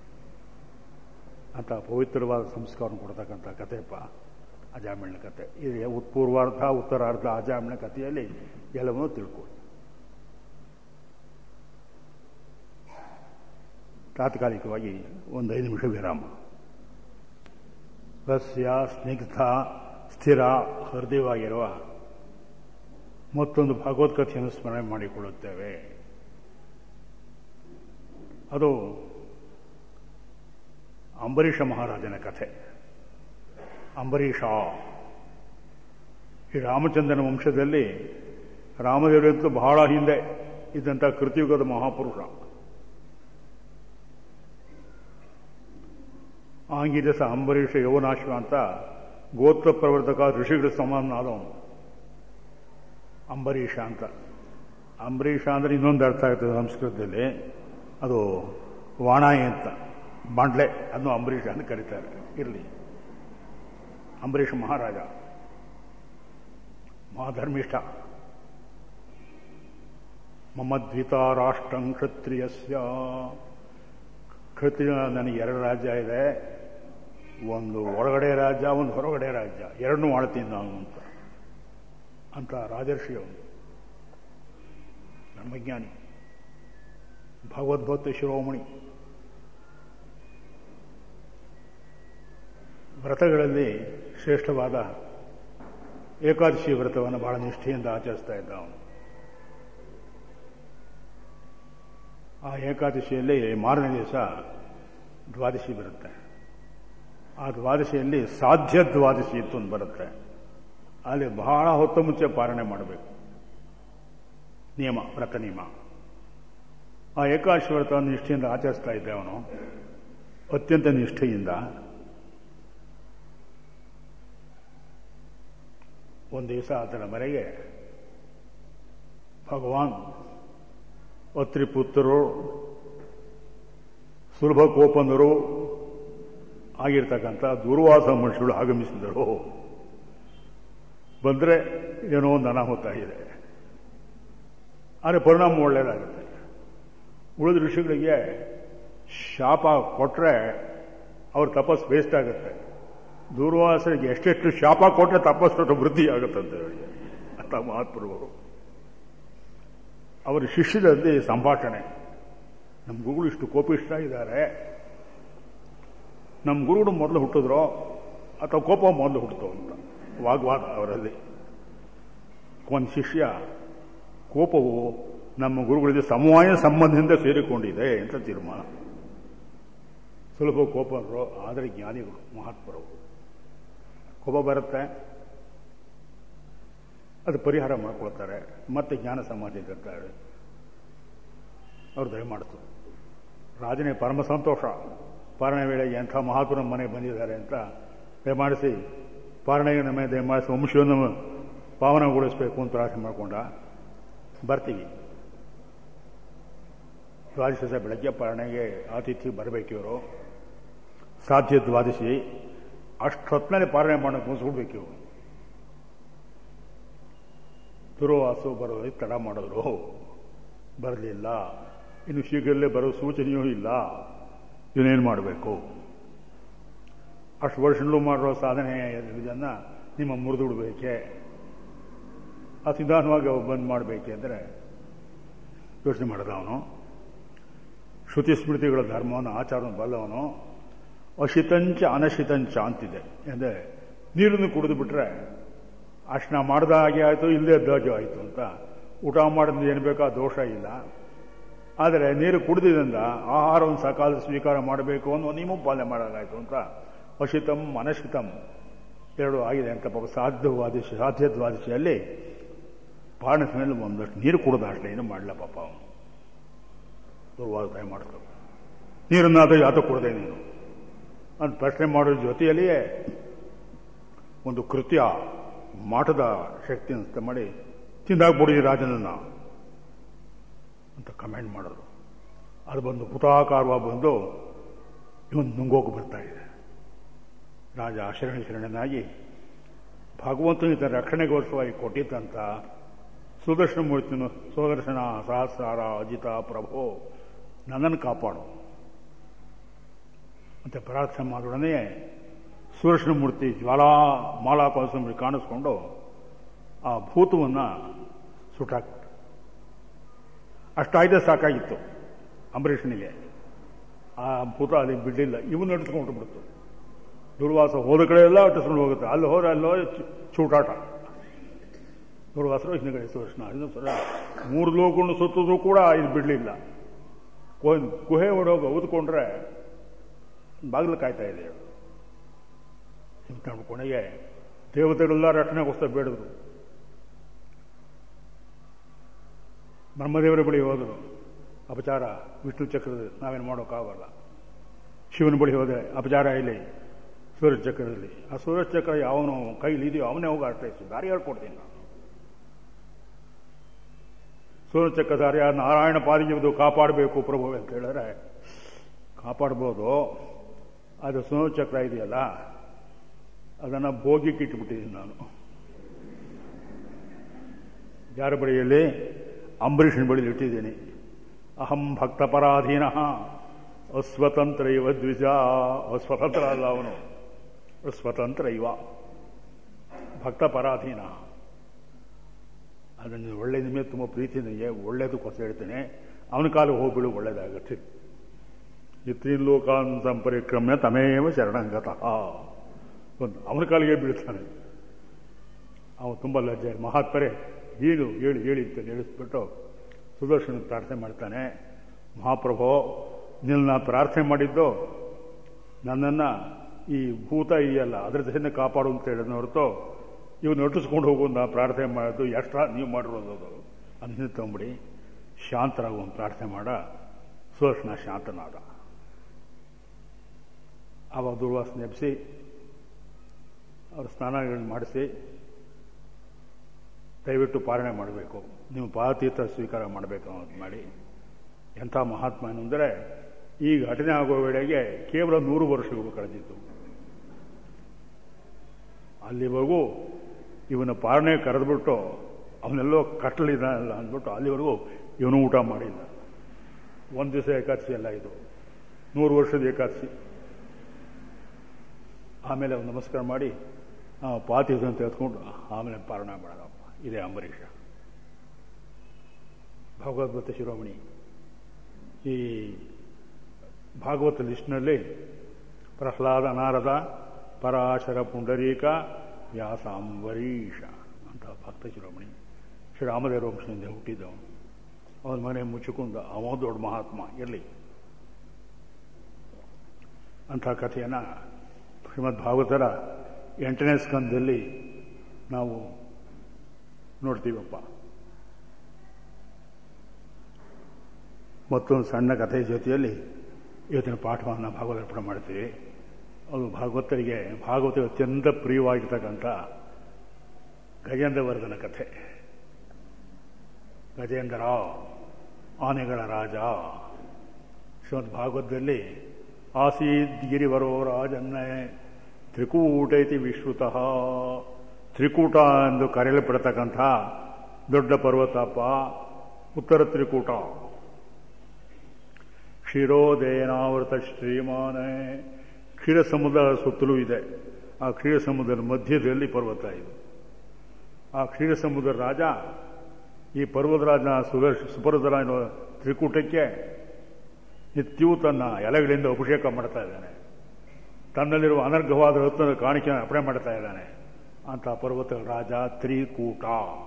ಅಂತ ಪವಿತ್ರವಾದ ಸಂಸ್ಕಾರ ಕೊಡ್ತಕ್ಕಂಥ ಕಥೆಪ್ಪ ಅಜಾಮಿಣ್ಣ ಕಥೆ ಇದು ಉತ್ಪೂರ್ವಾರ್ಧ ಉತ್ತರಾರ್ಧ ಅಜಾಮಿಣ್ಣ ಕಥೆಯಲ್ಲಿ ಎಲ್ಲವನ್ನೂ ತಿಳ್ಕೊಳ್ಳಿ ತಾತ್ಕಾಲಿಕವಾಗಿ ಒಂದು ಐದು ನಿಮಿಷ ವಿರಾಮ ಸಸ್ಯ ಸ್ನಿಗ್ಧ ಸ್ಥಿರ ಹೃದಯವಾಗಿರುವ ಮತ್ತೊಂದು ಭಗವದ್ಗೀತೆಯನ್ನು ಸ್ಮರಣೆ ಮಾಡಿಕೊಳ್ಳುತ್ತೇವೆ ಅದು ಅಂಬರೀಷ ಮಹಾರಾಜನ ಕಥೆ ಅಂಬರೀಷ ಈ ರಾಮಚಂದ್ರನ ವಂಶದಲ್ಲಿ ರಾಮದೇವರಂತೂ ಬಹಳ ಹಿಂದೆ ಇದ್ದಂಥ ಕೃತಿಯುಗದ ಮಹಾಪುರುಷ ಆಂಗಿರಸ ಅಂಬರೀಷ ಯೌವನಾಶ್ವ ಅಂತ ಗೋತ್ರ ಪ್ರವರ್ತಕ ಋಷಿಗಳ ಸಮಾನ ಆದವನು ಅಂಬರೀಷ ಅಂತ ಅಂಬರೀಷ ಅಂದರೆ ಇನ್ನೊಂದು ಅರ್ಥ ಆಗ್ತದೆ ಸಂಸ್ಕೃತದಲ್ಲಿ ಅದು ವಾಣಾಯಿ ಅಂತ ಬಾಂಡ್ಲೆ ಅದನ್ನು ಅಂಬರೀಷ ಅಂತ ಕರೀತಾರೆ ಇರಲಿ ಅಂಬರೀಷ ಮಹಾರಾಜ ಮಹಾಧರ್ಮಿಷ್ಠ ಮಮದ್ವಿತ ರಾಷ್ಟ್ರಂ ಕ್ಷತ್ರಿಯಸ್ಯ ಕ್ಷತ್ರಿಯ ನನಗೆ ಎರಡು ರಾಜ್ಯ ಇದೆ ಒಂದು ಒಳಗಡೆ ರಾಜ್ಯ ಒಂದು ಹೊರಗಡೆ ರಾಜ್ಯ ಎರಡನ್ನೂ ಆಳ್ತೀನಿ ನಾನು ಅಂತ ಅಂತ ರಾಜರ್ಷಿ ಅವನು ಧರ್ಮಜ್ಞಾನಿ ಭಗವದ್ಭಕ್ತ ಶಿರೋಮಣಿ ವ್ರತಗಳಲ್ಲಿ ಶ್ರೇಷ್ಠವಾದ ಏಕಾದಶಿ ವ್ರತವನ್ನು ಬಹಳ ನಿಷ್ಠೆಯಿಂದ ಆಚರಿಸ್ತಾ ಇದ್ದ ಅವನು ಆ ಏಕಾದಶಿಯಲ್ಲಿ ಮಾರನೇ ದಿವಸ ದ್ವಾದಶಿ ಬರುತ್ತೆ ಆ ದ್ವಾದಶಿಯಲ್ಲಿ ಸಾಧ್ಯ ದ್ವಾದಶಿ ಇತ್ತು ಒಂದು ಬರುತ್ತೆ ಅಲ್ಲಿ ಬಹಳ ಹೊತ್ತು ಮುಂಚೆ ಪಾಲನೆ ಮಾಡಬೇಕು ನಿಯಮ ವ್ರತ ನಿಯಮ ಆ ಏಕಾದಶಿ ವ್ರತವನ್ನು ನಿಷ್ಠೆಯಿಂದ ಆಚರಿಸ್ತಾ ಇದ್ದೆ ಅವನು ಅತ್ಯಂತ ನಿಷ್ಠೆಯಿಂದ ಒಂದು ದಿವಸ ಅದರ ಮನೆಗೆ ಭಗವಾನ್ ಅತ್ರಿ ಪುತ್ರರು ಸುಲಭ ಕೋಪಂದರು ಆಗಿರ್ತಕ್ಕಂಥ ದುರ್ವಾಸ ಮನುಷ್ಯರು ಆಗಮಿಸಿದರು ಬಂದರೆ ಏನೋ ಒಂದು ಅನಾಹುತ ಇದೆ ಆದರೆ ಪರಿಣಾಮ ಒಳ್ಳೆಯದಾಗುತ್ತೆ ಉಳಿದ ಋಷಿಗಳಿಗೆ ಶಾಪ ಕೊಟ್ಟರೆ ಅವ್ರ ತಪಸ್ಸು ವೇಸ್ಟ್ ಆಗುತ್ತೆ ದೂರ್ವಾಸರಿಗೆ ಎಷ್ಟೆಷ್ಟು ಶಾಪ ಕೊಟ್ಟರೆ ತಪಸ್ಸು ವೃದ್ಧಿ ಆಗುತ್ತಂತೆ ಅವರಿಗೆ ಅಂತ ಮಹಾತ್ಮರು ಅವರ ಶಿಷ್ಯರಲ್ಲಿ ಸಂಭಾಷಣೆ ನಮ್ಮ ಗುರುಗಳು ಇಷ್ಟು ಕೋಪಿಷ್ಟ ಇದ್ದಾರೆ ನಮ್ಮ ಗುರುಗಳು ಮೊದಲು ಹುಟ್ಟಿದ್ರೋ ಅಥವಾ ಕೋಪ ಮೊದಲು ಹುಟ್ಟಿತು ಅಂತ ವಾಗ್ವಾದ ಅವರಲ್ಲಿ ಒಂದು ಶಿಷ್ಯ ಕೋಪವು ನಮ್ಮ ಗುರುಗಳಿಗೆ ಸಮವಾಯ ಸಂಬಂಧದಿಂದ ಸೇರಿಕೊಂಡಿದೆ ಅಂತ ತೀರ್ಮಾನ ಸುಲಭ ಕೋಪರು ಆದರೆ ಜ್ಞಾನಿಗಳು ಮಹಾತ್ಮರು ಕೋಪ ಬರುತ್ತೆ ಅದು ಪರಿಹಾರ ಮಾಡ್ಕೊಳ್ತಾರೆ ಮತ್ತೆ ಜ್ಞಾನ ಸಮಾಧಿ ಇರ್ತಾರೆ ಅವ್ರು ದಯ ಮಾಡ್ತು ರಾಜನೇ ಪರಮ ಸಂತೋಷ ಪಾರಣೆ ವೇಳೆಗೆ ಎಂಥ ಮಹಾತ್ಮರ ಮನೆಗೆ ಬಂದಿದ್ದಾರೆ ಅಂತ ದಯಮಾಡಿಸಿ ಪಾರಣೆಗೆ ನಮ್ಮ ದಯಮಾಡಿಸಿ ವಂಶವನ್ನು ಪಾವನಗೊಳಿಸಬೇಕು ಅಂತ ಪ್ರಾರ್ಥನೆ ಮಾಡಿಕೊಂಡ ಬರ್ತೀವಿ ದ್ವಾದಶ ಬೆಳಗ್ಗೆ ಪಾರಣೆಗೆ ಆತಿಥ್ಯ ಬರಬೇಕು ಇವರು ಸಾಧ್ಯ ದ್ವಾದಶಿ ಅಷ್ಟೊತ್ತಿನಲ್ಲಿ ಪಾರಣೆ ಮಾಡೋಕೆ ಮುಗಿಸ್ಬಿಡ್ಬೇಕು ಇವರು ದುರ್ವಾಸು ಬರೋದಕ್ಕೆ ತಡ ಮಾಡಿದ್ರು ಬರಲಿಲ್ಲ ಇನ್ನು ಶೀಘ್ರದಲ್ಲೇ ಬರೋ ಸೂಚನೆಯೂ ಇಲ್ಲ ಇವನೇನು ಮಾಡಬೇಕು ಅಷ್ಟು ವರ್ಷಗಳು ಮಾಡಿರೋ ಸಾಧನೆ ಇದನ್ನು ನಿಮ್ಮ ಮುರಿದು ಬಿಡಬೇಕೆ ಆ ನಿಧಾನವಾಗಿ ಬಂದ್ ಮಾಡಬೇಕೆ ಅಂದರೆ ಯೋಚನೆ ಮಾಡಿದ ಅವನು ಶ್ರುತಿ ಸ್ಮೃತಿಗಳ ಧರ್ಮವನ್ನು ಆಚಾರವನ್ನು ಬಲ್ಲವನು ಅಶಿತಂಚ ಅನಶಿತಂಚ ಅಂತಿದೆ ಅಂದರೆ ನೀರನ್ನು ಕುಡಿದು ಬಿಟ್ರೆ ಅಷ್ಟು ನಾ ಮಾಡ್ದ ಹಾಗೆ ಆಯಿತು ಇಲ್ಲದೆ ಇದ್ದಾಗೆ ಆಯಿತು ಅಂತ ಊಟ ಮಾಡಿದ್ರೆ ಏನು ಬೇಕೋ ದೋಷ ಇಲ್ಲ ಆದರೆ ನೀರು ಕುಡಿದಿದ್ದರಿಂದ ಆಹಾರವನ್ನು ಸಕಾಲ ಸ್ವೀಕಾರ ಮಾಡಬೇಕು ಅನ್ನೋ ನಿಯಮ ಪಾಲನೆ ಮಾಡೋದಾಯಿತು ಅಂತ ಅಶಿತಂ ಅನಶಿತಂ ಎರಡು ಆಗಿದೆ ಅಂತ ಪಾಪ ಸಾಧ್ಯವಾದಿಸಿ ಸಾಧ್ಯದ್ವಾದಿಸಿಯಲ್ಲಿ ಪಾರಣ ಮೇಲೆ ಒಂದಷ್ಟು ನೀರು ಕುಡಿದ ಅಷ್ಟೇ ಏನು ಮಾಡಲ ಪಾಪ ಅವನು ದುರ್ವಾದ ದಯ ಮಾಡ್ತಾರೆ ನೀರನ್ನಾದ ಯಾತ ಕುಡದೆ ನೀನು ಅಂತ ಪ್ರಶ್ನೆ ಮಾಡೋ ಜೊತೆಯಲ್ಲಿಯೇ ಒಂದು ಕೃತ್ಯ ಮಾಟದ ಶಕ್ತಿ ಅಂತ ಮಾಡಿ ತಿಂದಾಕ್ಬಿಡಿ ರಾಜನನ್ನ ಅಂತ ಕಮೆಂಟ್ ಮಾಡಿದ್ರು ಅದು ಬಂದು ಹುತಾಕಾರವಾಗಿ ಬಂದು ಇವನು ನುಂಗೋಕೆ ಬರ್ತಾ ಇದೆ ರಾಜ ಶರಣ ಶರಣನಾಗಿ ಭಗವಂತನ ಇದರ ರಕ್ಷಣೆಗೋಸ್ಕರವಾಗಿ ಕೊಟ್ಟಿದ್ದಂಥ ಸುದರ್ಶನ ಮೂರ್ತಿನು ಸುದರ್ಶನ ಸಹಸ್ರಾರ ಅಜಿತ ಪ್ರಭೋ ನನ್ನನ್ನು ಕಾಪಾಡು ಅಂತ ಪ್ರಾರ್ಥನೆ ಮಾಡೋಡನೆ ಸುದರ್ಶನ ಮೂರ್ತಿ ಜ್ವಾಲಾ ಮಾಲಾ ಕೋಸಂಬರಿ ಕಾಣಿಸ್ಕೊಂಡು ಆ ಭೂತವನ್ನು ಸುಟ್ಟಾಕ್ಬಿಟ್ಟು ಅಷ್ಟಾಯ್ದೆ ಸಾಕಾಗಿತ್ತು ಅಂಬರೀಷನಿಗೆ ಆ ಭೂತ ಅಲ್ಲಿ ಬಿಡಲಿಲ್ಲ ಇವನು ನಡ್ಸ್ಕೊಂಡು ಬಿಡ್ತು ದುರ್ವಾಸ ಹೋದ ಕಡೆ ಎಲ್ಲ ಅಟ್ಟಿಸ್ಕೊಂಡು ಹೋಗುತ್ತೆ ಅಲ್ಲಿ ಹೋದ್ರೆ ಅಲ್ಲೋ ಚೂಟಾಟ ದುರ್ವಾಸರು ಹಿಂದುಗಡೆ ಸುದರ್ಶನ ಇನ್ನೊಂದು ಸಲ ಮೂರು ಲೋಕವನ್ನು ಸುತ್ತಿದ್ರು ಕೂಡ ಇದು ಬಿಡಲಿಲ್ಲ ಗುಹೆ ಹೊಡೋಗಿ ಊದ್ಕೊಂಡ್ರೆ ಬಾಗಿಲು ಕಾಯ್ತಾ ಇದೆ ಇಂಥ ಕೊನೆಗೆ ದೇವತೆಗಳೆಲ್ಲ ರಕ್ಷಣೆಗೋಸ್ಕರ ಬೇಡಿದ್ರು ಬ್ರಹ್ಮದೇವರ ಬಳಿ ಹೋದರು ಅಪಚಾರ ವಿಷ್ಣು ಚಕ್ರದ ನಾವೇನು ಮಾಡೋಕ್ಕಾಗಲ್ಲ ಶಿವನ ಬಳಿ ಹೋದರೆ ಅಪಚಾರ ಇಲ್ಲಿ ಸೂರ್ಯಚಕ್ರದಲ್ಲಿ ಆ ಸೂರ್ಯಚಕ್ರ ಯಾವನು ಕೈಲಿ ಇದೆಯೋ ಅವನೇ ಹೋಗಿ ಅರ್ಥೈಸು ದಾರಿ ಹೇಳ್ಕೊಡ್ತೀನಿ ನಾನು ಸೂರ್ಯಚಕ್ರಧಾರ್ಯ ನಾರಾಯಣ ಪಾದಿಗೆ ಕಾಪಾಡಬೇಕು ಪ್ರಭು ಅಂತ ಹೇಳಿದ್ರೆ ಕಾಪಾಡ್ಬೋದು ಅದು ಸೂರ್ಯಚಕ್ರ ಇದೆಯಲ್ಲ ಅದನ್ನು ಭೋಗಿಗೆ ಇಟ್ಬಿಟ್ಟಿದ್ದೀನಿ ನಾನು ಯಾರ ಬಳಿಯಲ್ಲಿ ಅಂಬರೀಷನ ಬಳಿಲಿ ಇಟ್ಟಿದ್ದೀನಿ ಅಹಂ ಭಕ್ತಪರಾಧೀನ ಅಸ್ವತಂತ್ರ ಇವ ದ್ವಿಜ ಅಸ್ವತಂತ್ರ ಅಲ್ಲ ಅವನು ಸ್ವತಂತ್ರ ಇವ ಭಕ್ತಪರಾಧೀನ ಅದನ್ನು ಒಳ್ಳೆ ನಿಮಗೆ ತುಂಬ ಪ್ರೀತಿ ನನಗೆ ಒಳ್ಳೇದಕ್ಕೋಸ್ಕರ ಹೇಳ್ತೇನೆ ಅವನ ಕಾಲು ಹೋಗ್ಬಿಡು ಒಳ್ಳೇದಾಗತ್ತೆ ಇತ್ರೀನ್ ಲೋಕಾನ್ ಸಂಪರಿಕ್ರಮ್ಯ ತಮೇವ ಶರಣಂಗತಃ ಒಂದು ಅವನ ಕಾಲಿಗೆ ಬೀಳ್ತಾನೆ ಅವನು ತುಂಬ ಲಜ್ಜೆ ಮಹಾತ್ಮರೇ ಏನು ಹೇಳಿ ಹೇಳಿ ಅಂತ ಹೇಳಿಸ್ಬಿಟ್ಟು ಸುದರ್ಶನ ಪ್ರಾರ್ಥನೆ ಮಾಡ್ತಾನೆ ಮಹಾಪ್ರಭು ನಿನ್ನ ಪ್ರಾರ್ಥನೆ ಮಾಡಿದ್ದು ನನ್ನನ್ನು ಈ ಭೂತ ಇದೆಯಲ್ಲ ಅದ್ರ ಜೊತೆ ಕಾಪಾಡು ಅಂತ ಹೇಳಿದ ಹೊರತು ಇವ್ನು ನಟಿಸ್ಕೊಂಡು ಹೋಗು ನಾ ಪ್ರಾರ್ಥನೆ ಮಾಡೋದು ಎಕ್ಸ್ಟ್ರಾ ನೀವು ಮಾಡಿರೋದು ಅದು ಅದನ್ನ ತೊಗೊಂಬಿಡಿ ಶಾಂತರಾಗುವ ಪ್ರಾರ್ಥನೆ ಮಾಡ ಸುದರ್ಶನ ಶಾಂತನಾದ ಆವಾಗ ದುರ್ವಾಸ ನೆಪ್ಪಿಸಿ ಅವ್ರ ಸ್ನಾನಗಳನ್ನು ಮಾಡಿಸಿ ದಯವಿಟ್ಟು ಪಾಲನೆ ಮಾಡಬೇಕು ನೀವು ಪಾತೀರ್ಥ ಸ್ವೀಕಾರ ಮಾಡಬೇಕು ಅನ್ನೋದು ಮಾಡಿ ಎಂಥ ಮಹಾತ್ಮ ಅಂದರೆ ಈ ಘಟನೆ ಆಗುವ ವೇಳೆಗೆ ಕೇವಲ ನೂರು ವರ್ಷಗಳು ಕಳೆದಿತ್ತು ಅಲ್ಲಿವರೆಗೂ ಇವನ ಪಾಲನೆ ಕರೆದ್ಬಿಟ್ಟು ಅವನೆಲ್ಲೋ ಕಟ್ಟಲಿದ್ದಾನಲ್ಲ ಅಂದ್ಬಿಟ್ಟು ಅಲ್ಲಿವರೆಗೂ ಇವನು ಊಟ ಮಾಡಿಲ್ಲ ಒಂದು ದಿವಸ ಏಕಾದಶಿ ಎಲ್ಲ ಇದು ನೂರು ವರ್ಷದ ಏಕಾದಶಿ ಆಮೇಲೆ ಅವ್ನು ನಮಸ್ಕಾರ ಮಾಡಿ ಪಾತೀರ್ಥ ಅಂತ ಎತ್ಕೊಂಡು ಆಮೇಲೆ ಪಾಲನೆ ಮಾಡೋದಪ್ಪ ಇದೇ ಅಂಬರೀಷ ಭಗವದ್ಗೀತೆ ಶಿರೋಮಣಿ ಈ ಭಾಗವತ ಲಿಸ್ಟ್ನಲ್ಲಿ ಪ್ರಹ್ಲಾದ ನಾರದ ಪರಾಶರ ಪುಂಡರೀಕ ವ್ಯಾಸ ಅಂಬರೀಷ ಅಂತ ಭಕ್ತ ಶಿರೋಮಣಿ ಶ್ರೀರಾಮದೇವ ವಂಶದಿಂದ ಹುಟ್ಟಿದ್ದವನು ಅವನ ಮನೆ ಮುಚ್ಚಿಕೊಂಡ ಅವ ದೊಡ್ಡ ಮಹಾತ್ಮ ಇರಲಿ ಅಂಥ ಕಥೆಯನ್ನು ಶ್ರೀಮದ್ ಭಾಗವತರ ಎಂಟನೇ ಸ್ಕಂದದಲ್ಲಿ ನಾವು ನೋಡ್ತೀವಪ್ಪ ಮತ್ತೊಂದು ಸಣ್ಣ ಕಥೆ ಜೊತೆಯಲ್ಲಿ ಇವತ್ತಿನ ಪಾಠವನ್ನು ಭಾಗವತರ್ಪಣೆ ಮಾಡ್ತೀವಿ ಅದು ಭಾಗವತರಿಗೆ ಭಾಗವತ ಅತ್ಯಂತ ಪ್ರಿಯವಾಗಿರ್ತಕ್ಕಂಥ ಗಜೇಂದ್ರವರ್ಧನ ಕಥೆ ಗಜೇಂದ್ರ ಆನೆಗಳ ರಾಜ ಶ್ರೀಮದ್ ಭಾಗವತದಲ್ಲಿ ಆಸೀದ್ ಗಿರಿವರೋ ರಾಜನ್ನೇ ತ್ರಿಕೂಟ ಇತಿ ವಿಶ್ರುತಃ ತ್ರಿಕೂಟ ಎಂದು ಕರೆಯಲ್ಪಡತಕ್ಕಂಥ ದೊಡ್ಡ ಪರ್ವತಪ್ಪ ಉತ್ತರ ತ್ರಿಕೂಟ ಕ್ಷೀರೋದೇನಾವೃತ ಶ್ರೀಮಾನೆ ಕ್ಷೀರ ಸಮುದ್ರ ಸುತ್ತಲೂ ಇದೆ ಆ ಕ್ಷೀರ ಸಮುದ್ರದ ಮಧ್ಯದಲ್ಲಿ ಪರ್ವತ ಇದು ಆ ಕ್ಷೀರ ಸಮುದ್ರ ರಾಜ ಈ ಪರ್ವತರಾಜನ ಸುದರ್ಶ ಸುಪರ್ವತರಾಜನ ತ್ರಿಕೂಟಕ್ಕೆ ನಿತ್ಯವೂ ತನ್ನ ಎಲೆಗಳಿಂದ ಅಭಿಷೇಕ ಮಾಡ್ತಾ ಇದ್ದಾನೆ ತನ್ನಲ್ಲಿರುವ ಅನರ್ಘವಾದ ರತ್ನದ ಕಾಣಿಕೆಯನ್ನು ಅರ್ಪಣೆ ಮಾಡ್ತಾ ಇದ್ದಾನೆ ಅಂತ ಪರ್ವತ ರಾಜ ತ್ರಿಕೂಟ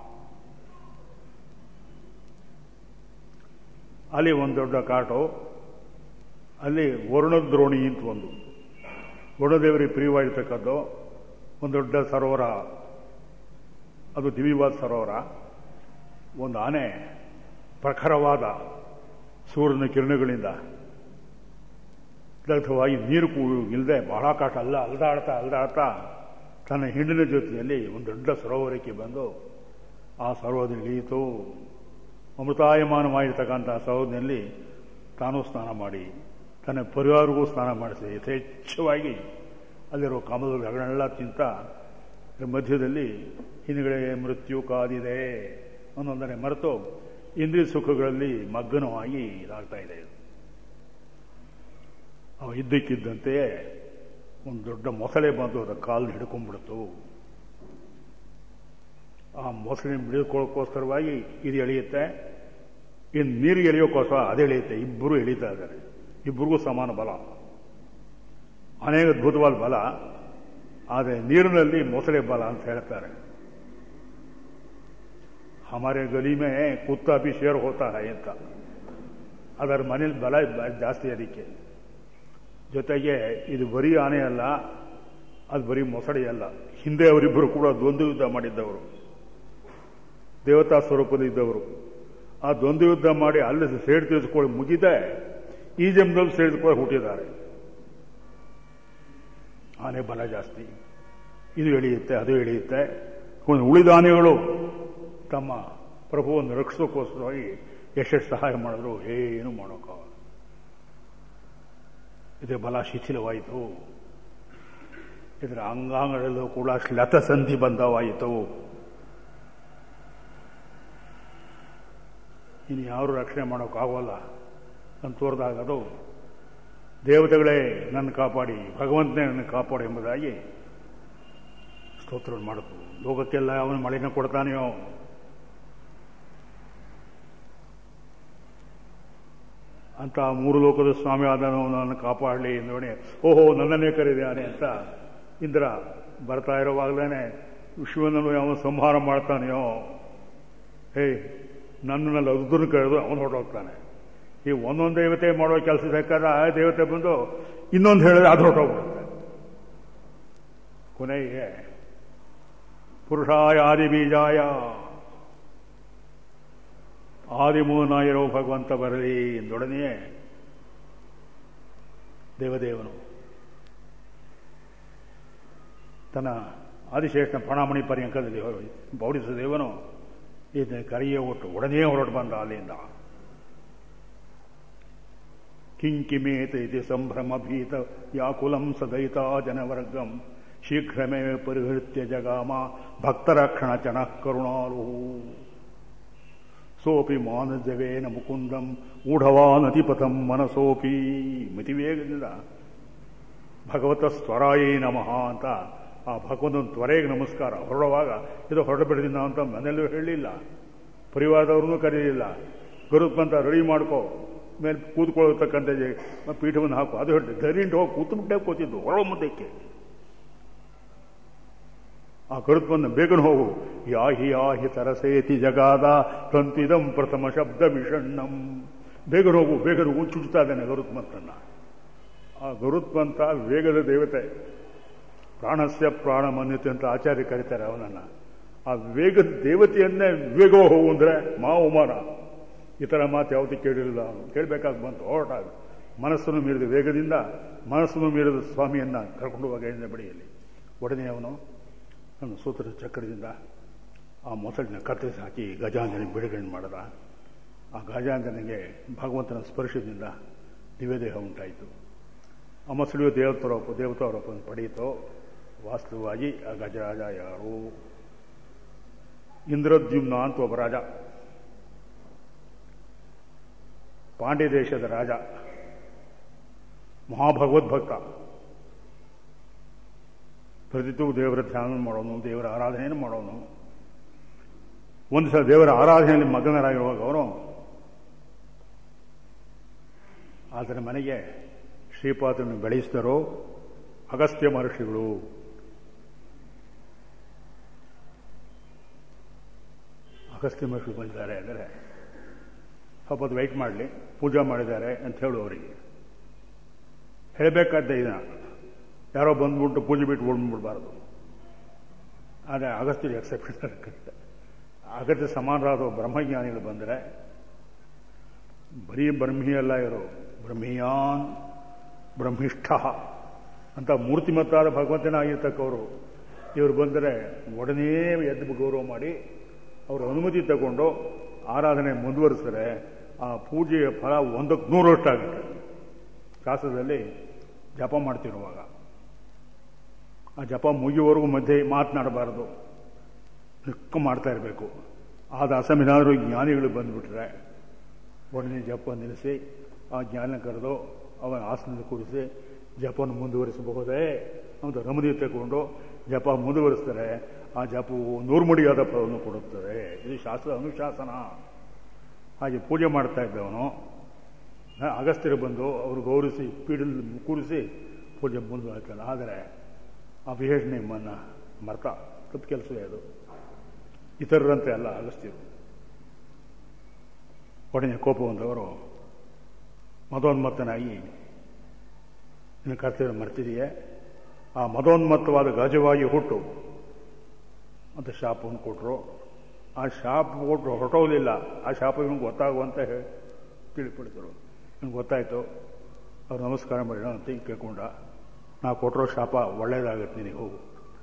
ಅಲ್ಲಿ ಒಂದು ದೊಡ್ಡ ಕಾಟು ಅಲ್ಲಿ ವರುಣದ್ರೋಣಿ ಅಂತ ಒಂದು ವರುಣದೇವರಿಗೆ ಪ್ರಿಯವಾಗಿರ್ತಕ್ಕದ್ದು ಒಂದು ದೊಡ್ಡ ಸರೋವರ ಅದು ದಿವ್ಯವಾದ ಸರೋವರ ಒಂದು ಆನೆ ಪ್ರಖರವಾದ ಸೂರ್ಯನ ಕಿರಣಗಳಿಂದ ದಗ್ಧವಾಗಿ ನೀರು ಇಲ್ಲದೆ ಬಹಳ ಕಾಟ ಅಲ್ಲ ಅಲ್ದಾಡ್ತಾ ಅಲ್ದಾಡ್ತಾ ತನ್ನ ಹಿಂಡಿನ ಜೊತೆಯಲ್ಲಿ ಒಂದು ದೊಡ್ಡ ಸರೋವರಕ್ಕೆ ಬಂದು ಆ ಸರೋವರದಲ್ಲಿ ಇಳಿಯಿತು ಅಮೃತಾಯಮಾನವಾಗಿರ್ತಕ್ಕಂಥ ಸರೋವರದಲ್ಲಿ ತಾನೂ ಸ್ನಾನ ಮಾಡಿ ತನ್ನ ಪರಿವಾರಗೂ ಸ್ನಾನ ಮಾಡಿಸಿ ಯಥೇಚ್ಛವಾಗಿ ಅಲ್ಲಿರೋ ಕಾಮದಗಳನ್ನೆಲ್ಲ ತಿಂತ ಮಧ್ಯದಲ್ಲಿ ಹಿಂದ್ಗಡೆ ಮೃತ್ಯು ಕಾದಿದೆ ಅನ್ನೊಂದನೆ ಮರೆತು ಇಂದ್ರಿಯ ಸುಖಗಳಲ್ಲಿ ಮಗ್ನವಾಗಿ ಇದಾಗ್ತಾ ಇದೆ ಅವ ಇದ್ದಕ್ಕಿದ್ದಂತೆಯೇ ಒಂದು ದೊಡ್ಡ ಮೊಸಳೆ ಬಂದು ಅದರ ಕಾಲು ಹಿಡ್ಕೊಂಡ್ಬಿಡ್ತು ಆ ಮೊಸಳೆ ಹಿಡಿದುಕೊಳ್ಳೋಕ್ಕೋಸ್ಕರವಾಗಿ ಇದು ಎಳೆಯುತ್ತೆ ಇನ್ನು ನೀರಿಗೆ ಎಳೆಯೋಕ್ಕೋಸ್ಕರ ಅದು ಎಳೆಯುತ್ತೆ ಇಬ್ಬರು ಎಳೀತಾ ಇದ್ದಾರೆ ಇಬ್ಬರಿಗೂ ಸಮಾನ ಬಲ ಅನೇಕ ಅದ್ಭುತವಾದ ಬಲ ಆದರೆ ನೀರಿನಲ್ಲಿ ಮೊಸಳೆ ಬಲ ಅಂತ ಹೇಳ್ತಾರೆ ಹಮಾರೆ ಗಲಿ ಮೇ ಕುತ್ತ ಅಭಿ ಶೇರ್ ಹೋತಾ ಹೈ ಅಂತ ಅದರ ಮನೇಲಿ ಬಲ ಜಾಸ್ತಿ ಅದಕ್ಕೆ ಜೊತೆಗೆ ಇದು ಬರೀ ಆನೆ ಅಲ್ಲ ಅದು ಬರೀ ಮೊಸಳೆ ಅಲ್ಲ ಹಿಂದೆ ಅವರಿಬ್ಬರು ಕೂಡ ದ್ವಂದ್ವ ಯುದ್ಧ ಮಾಡಿದ್ದವರು ದೇವತಾ ಸ್ವರೂಪದಿದ್ದವರು ಆ ದ್ವಂದ್ವ ಯುದ್ಧ ಮಾಡಿ ಅಲ್ಲಿ ಸೇಡು ತೀರಿಸ್ಕೊಳ್ಳಿ ಮುಗಿದೆ ಈ ಜನ್ಮದಲ್ಲಿ ಸೇರಿದುಕೊಳ್ಳಿ ಹುಟ್ಟಿದ್ದಾರೆ ಆನೆ ಬಲ ಜಾಸ್ತಿ ಇದು ಎಳೆಯುತ್ತೆ ಅದು ಎಳೆಯುತ್ತೆ ಒಂದು ಉಳಿದ ಆನೆಗಳು ತಮ್ಮ ಪ್ರಭುವನ್ನು ರಕ್ಷಿಸೋಕ್ಕೋಸ್ಕರವಾಗಿ ಎಷ್ಟೆಷ್ಟು ಸಹಾಯ ಮಾಡಿದ್ರು ಏನು ಮಾಡೋಕ್ಕಾಗಲ್ಲ ಇದು ಬಲ ಶಿಥಿಲವಾಯಿತು ಇದರ ಅಂಗಾಂಗಗಳಲ್ಲೂ ಕೂಡ ಲತಸಂಧಿ ಬಂಧವಾಯಿತು ಇನ್ನು ಯಾರು ರಕ್ಷಣೆ ಮಾಡೋಕ್ಕಾಗೋಲ್ಲ ಅಂತ ತೋರಿದಾಗ ಅದು ದೇವತೆಗಳೇ ನನ್ನ ಕಾಪಾಡಿ ಭಗವಂತನೇ ನನ್ನ ಕಾಪಾಡಿ ಎಂಬುದಾಗಿ ಸ್ತೋತ್ರ ಮಾಡಿತು ಲೋಕಕ್ಕೆಲ್ಲ ಅವನು ಮಳೆನ ಕೊಡ್ತಾನೆಯೋ ಅಂತ ಮೂರು ಲೋಕದ ಸ್ವಾಮಿ ಆದನು ನನ್ನ ಕಾಪಾಡಲಿ ನೋಡಿ ಓಹೋ ನನ್ನನ್ನೇ ಕರೆದಿದ್ದಾನೆ ಅಂತ ಇಂದ್ರ ಬರ್ತಾ ಇರುವಾಗಲೇ ವಿಶ್ವನನ್ನು ಅವನು ಸಂಹಾರ ಮಾಡ್ತಾನೆಯೋ ಹೇ ನನ್ನಲ್ಲಿ ಅರ್ಧನ ಕರೆದು ಅವನು ಹೊರಟೋಗ್ತಾನೆ ಈ ಒಂದೊಂದು ದೇವತೆ ಮಾಡೋ ಕೆಲಸ ಬೇಕಾದ್ರೆ ಆ ದೇವತೆ ಬಂದು ಇನ್ನೊಂದು ಹೇಳಿದ್ರೆ ಅದು ಹೊರಟೋಗ್ಬಿಡುತ್ತೆ ಕೊನೆಗೆ ಪುರುಷಾಯ ಆದಿ ಬೀಜಾಯ ಆದಿಮೂನಾಯಿರೋ ಭಗವಂತ ಬರಲಿ ಎಂದೊಡನೆಯೇ ದೇವದೇವನು ತನ್ನ ಆದಿಶೇಷನ ಪ್ರಣಾಮಣಿ ಪರ್ಯಂಕದಲ್ಲಿ ಬೌಡಿಸ ದೇವನು ಇದನ್ನ ಕರೆಯ ಒಟ್ಟು ಒಡನೆಯೇ ಹೊರಟು ಬಂದ ಅಲ್ಲಿಂದ ಕಿಂಕಿಮೇತ ಇತಿ ಸಂಭ್ರಮ ಭೀತ ಯಾಕುಲಂ ಸದಯಿತಾ ಜನವರ್ಗಂ ಶೀಘ್ರಮೇ ಪರಿಹೃತ್ಯ ಜಗಾಮ ಭಕ್ತರಕ್ಷಣ ಚನ ಕರುಣಾಲು ಸೋಪಿ ಮಾನಜವೇನ ಮುಕುಂದಂ ಊಢವಾನತಿಪಥಂ ಮನಸೋಪಿ ಮಿತಿವೇಗದಿಂದ ಭಗವತ ಸ್ವರಾಯೇ ನಮಃ ಅಂತ ಆ ಭಗವಂತನ ತ್ವರೆಗೆ ನಮಸ್ಕಾರ ಹೊರಡುವಾಗ ಇದು ಹೊರಡು ಬಿಡದಿಂದ ಅಂತ ಮನೆಯಲ್ಲೂ ಹೇಳಲಿಲ್ಲ ಪರಿವಾರದವ್ರನ್ನೂ ಕರೀಲಿಲ್ಲ ಗರುತ್ಮಂತ ರೆಡಿ ಮಾಡ್ಕೋ ಮೇಲೆ ಕೂತ್ಕೊಳ್ಳತಕ್ಕಂಥ ಪೀಠವನ್ನು ಹಾಕು ಅದು ಹೇಳಿ ಧೈರ್ಯ ಹೋಗಿ ಕೂತ್ಬಿಟ್ಟೆ ಕೂತಿದ್ದು ಹೊರ ಮುದ್ದಕ್ಕೆ ಆ ಗರುತ್ಮನ್ನ ಬೇಗನೆ ಹೋಗು ಯಾಹಿ ಯಾಹಿ ತರಸೇತಿ ಜಗಾದ ತಂತಿದಂ ಪ್ರಥಮ ಶಬ್ದ ವಿಷಣ್ಣಂ ಬೇಗನೆ ಹೋಗು ಬೇಗನೆ ಹೋಗು ಚುಚ್ತಾ ಇದ್ದಾನೆ ಗರುತ್ಮಂತನ್ನ ಆ ಗರುತ್ಮಂತ ವೇಗದ ದೇವತೆ ಪ್ರಾಣಸ್ಯ ಪ್ರಾಣ ಮನ್ಯತೆ ಅಂತ ಆಚಾರ್ಯ ಕರೀತಾರೆ ಅವನನ್ನ ಆ ವೇಗದ ದೇವತೆಯನ್ನೇ ವೇಗ ಹೋಗು ಅಂದ್ರೆ ಮಾವುಮಾನ ಈ ಥರ ಮಾತು ಯಾವತ್ತೂ ಕೇಳಿರಲಿಲ್ಲ ಅವನು ಕೇಳಬೇಕಾಗಿ ಬಂತು ಹೊರಟಾಗ ಮನಸ್ಸನ್ನು ಮೀರಿದ ವೇಗದಿಂದ ಮನಸ್ಸನ್ನು ಮೀರಿದ ಸ್ವಾಮಿಯನ್ನ ಕರ್ಕೊಂಡು ಹೋಗ ಬಡಿಯಲ್ಲಿ ಒಡನೆ ಅವನು ನನ್ನ ಸೂತ್ರ ಚಕ್ರದಿಂದ ಆ ಮೊಸಳಿನ ಕತ್ತರಿಸಿ ಹಾಕಿ ಗಜಾಂಜನ ಬಿಡುಗಡೆ ಮಾಡಿದ ಆ ಗಜಾಂಜನಿಗೆ ಭಗವಂತನ ಸ್ಪರ್ಶದಿಂದ ದಿವ್ಯದೇಹ ಉಂಟಾಯಿತು ಆ ಮೊಸಳಿಯು ದೇವತರೋಪ ದೇವತಾರೋಪವನ್ನು ಪಡೆಯಿತು ವಾಸ್ತವವಾಗಿ ಆ ಗಜರಾಜ ಯಾರು ಇಂದ್ರದ್ಯುಮ್ನ ಅಂತ ಒಬ್ಬ ರಾಜ ಪಾಂಡ್ಯ ದೇಶದ ರಾಜ ಮಹಾಭಗವದ್ಭಕ್ತ ಪ್ರತಿತೂ ದೇವರ ಧ್ಯಾನ ಮಾಡೋನು ದೇವರ ಆರಾಧನೆಯನ್ನು ಮಾಡೋನು ಒಂದು ಸಲ ದೇವರ ಆರಾಧನೆಯಲ್ಲಿ ಮಗ್ನರಾಗಿರುವಾಗ ಅವರು ಆತನ ಮನೆಗೆ ಶ್ರೀಪಾದನ್ನು ಬೆಳೆಸಿದರೋ ಅಗಸ್ತ್ಯ ಮಹರ್ಷಿಗಳು ಅಗಸ್ತ್ಯ ಮಹರ್ಷಿಗಳು ಬಂದಿದ್ದಾರೆ ಅಂದರೆ ಸ್ವಲ್ಪ ಹೊತ್ತು ವೆಯ್ಟ್ ಮಾಡಲಿ ಪೂಜೆ ಮಾಡಿದ್ದಾರೆ ಅಂತ ಹೇಳು ಅವರಿಗೆ ಹೇಳಬೇಕಾದ ಇದನ್ನ ಯಾರೋ ಬಂದ್ಬಿಟ್ಟು ಪೂಜೆ ಬಿಟ್ಟು ಓಡ್ಬಿಡ್ಬಾರ್ದು ಆದರೆ ಅಗಸ್ತ್ಯರಿಗೆ ಎಕ್ಸೆಪ್ಷನ್ ಇರುತ್ತೆ ಅಗತ್ಯ ಸಮಾನರಾದ ಬ್ರಹ್ಮಜ್ಞಾನಿಗಳು ಬಂದರೆ ಬರೀ ಬ್ರಹ್ಮಿಯಲ್ಲ ಇರೋ ಬ್ರಹ್ಮಿಯಾನ್ ಬ್ರಹ್ಮಿಷ್ಠ ಅಂತ ಮೂರ್ತಿಮತ್ತಾದ ಭಗವಂತನಾಗಿರ್ತಕ್ಕವರು ಇವರು ಬಂದರೆ ಒಡನೆ ಎದ್ದು ಗೌರವ ಮಾಡಿ ಅವರ ಅನುಮತಿ ತಗೊಂಡು ಆರಾಧನೆ ಮುಂದುವರಿಸಿದ್ರೆ ಆ ಪೂಜೆಯ ಫಲ ಒಂದಕ್ಕೆ ನೂರಷ್ಟಾಗುತ್ತೆ ಶಾಸ್ತ್ರದಲ್ಲಿ ಜಪ ಮಾಡ್ತಿರುವಾಗ ಆ ಜಪ ಮುಗಿಯುವವರೆಗೂ ಮಧ್ಯೆ ಮಾತನಾಡಬಾರದು ನಿಕ್ಕ ಮಾಡ್ತಾ ಇರಬೇಕು ಆದ ಅಸಮಿನಾದರೂ ಜ್ಞಾನಿಗಳು ಬಂದುಬಿಟ್ರೆ ಒಡನೆ ಜಪ ನಿಲ್ಲಿಸಿ ಆ ಜ್ಞಾನ ಕರೆದು ಅವನ ಆಸನದಲ್ಲಿ ಕೂರಿಸಿ ಜಪವನ್ನು ಮುಂದುವರಿಸಬಹುದೇ ಅಂತ ರಮದಿ ತಗೊಂಡು ಜಪ ಮುಂದುವರಿಸ್ತಾರೆ ಆ ಜಪವು ನೂರ್ಮಡಿಯಾದ ಫಲವನ್ನು ಕೊಡುತ್ತದೆ ಇದು ಶಾಸ್ತ್ರ ಅನುಶಾಸನ ಹಾಗೆ ಪೂಜೆ ಮಾಡ್ತಾ ಇದ್ದವನು ಅಗಸ್ತ್ಯರು ಬಂದು ಅವರು ಗೌರವಿಸಿ ಪೀಡಲ್ಲಿ ಕೂರಿಸಿ ಪೂಜೆ ಮುಂದುವರಿತಾನೆ ಆದರೆ ಆ ವಿಶೇಷ ನಿಮ್ಮನ್ನು ಮರ್ತ ತಪ್ಪು ಕೆಲಸವೇ ಅದು ಇತರರಂತೆ ಅಲ್ಲ ಅಗಸ್ತ್ಯರು ಒಡನೆ ಕೋಪ ಬಂದವರು ಮದೋನ್ಮತ್ತನಾಗಿ ನಿನ್ನ ಕರ್ತವ್ಯ ಮರ್ತಿದೆಯೇ ಆ ಮದೋನ್ಮತ್ತವಾದ ಗಜವಾಗಿ ಹುಟ್ಟು ಅಂತ ಶಾಪವನ್ನು ಕೊಟ್ಟರು ಆ ಶಾಪ ಕೊಟ್ಟರು ಹೊರಟೋಗಲಿಲ್ಲ ಆ ಶಾಪ ಇವನಿಗೆ ಗೊತ್ತಾಗುವಂತ ತಿಳಿಪಡಿಸಿದ್ರು ನನಗೆ ಗೊತ್ತಾಯಿತು ಅವ್ರು ನಮಸ್ಕಾರ ಮಾಡಿ ಅಂತ ಕೇಳ್ಕೊಂಡ ನಾ ಕೊಟ್ಟಿರೋ ಶಾಪ ಒಳ್ಳೇದಾಗುತ್ತೆ ನಿನಗೆ ಹೋಗು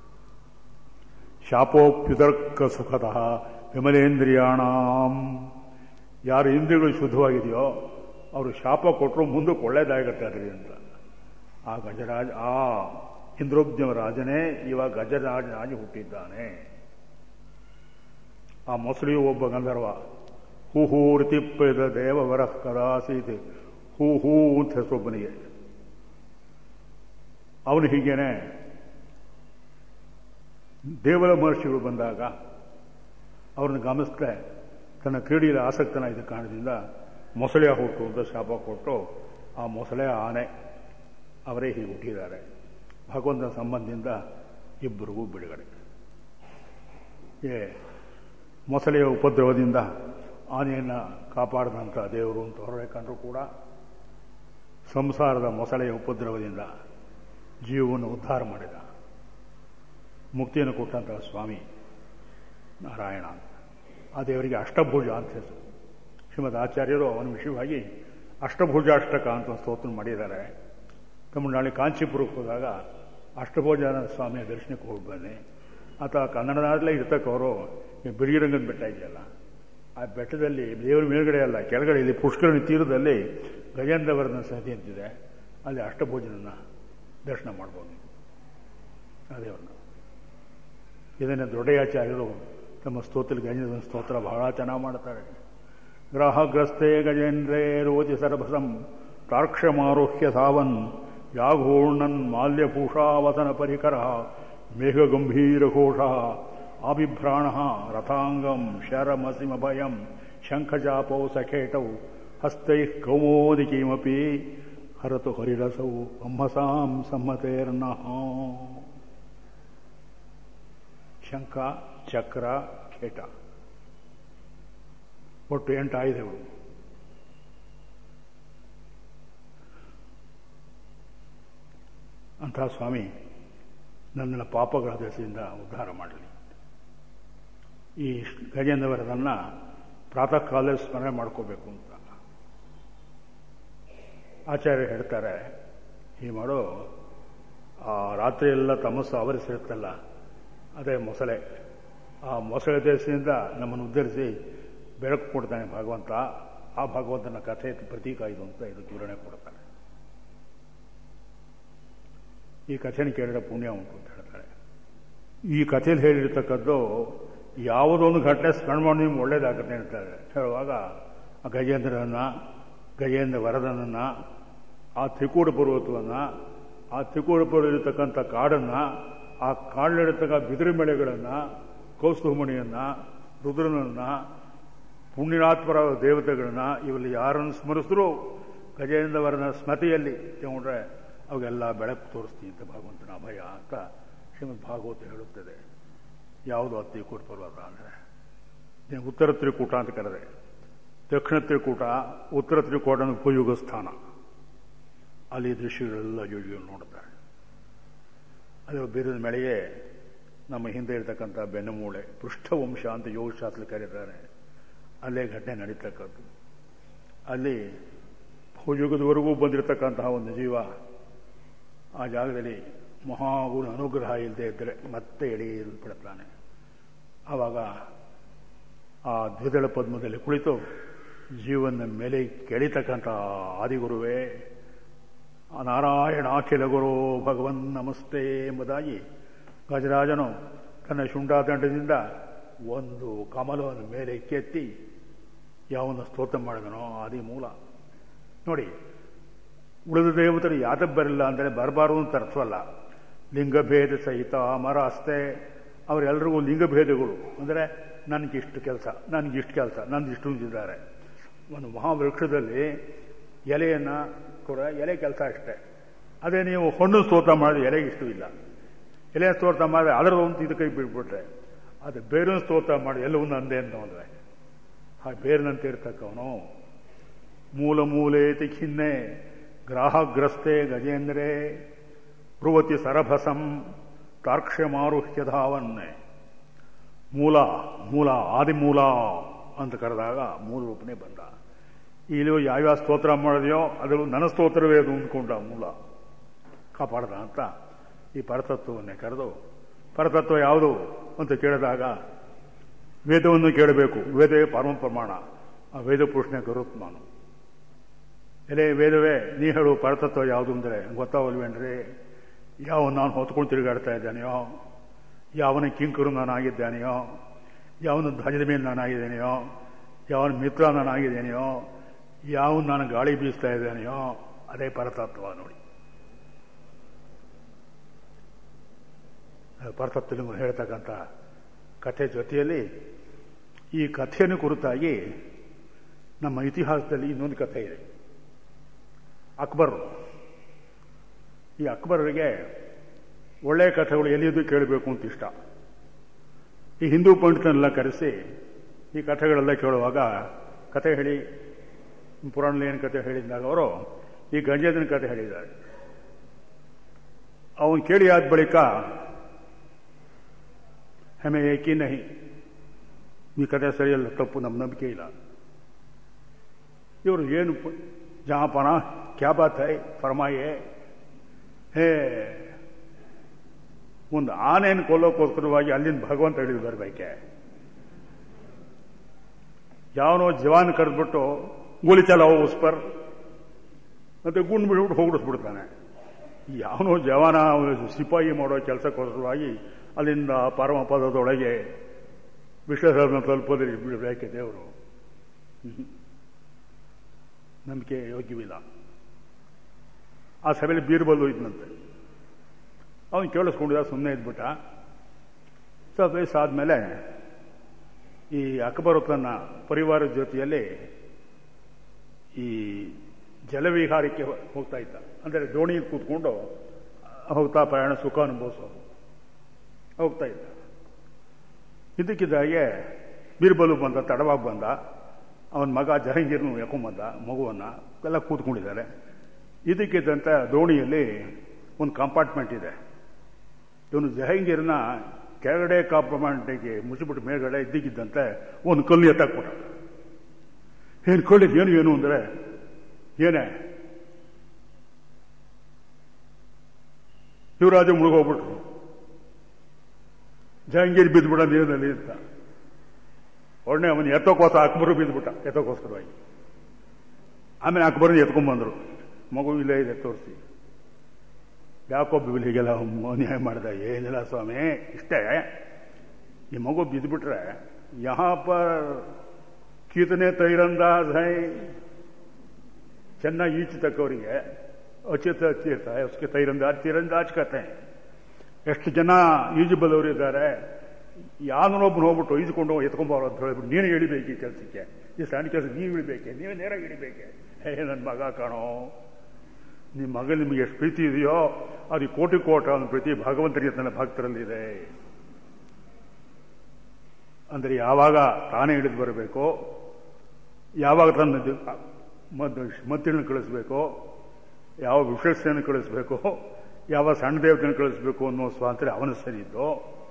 ಶಾಪೋಪ್ಯುದರ್ಕ ಸುಖತಃ ವಿಮಲೇಂದ್ರಿಯಾಣಾಂ ಯಾರು ಇಂದ್ರಿಯಗಳು ಶುದ್ಧವಾಗಿದೆಯೋ ಅವರು ಶಾಪ ಕೊಟ್ಟರು ಮುಂದಕ್ಕೆ ಒಳ್ಳೇದಾಗತ್ತೆ ಅದರಿಂದ ಆ ಗಜರಾಜ ಆ ಇಂದ್ರೋಬ್ಜ ರಾಜನೇ ಇವಾಗ ಗಜರಾಜನಾಗಿ ಹುಟ್ಟಿದ್ದಾನೆ ಆ ಮೊಸಳಿಯು ಒಬ್ಬ ಗಂಧರ್ವ ಹೂ ಹೂ ಋತಿಪ್ಪದ ದೇವವರ ಕದಾಸೀತಿ ಹೂ ಹೂ ಅಂತ ಹೆಸರೊಬ್ಬನಿಗೆ ಅವನು ಹೀಗೇನೆ ದೇವರ ಮಹರ್ಷಿಗಳು ಬಂದಾಗ ಅವ್ರನ್ನ ಗಮನಿಸ್ದೆ ತನ್ನ ಕ್ರೀಡೆಯಲ್ಲಿ ಆಸಕ್ತನಾಗಿದ್ದ ಕಾರಣದಿಂದ ಮೊಸಳೆಯ ಹುಟ್ಟು ಅಂತ ಶಾಪ ಕೊಟ್ಟು ಆ ಮೊಸಳೆ ಆನೆ ಅವರೇ ಹೀಗೆ ಹುಟ್ಟಿದ್ದಾರೆ ಭಗವಂತನ ಸಂಬಂಧದಿಂದ ಇಬ್ಬರಿಗೂ ಬಿಡುಗಡೆ ಏ ಮೊಸಳೆಯ ಉಪದ್ರವದಿಂದ ಆನೆಯನ್ನು ಕಾಪಾಡಿದಂಥ ದೇವರು ಅಂತ ಹೊರಗೆ ಕಂಡರೂ ಕೂಡ ಸಂಸಾರದ ಮೊಸಳೆಯ ಉಪದ್ರವದಿಂದ ಜೀವವನ್ನು ಉದ್ಧಾರ ಮಾಡಿದ ಮುಕ್ತಿಯನ್ನು ಕೊಟ್ಟಂತಹ ಸ್ವಾಮಿ ನಾರಾಯಣ ಅಂತ ಆ ದೇವರಿಗೆ ಅಷ್ಟಭುಜ ಅಂತ ಹೆಸರು ಶ್ರೀಮದ್ ಆಚಾರ್ಯರು ಅವನ ವಿಷಯವಾಗಿ ಅಷ್ಟಭುಜಾಷ್ಟಕ ಅಂತ ಸ್ತೋತ್ರ ಮಾಡಿದ್ದಾರೆ ತಮಿಳುನಾಡಿ ಕಾಂಚೀಪುರಕ್ಕೆ ಹೋದಾಗ ಅಷ್ಟಭುಜನ ಸ್ವಾಮಿಯ ದರ್ಶನಕ್ಕೆ ಹೋಗಿ ಬನ್ನಿ ಅಥವಾ ಕನ್ನಡದಲ್ಲೇ ಇರ್ತಕ್ಕವರು ಬಿಳಿರಂಗದ ಬೆಟ್ಟ ಇದೆಯಲ್ಲ ಆ ಬೆಟ್ಟದಲ್ಲಿ ದೇವರ ಮೇಲ್ಗಡೆ ಅಲ್ಲ ಕೆಳಗಡೆ ಇಲ್ಲಿ ಪುಷ್ಕರಣಿ ತೀರದಲ್ಲಿ ಗಜೇಂದ್ರವರ್ಧನ ಸನ್ನಿಧಿ ಅಂತಿದೆ ಅಲ್ಲಿ ಅಷ್ಟಭೋಜನನ್ನ ದರ್ಶನ ಮಾಡ್ಬೋದು ಆ ದೇವ್ರನ್ನ ಇದನ್ನು ದೊಡ್ಡಯಾಚಾರ್ಯರು ತಮ್ಮ ಸ್ತೋತ್ರ ಗಜೇಂದ್ರ ಸ್ತೋತ್ರ ಬಹಳ ಚೆನ್ನಾಗಿ ಮಾಡ್ತಾರೆ ಗ್ರಾಹಗ್ರಸ್ತೆ ಗಜೇಂದ್ರೇ ರೋಚಿ ಸರ್ಭಸಂ ತಾರ್ಕ್ಷ್ಯಮಾರೋಹ್ಯ ಸಾವನ್ ಯಾಘೂರ್ಣನ್ ಮಾಲ್ಯಭೂಷಾವಸನ ಪರಿಕರ ಮೇಘಗಂಭೀರಘೋಷ ಆಬಿಭ್ರಾಣ ರಥಾಂಗಂ ಶರಮಸಿಮಭಯಂ ಶಂಖಚಾಪೌ ಸಖೇಟೌ ಹಸ್ತೈ ಕೌಮೋದಿಕೀಮಪಿ ಹರತು ಹರಿರಸೌ ಅಂಹಸಾಂ ಸಮ್ಮತೇರ್ನಃ ಶಂಖ ಚಕ್ರ ಖೇಟ ಒಟ್ಟು ಎಂಟು ಆಯುಧಗಳು ಅಂತಹ ಸ್ವಾಮಿ ನನ್ನನ್ನು ಪಾಪಗಳ ದಶೆಯಿಂದ ಉದ್ಧಾರ ಮಾಡಲಿ ಈ ಗಜೇಂದ್ರವರದನ್ನ ಪ್ರಾತಃ ಕಾಲ ಸ್ಮರಣೆ ಮಾಡ್ಕೋಬೇಕು ಅಂತ ಆಚಾರ್ಯ ಹೇಳ್ತಾರೆ ಈ ಮಾಡೋ ಆ ರಾತ್ರಿ ಎಲ್ಲ ತಮಸ್ಸು ಆವರಿಸಿರುತ್ತಲ್ಲ ಅದೇ ಮೊಸಳೆ ಆ ಮೊಸಳೆ ದೇಶದಿಂದ ನಮ್ಮನ್ನು ಉದ್ಧರಿಸಿ ಬೆಳಕು ಕೊಡ್ತಾನೆ ಭಗವಂತ ಆ ಭಗವಂತನ ಕಥೆ ಪ್ರತೀಕ ಇದು ಅಂತ ಇದು ವಿವರಣೆ ಕೊಡ್ತಾನೆ ಈ ಕಥೆನ ಕೇಳಿದ ಪುಣ್ಯ ಉಂಟು ಅಂತ ಹೇಳ್ತಾರೆ ಈ ಕಥೆಯಲ್ಲಿ ಹೇಳಿರ್ತಕ್ಕದ್ದು ಯಾವುದೊಂದು ಘಟನೆ ಸ್ಮರಣೆ ಮಾಡಿ ನಿಮ್ಗೆ ಒಳ್ಳೇದಾಗುತ್ತೆ ಹೇಳ್ತಾರೆ ಹೇಳುವಾಗ ಆ ಗಜೇಂದ್ರನ ಗಜೇಂದ್ರ ವರದನನ್ನ ಆ ತ್ರಿಕೂಟ ಪರ್ವತವನ್ನ ಆ ತ್ರಿಕೂಟ ಪರ್ವತ ಇರತಕ್ಕಂಥ ಕಾಡನ್ನ ಆ ಕಾಡಲ್ಲಿರತಕ್ಕ ಬಿದಿರು ಮೇಳೆಗಳನ್ನ ಕೌಸ್ತುಮಣಿಯನ್ನ ರುದ್ರನನ್ನ ಪುಣ್ಯಾತ್ಮರ ದೇವತೆಗಳನ್ನ ಇವೆಲ್ಲ ಯಾರನ್ನು ಸ್ಮರಿಸಿದ್ರು ಗಜೇಂದ್ರವರನ ಸ್ಮೃತಿಯಲ್ಲಿ ತಗೊಂಡ್ರೆ ಅವಾಗೆಲ್ಲ ಬೆಳಕು ತೋರಿಸ್ತೀನಿ ಅಂತ ಭಗವಂತನ ಅಭಯ ಅಂತ ಶ್ರೀಮದ್ ಭಾಗವತ ಹೇಳುತ್ತದೆ ಯಾವುದು ಆ ತ್ರಿಕೂಟ ಪರ್ವತ ಅಂದರೆ ಉತ್ತರ ತ್ರಿಕೂಟ ಅಂತ ಕರೆದೆ ದಕ್ಷಿಣ ತ್ರಿಕೂಟ ಉತ್ತರ ತ್ರಿಕೂಟನ ಉಪಯೋಗ ಸ್ಥಾನ ಅಲ್ಲಿ ದೃಶ್ಯಗಳೆಲ್ಲ ಯೋಗಿಗಳು ನೋಡ್ತಾರೆ ಅದು ಬೀರದ ಮೇಳೆಯೇ ನಮ್ಮ ಹಿಂದೆ ಇರತಕ್ಕಂಥ ಬೆನ್ನಮೂಳೆ ಪೃಷ್ಠವಂಶ ಅಂತ ಯೋಗಶಾಸ್ತ್ರ ಕರೀತಾರೆ ಅಲ್ಲೇ ಘಟನೆ ನಡೀತಕ್ಕದ್ದು ಅಲ್ಲಿ ಭೂಯುಗದವರೆಗೂ ಬಂದಿರತಕ್ಕಂತಹ ಒಂದು ಜೀವ ಆ ಜಾಗದಲ್ಲಿ ಮಹಾಗುಣ ಅನುಗ್ರಹ ಇಲ್ಲದೆ ಇದ್ದರೆ ಮತ್ತೆ ಎಳೆಯಲ್ಪಡುತ್ತಾನೆ ಆವಾಗ ಆ ದ್ವಿದಳ ಪದ್ಮದಲ್ಲಿ ಕುಳಿತು ಜೀವನ ಮೇಲೆ ಕೆಳಿತಕ್ಕಂಥ ಆದಿಗುರುವೇ ನಾರಾಯಣಾಖಿಲ ಗುರು ಭಗವನ್ ನಮಸ್ತೆ ಎಂಬುದಾಗಿ ಗಜರಾಜನು ತನ್ನ ಶುಂಠಾದಂಡದಿಂದ ಒಂದು ಕಮಲವನ್ನು ಮೇಲೆ ಕೆತ್ತಿ ಯಾವನ್ನ ಸ್ತೋತ್ರ ಮಾಡಿದನೋ ಆದಿ ಮೂಲ ನೋಡಿ ಉಳಿದ ದೇವತರು ಯಾತಕ್ಕೆ ಬರಲಿಲ್ಲ ಅಂದರೆ ಬರಬಾರದು ಅಂತ ಅರ್ಥವಲ್ಲ ಲಿಂಗಭೇದ ಸಹಿತ ಅಮರ ಅಸ್ತೆ ಅವರೆಲ್ಲರಿಗೂ ಲಿಂಗಭೇದಗಳು ಅಂದರೆ ನನಗಿಷ್ಟು ಕೆಲಸ ನನಗಿಷ್ಟು ಕೆಲಸ ನನಗಿಷ್ಟು ಅಂತಿದ್ದಾರೆ ಒಂದು ಮಹಾವೃಕ್ಷದಲ್ಲಿ ಎಲೆಯನ್ನು ಕೂಡ ಎಲೆ ಕೆಲಸ ಅಷ್ಟೇ ಅದೇ ನೀವು ಹಣ್ಣು ಸ್ತೋತ್ರ ಮಾಡಿದ್ರೆ ಎಲೆಗೆ ಇಷ್ಟು ಇಲ್ಲ ಎಲೆ ಸ್ತೋತ್ರ ಮಾಡಿದ್ರೆ ಅದರದೊಂದು ಇದು ಕೈ ಬಿಟ್ಬಿಟ್ರೆ ಅದು ಬೇರೆ ಸ್ತೋತ್ರ ಮಾಡಿ ಎಲ್ಲವನ್ನೂ ಅಂದೆ ಅಂತ ಅಂದರೆ ಆ ಬೇರಿನಂತೆ ಇರ್ತಕ್ಕವನು ಮೂಲ ಮೂಲೇತಿ ಖಿನ್ನೆ ಗ್ರಾಹಗ್ರಸ್ತೆ ಗಜೇಂದ್ರೇ ಬ್ರುವತಿ ಸರಭಸಂ ತಾರ್ಕ್ಷ್ಯಮಾರುಹ್ಯ ಧಾವನ್ನೆ ಮೂಲ ಮೂಲ ಆದಿಮೂಲ ಅಂತ ಕರೆದಾಗ ಮೂಲ ರೂಪನೇ ಬಂದ ಇಲ್ಲಿ ಯಾವ್ಯಾವ ಸ್ತೋತ್ರ ಮಾಡಿದೆಯೋ ಅದು ನನ್ನ ಸ್ತೋತ್ರವೇ ಅದು ಅಂದ್ಕೊಂಡ ಮೂಲ ಕಾಪಾಡ್ದ ಅಂತ ಈ ಪರತತ್ವವನ್ನೇ ಕರೆದು ಪರತತ್ವ ಯಾವುದು ಅಂತ ಕೇಳಿದಾಗ ವೇದವನ್ನು ಕೇಳಬೇಕು ವೇದವೇ ಪರಮ ಪ್ರಮಾಣ ಆ ವೇದ ಪುರುಷನೇ ಗರುತ್ಮಾನು ಎಲೆ ವೇದವೇ ನೀ ಹೇಳು ಪರತತ್ವ ಯಾವುದು ಅಂದರೆ ಗೊತ್ತಾವಲ್ವೇನ್ರಿ ಯಾವ ನಾನು ಹೊತ್ಕೊಂಡು ತಿರುಗಾಡ್ತಾ ಇದ್ದಾನೆಯೋ ಯಾವನ ಕಿಂಕರು ನಾನಾಗಿದ್ದಾನೆಯೋ ಯಾವನ ಧ್ವಜದ ಮೇಲೆ ನಾನಾಗಿದ್ದೇನೆಯೋ ಯಾವನ ಮಿತ್ರ ನಾನಾಗಿದ್ದೇನೆಯೋ ಯಾವ ನಾನು ಗಾಳಿ ಬೀಸ್ತಾ ಇದ್ದಾನೆಯೋ ಅದೇ ಪರತತ್ವ ನೋಡಿ ಪರತತ್ವ ಹೇಳ್ತಕ್ಕಂಥ ಕಥೆ ಜೊತೆಯಲ್ಲಿ ಈ ಕಥೆಯನ್ನು ಕುರಿತಾಗಿ ನಮ್ಮ ಇತಿಹಾಸದಲ್ಲಿ ಇನ್ನೊಂದು ಕಥೆ ಇದೆ ಅಕ್ಬರ್ ಈ ಅಕ್ಬರ್ಗೆ ಒಳ್ಳೆಯ ಕಥೆಗಳು ಎಲ್ಲಿಯದು ಕೇಳಬೇಕು ಅಂತ ಇಷ್ಟ ಈ ಹಿಂದೂ ಪಂಡಿತನೆಲ್ಲ ಕರೆಸಿ ಈ ಕಥೆಗಳೆಲ್ಲ ಕೇಳುವಾಗ ಕಥೆ ಹೇಳಿ ಪುರಾಣದಲ್ಲಿ ಏನು ಕಥೆ ಹೇಳಿದಾಗ ಅವರು ಈ ಗಂಜೇದನ ಕಥೆ ಹೇಳಿದ್ದಾರೆ ಅವನು ಕೇಳಿ ಆದ ಬಳಿಕ ಹೆಮೆ ಏಕಿ ನಹಿ ಈ ಕಥೆ ಸರಿಯಲ್ಲ ತಪ್ಪು ನಮ್ಮ ನಂಬಿಕೆ ಇಲ್ಲ ಇವರು ಏನು ಜಹಾಪನ ಕ್ಯಾ ಬಾತ್ ಹೈ ಫರ್ಮಾಯೆ ಹೇ ಒಂದು ಆನೆಯನ್ನು ಕೊಲ್ಲೋಕ್ಕೋಸ್ಕರವಾಗಿ ಅಲ್ಲಿಂದ ಭಗವಂತ ಹಿಡಿದು ಬರಬೇಕೆ ಯಾವನೋ ಜವಾನ್ ಕರೆದ್ಬಿಟ್ಟು ಗೋಲಿ ಚಲಾವೋ ಉಸ್ ಪರ್ ಮತ್ತೆ ಗುಂಡು ಬಿಡ್ಬಿಟ್ಟು ಹೋಗಿಡಿಸ್ಬಿಡ್ತಾನೆ ಯಾವನೋ ಜವಾನ ಸಿಪಾಯಿ ಮಾಡೋ ಕೆಲಸಕ್ಕೋಸ್ಕರವಾಗಿ ಅಲ್ಲಿಂದ ಪರಮ ಪದದೊಳಗೆ ವಿಶ್ವಧರ್ಮ ತಲುಪೋದ್ರಿಗೆ ಬಿಡಬೇಕೆ ದೇವರು ನಂಬಿಕೆ ಯೋಗ್ಯವಿಲ್ಲ ಆ ಸಭೆಯಲ್ಲಿ ಬೀರ್ಬಲ್ಲು ಇದ್ನಂತೆ ಅವನು ಕೇಳಿಸ್ಕೊಂಡಿದ್ದ ಸುಮ್ಮನೆ ಇದ್ಬಿಟ್ಟ ಸ್ವಲ್ಪ ವಯಸ್ಸಾದ್ಮೇಲೆ ಈ ಅಕ್ಬರು ತನ್ನ ಪರಿವಾರದ ಜೊತೆಯಲ್ಲಿ ಈ ಜಲವಿಹಾರಕ್ಕೆ ಹೋಗ್ತಾ ಇದ್ದ ಅಂದರೆ ದೋಣಿಯಲ್ಲಿ ಕೂತ್ಕೊಂಡು ಹೋಗ್ತಾ ಪ್ರಯಾಣ ಸುಖ ಅನುಭವಿಸೋದು ಹೋಗ್ತಾ ಇದ್ದ ಇದಕ್ಕಿದ್ದಾಗೆ ಬೀರ್ಬಲು ಬಂದ ತಡವಾಗಿ ಬಂದ ಅವನ ಮಗ ಜಹಂಗೀರ್ನು ಎಕೊಂಬಂದ ಮಗುವನ್ನ ಎಲ್ಲ ಕೂತ್ಕೊಂಡಿದ್ದಾರೆ ಇದಕ್ಕಿದ್ದಂತ ದೋಣಿಯಲ್ಲಿ ಒಂದು ಕಂಪಾರ್ಟ್ಮೆಂಟ್ ಇದೆ ಇವನು ಜಹಂಗೀರ್ನ ಕೆಳಗಡೆ ಕಾಂಪಾರ್ಟ್ಮೆಂಟಿಗೆ ಮುಚ್ಚಿಬಿಟ್ಟು ಮೇಲ್ಗಡೆ ಇದ್ದಕ್ಕಿದ್ದಂತೆ ಒಂದು ಕಲ್ಲು ಎತ್ತಾಕ್ಬಿಟ್ಟ ಏನು ಕೊಳ್ಳಿದ್ ಏನು ಏನು ಅಂದ್ರೆ ಏನೇ ಯುವರಾಜ ಮುಳುಗೋಗ್ಬಿಟ್ರು ಜಹಂಗೀರ್ ಬಿದ್ದುಬಿಡ ನೀರಿನಲ್ಲಿ ಅಂತ ಒಳ್ಳೆ ಅವನು ಎತ್ತೋಕೋಸ ಅಕ್ಬರು ಬಿದ್ದುಬಿಟ್ಟ ಎತ್ತೋಕೋಸ್ಕರವಾಗಿ ಆಮೇಲೆ ಅಕ್ಬರನ್ನ ಎತ್ಕೊಂಡ್ಬಂದ್ರು ಮಗು ಇಲ್ಲೇ ಇದೆ ತೋರಿಸಿ ಯಾಕೊಬ್ಬ ಹೀಗೆಲ್ಲ ಅನ್ಯಾಯ ಮಾಡಿದ ಏನಿಲ್ಲ ಸ್ವಾಮಿ ಇಷ್ಟೇ ಈ ಮಗು ಬಿದ್ದುಬಿಟ್ರೆ ಯಹಾ ಪರ್ ಕಿತನೆ ತೈರಂದಾಜ್ ಹೈ ಚೆನ್ನಾಗಿ ಈಚತಕ್ಕವರಿಗೆ ಅಚ್ಯುತ ತೀರ್ಥ उसके ತೈರಂದಾಜ್ ತೀರಂದಾಜ್ ಕತೆ ಎಷ್ಟು ಜನ ಈಜು ಬದವರು ಇದ್ದಾರೆ ಯಾವನೊಬ್ಬನು ಹೋಗ್ಬಿಟ್ಟು ಈಜುಕೊಂಡು ಎತ್ಕೊಂಬಾರೋ ಅಂತ ಹೇಳ್ಬಿಟ್ಟು ನೀನು ಇಳಿಬೇಕು ಈ ಕೆಲಸಕ್ಕೆ ಈ ಸಣ್ಣ ಕೆಲಸ ನೀವು ಇಳಿಬೇಕೆ ನೀವೇ ನೇರಾಗಿ ಇಳಿಬೇಕೆ ಹೇ ನನ್ನ ಮಗ ಕಾಣೋ ನಿಮ್ಮ ಮಗ ನಿಮಗೆ ಎಷ್ಟು ಪ್ರೀತಿ ಇದೆಯೋ ಅದು ಕೋಟಿ ಕೋಟ ಒಂದು ಪ್ರೀತಿ ಭಗವಂತನಿಗೆ ತನ್ನ ಭಕ್ತರಲ್ಲಿದೆ ಅಂದರೆ ಯಾವಾಗ ತಾನೇ ಹಿಡಿದು ಬರಬೇಕು ಯಾವಾಗ ತನ್ನ ಮತ್ತಿನ ಕಳಿಸ್ಬೇಕು ಯಾವ ವಿಶೇಷತೆಯನ್ನು ಕಳಿಸ್ಬೇಕು ಯಾವ ಸಣ್ಣ ದೇವತೆಯನ್ನು ಕಳಿಸ್ಬೇಕು ಅನ್ನೋ ಸ್ವಾತಂತ್ರ್ಯ ಅವನ ಸರಿ ಇದ್ದು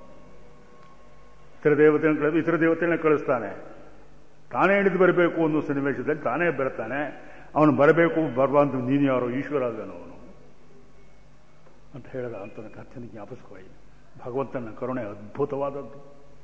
ಇತರ ದೇವತೆಯನ್ನು ಕಳಿಸ್ ಇತರ ದೇವತೆಗಳನ್ನ ಕಳಿಸ್ತಾನೆ ತಾನೇ ಹಿಡಿದು ಬರಬೇಕು ಅನ್ನೋ ಸನ್ನಿವೇಶದಲ್ಲಿ ತಾನೇ ಬರ್ತಾನೆ ಅವನು ಬರಬೇಕು ಬರಬಾರ್ದು ನೀನು ಯಾರೋ ಈಶ್ವರ ಅಲ್ಲನು ಅವನು ಅಂತ ಹೇಳಿದ ಅಂತ ಕಥೆನ ಜ್ಞಾಪಿಸ್ಕೊಳ್ಳಿ ಭಗವಂತನ ಕರುಣೆ ಅದ್ಭುತವಾದದ್ದು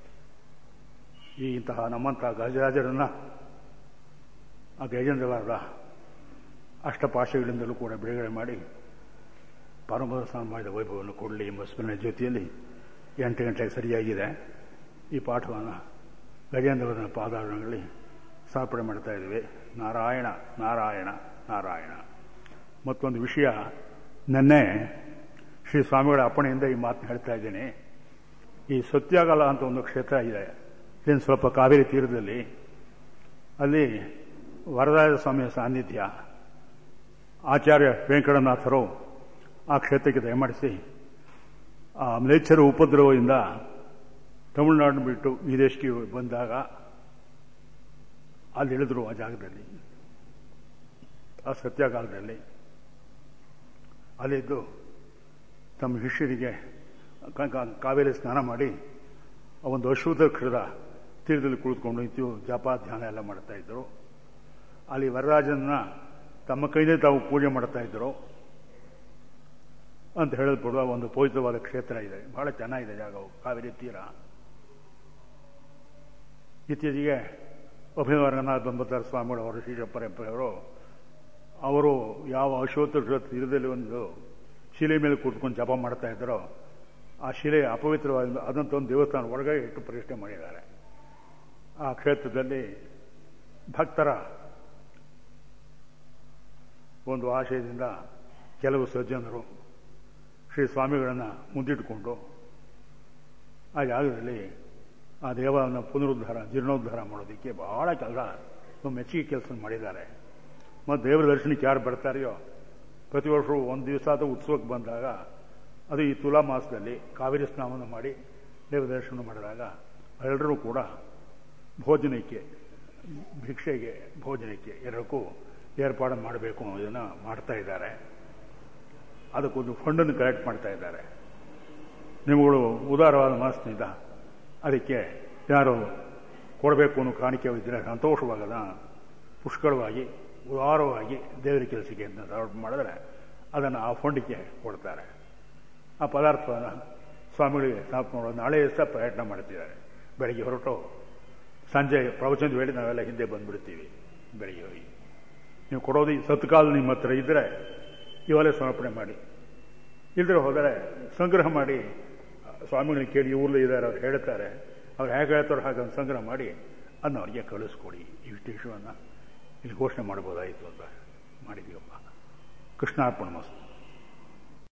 ಈ ಇಂತಹ ನಮ್ಮಂತಹ ಗಜರಾಜರನ್ನ ಆ ಗಜೇಂದ್ರವಾರದ ಅಷ್ಟಪಾಶಗಳಿಂದಲೂ ಕೂಡ ಬಿಡುಗಡೆ ಮಾಡಿ ಪರಮ ಸಮಾಜದ ವೈಭವವನ್ನು ಕೊಡಲಿ ಎಂಬ ಸ್ಮರಣೆ ಜೊತೆಯಲ್ಲಿ ಎಂಟು ಗಂಟೆಗೆ ಸರಿಯಾಗಿದೆ ಈ ಪಾಠವನ್ನು ಗಜೇಂದ್ರವರನ ಪಾದಾರಣಗಳಲ್ಲಿ ಸಮರ್ಪಣೆ ಮಾಡ್ತಾ ಇದ್ದೀವಿ ನಾರಾಯಣ ನಾರಾಯಣ ನಾರಾಯಣ ಮತ್ತೊಂದು ವಿಷಯ ನಿನ್ನೆ ಶ್ರೀ ಸ್ವಾಮಿಗಳ ಅಪ್ಪಣೆಯಿಂದ ಈ ಮಾತನ್ನ ಹೇಳ್ತಾ ಇದ್ದೀನಿ ಈ ಸತ್ಯಾಗಲ ಅಂತ ಒಂದು ಕ್ಷೇತ್ರ ಇದೆ ಇದೇನು ಸ್ವಲ್ಪ ಕಾವೇರಿ ತೀರದಲ್ಲಿ ಅಲ್ಲಿ ವರದಾಯ ಸ್ವಾಮಿಯ ಸಾನ್ನಿಧ್ಯ ಆಚಾರ್ಯ ವೆಂಕಟನಾಥರು ಆ ಕ್ಷೇತ್ರಕ್ಕೆ ದಯಮಾಡಿಸಿ ಆ ಮ್ಲೇಚ್ಛರ ಉಪದ್ರವದಿಂದ ತಮಿಳುನಾಡು ಬಿಟ್ಟು ವಿದೇಶಕ್ಕೆ ಬಂದಾಗ ಅಲ್ಲಿ ಇಳಿದ್ರು ಆ ಜಾಗದಲ್ಲಿ ಆ ಸತ್ಯಾಗಾಲದಲ್ಲಿ ಅಲ್ಲಿದ್ದು ತಮ್ಮ ಶಿಷ್ಯರಿಗೆ ಕಾವೇರಿ ಸ್ನಾನ ಮಾಡಿ ಒಂದು ಅಶುದ್ಧಕ್ಷರದ ತೀರದಲ್ಲಿ ಕುಳಿತುಕೊಂಡು ನಿಂತು ಜಪ ಧ್ಯಾನ ಎಲ್ಲ ಮಾಡ್ತಾ ಇದ್ರು ಅಲ್ಲಿ ವರರಾಜನ ತಮ್ಮ ಕೈನೇ ತಾವು ಪೂಜೆ ಮಾಡ್ತಾ ಇದ್ರು ಅಂತ ಹೇಳಲ್ಪಡುವ ಒಂದು ಪವಿತ್ರವಾದ ಕ್ಷೇತ್ರ ಇದೆ ಬಹಳ ಚೆನ್ನಾಗಿದೆ ಜಾಗವು ಕಾವೇರಿ ತೀರ ಇತ್ತೀಚೆಗೆ ಅಭಿನವರಂಗನಾಥ್ ಬಂಬತ್ತಾರ ಸ್ವಾಮಿಗಳು ಅವರು ಶ್ರೀ ಪರಂಪರೆಯವರು ಅವರು ಯಾವ ಅಶೋತ್ರ ತೀರದಲ್ಲಿ ಒಂದು ಶಿಲೆ ಮೇಲೆ ಕೂತ್ಕೊಂಡು ಜಪ ಮಾಡ್ತಾ ಇದ್ದಾರೋ ಆ ಶಿಲೆ ಅಪವಿತ್ರವಾದ ಅದಂತ ಒಂದು ದೇವಸ್ಥಾನ ಒಳಗಡೆ ಇಟ್ಟು ಪ್ರತಿಷ್ಠೆ ಮಾಡಿದ್ದಾರೆ ಆ ಕ್ಷೇತ್ರದಲ್ಲಿ ಭಕ್ತರ ಒಂದು ಆಶಯದಿಂದ ಕೆಲವು ಸಜ್ಜನರು ಶ್ರೀ ಸ್ವಾಮಿಗಳನ್ನು ಮುಂದಿಟ್ಟುಕೊಂಡು ಆ ಜಾಗದಲ್ಲಿ ಆ ದೇವಾಲಯನ ಪುನರುದ್ಧಾರ ಜೀರ್ಣೋದ್ಧಾರ ಮಾಡೋದಕ್ಕೆ ಬಹಳ ಕೆಲಸ ಮೆಚ್ಚುಗೆ ಕೆಲಸ ಮಾಡಿದ್ದಾರೆ ಮತ್ತು ದೇವರ ದರ್ಶನಕ್ಕೆ ಯಾರು ಬರ್ತಾರೆಯೋ ಪ್ರತಿ ವರ್ಷವೂ ಒಂದು ದಿವಸ ಆದ ಉತ್ಸವಕ್ಕೆ ಬಂದಾಗ ಅದು ಈ ತುಲಾ ಮಾಸದಲ್ಲಿ ಕಾವೇರಿ ಸ್ನಾನವನ್ನು ಮಾಡಿ ದೇವರ ದರ್ಶನ ಮಾಡಿದಾಗ ಎಲ್ಲರೂ ಕೂಡ ಭೋಜನಕ್ಕೆ ಭಿಕ್ಷೆಗೆ ಭೋಜನಕ್ಕೆ ಎರಡಕ್ಕೂ ಏರ್ಪಾಡು ಮಾಡಬೇಕು ಅನ್ನೋದನ್ನು ಮಾಡ್ತಾ ಇದ್ದಾರೆ ಅದಕ್ಕೊಂದು ಫಂಡನ್ನು ಕಲೆಕ್ಟ್ ಮಾಡ್ತಾ ಇದ್ದಾರೆ ನಿಮ್ಮಗಳು ಉದಾರವಾದ ಮನಸ್ಸಿನಿಂದ ಅದಕ್ಕೆ ಯಾರು ಕೊಡಬೇಕು ಅನ್ನೋ ಕಾಣಿಕೆ ಇದ್ದರೆ ಸಂತೋಷವಾಗದ ಪುಷ್ಕಳವಾಗಿ ಉದಾರವಾಗಿ ದೇವರ ಕೆಲಸಕ್ಕೆ ಅಂತ ಮಾಡಿದ್ರೆ ಅದನ್ನು ಆ ಫಂಡಿಗೆ ಕೊಡ್ತಾರೆ ಆ ಪದಾರ್ಥವನ್ನು ಸ್ವಾಮಿಗಳಿಗೆ ಸಾಫ್ ಮಾಡೋದು ನಾಳೆ ಸಹ ಪ್ರಯತ್ನ ಮಾಡ್ತಿದ್ದಾರೆ ಬೆಳಗ್ಗೆ ಹೊರಟು ಸಂಜೆ ಪ್ರವಚನದ ವೇಳೆ ನಾವೆಲ್ಲ ಹಿಂದೆ ಬಂದ್ಬಿಡ್ತೀವಿ ಬೆಳಗ್ಗೆ ಹೋಗಿ ನೀವು ಕೊಡೋದು ಈ ಸತ್ಕಾಲ ನಿಮ್ಮ ಹತ್ರ ಇದ್ದರೆ ಇವೆಲ್ಲ ಸಮರ್ಪಣೆ ಮಾಡಿ ಇಲ್ಲದ್ರೆ ಹೋದರೆ ಸಂಗ್ರಹ ಮಾಡಿ ಸ್ವಾಮಿಗಳಿಗೆ ಕೇಳಿ ಊರ್ಲಿ ಇದ್ದಾರೆ ಅವ್ರು ಹೇಳ್ತಾರೆ ಅವ್ರು ಹೇಗೆ ಹೇಳ್ತಾರೋ ಹಾಗೆ ಒಂದು ಸಂಗ್ರಹ ಮಾಡಿ ಅದನ್ನ ಅವ್ರಿಗೆ ಕಳಿಸ್ಕೊಡಿ ಇಷ್ಟು ವಿಷಯವನ್ನು ಇಲ್ಲಿ ಘೋಷಣೆ ಮಾಡ್ಬೋದಾಯಿತು ಅಂತ ಮಾಡಿದೀವಪ್ಪ ಕೃಷ್ಣಾರ್ಪಣ ಮಸ್ತು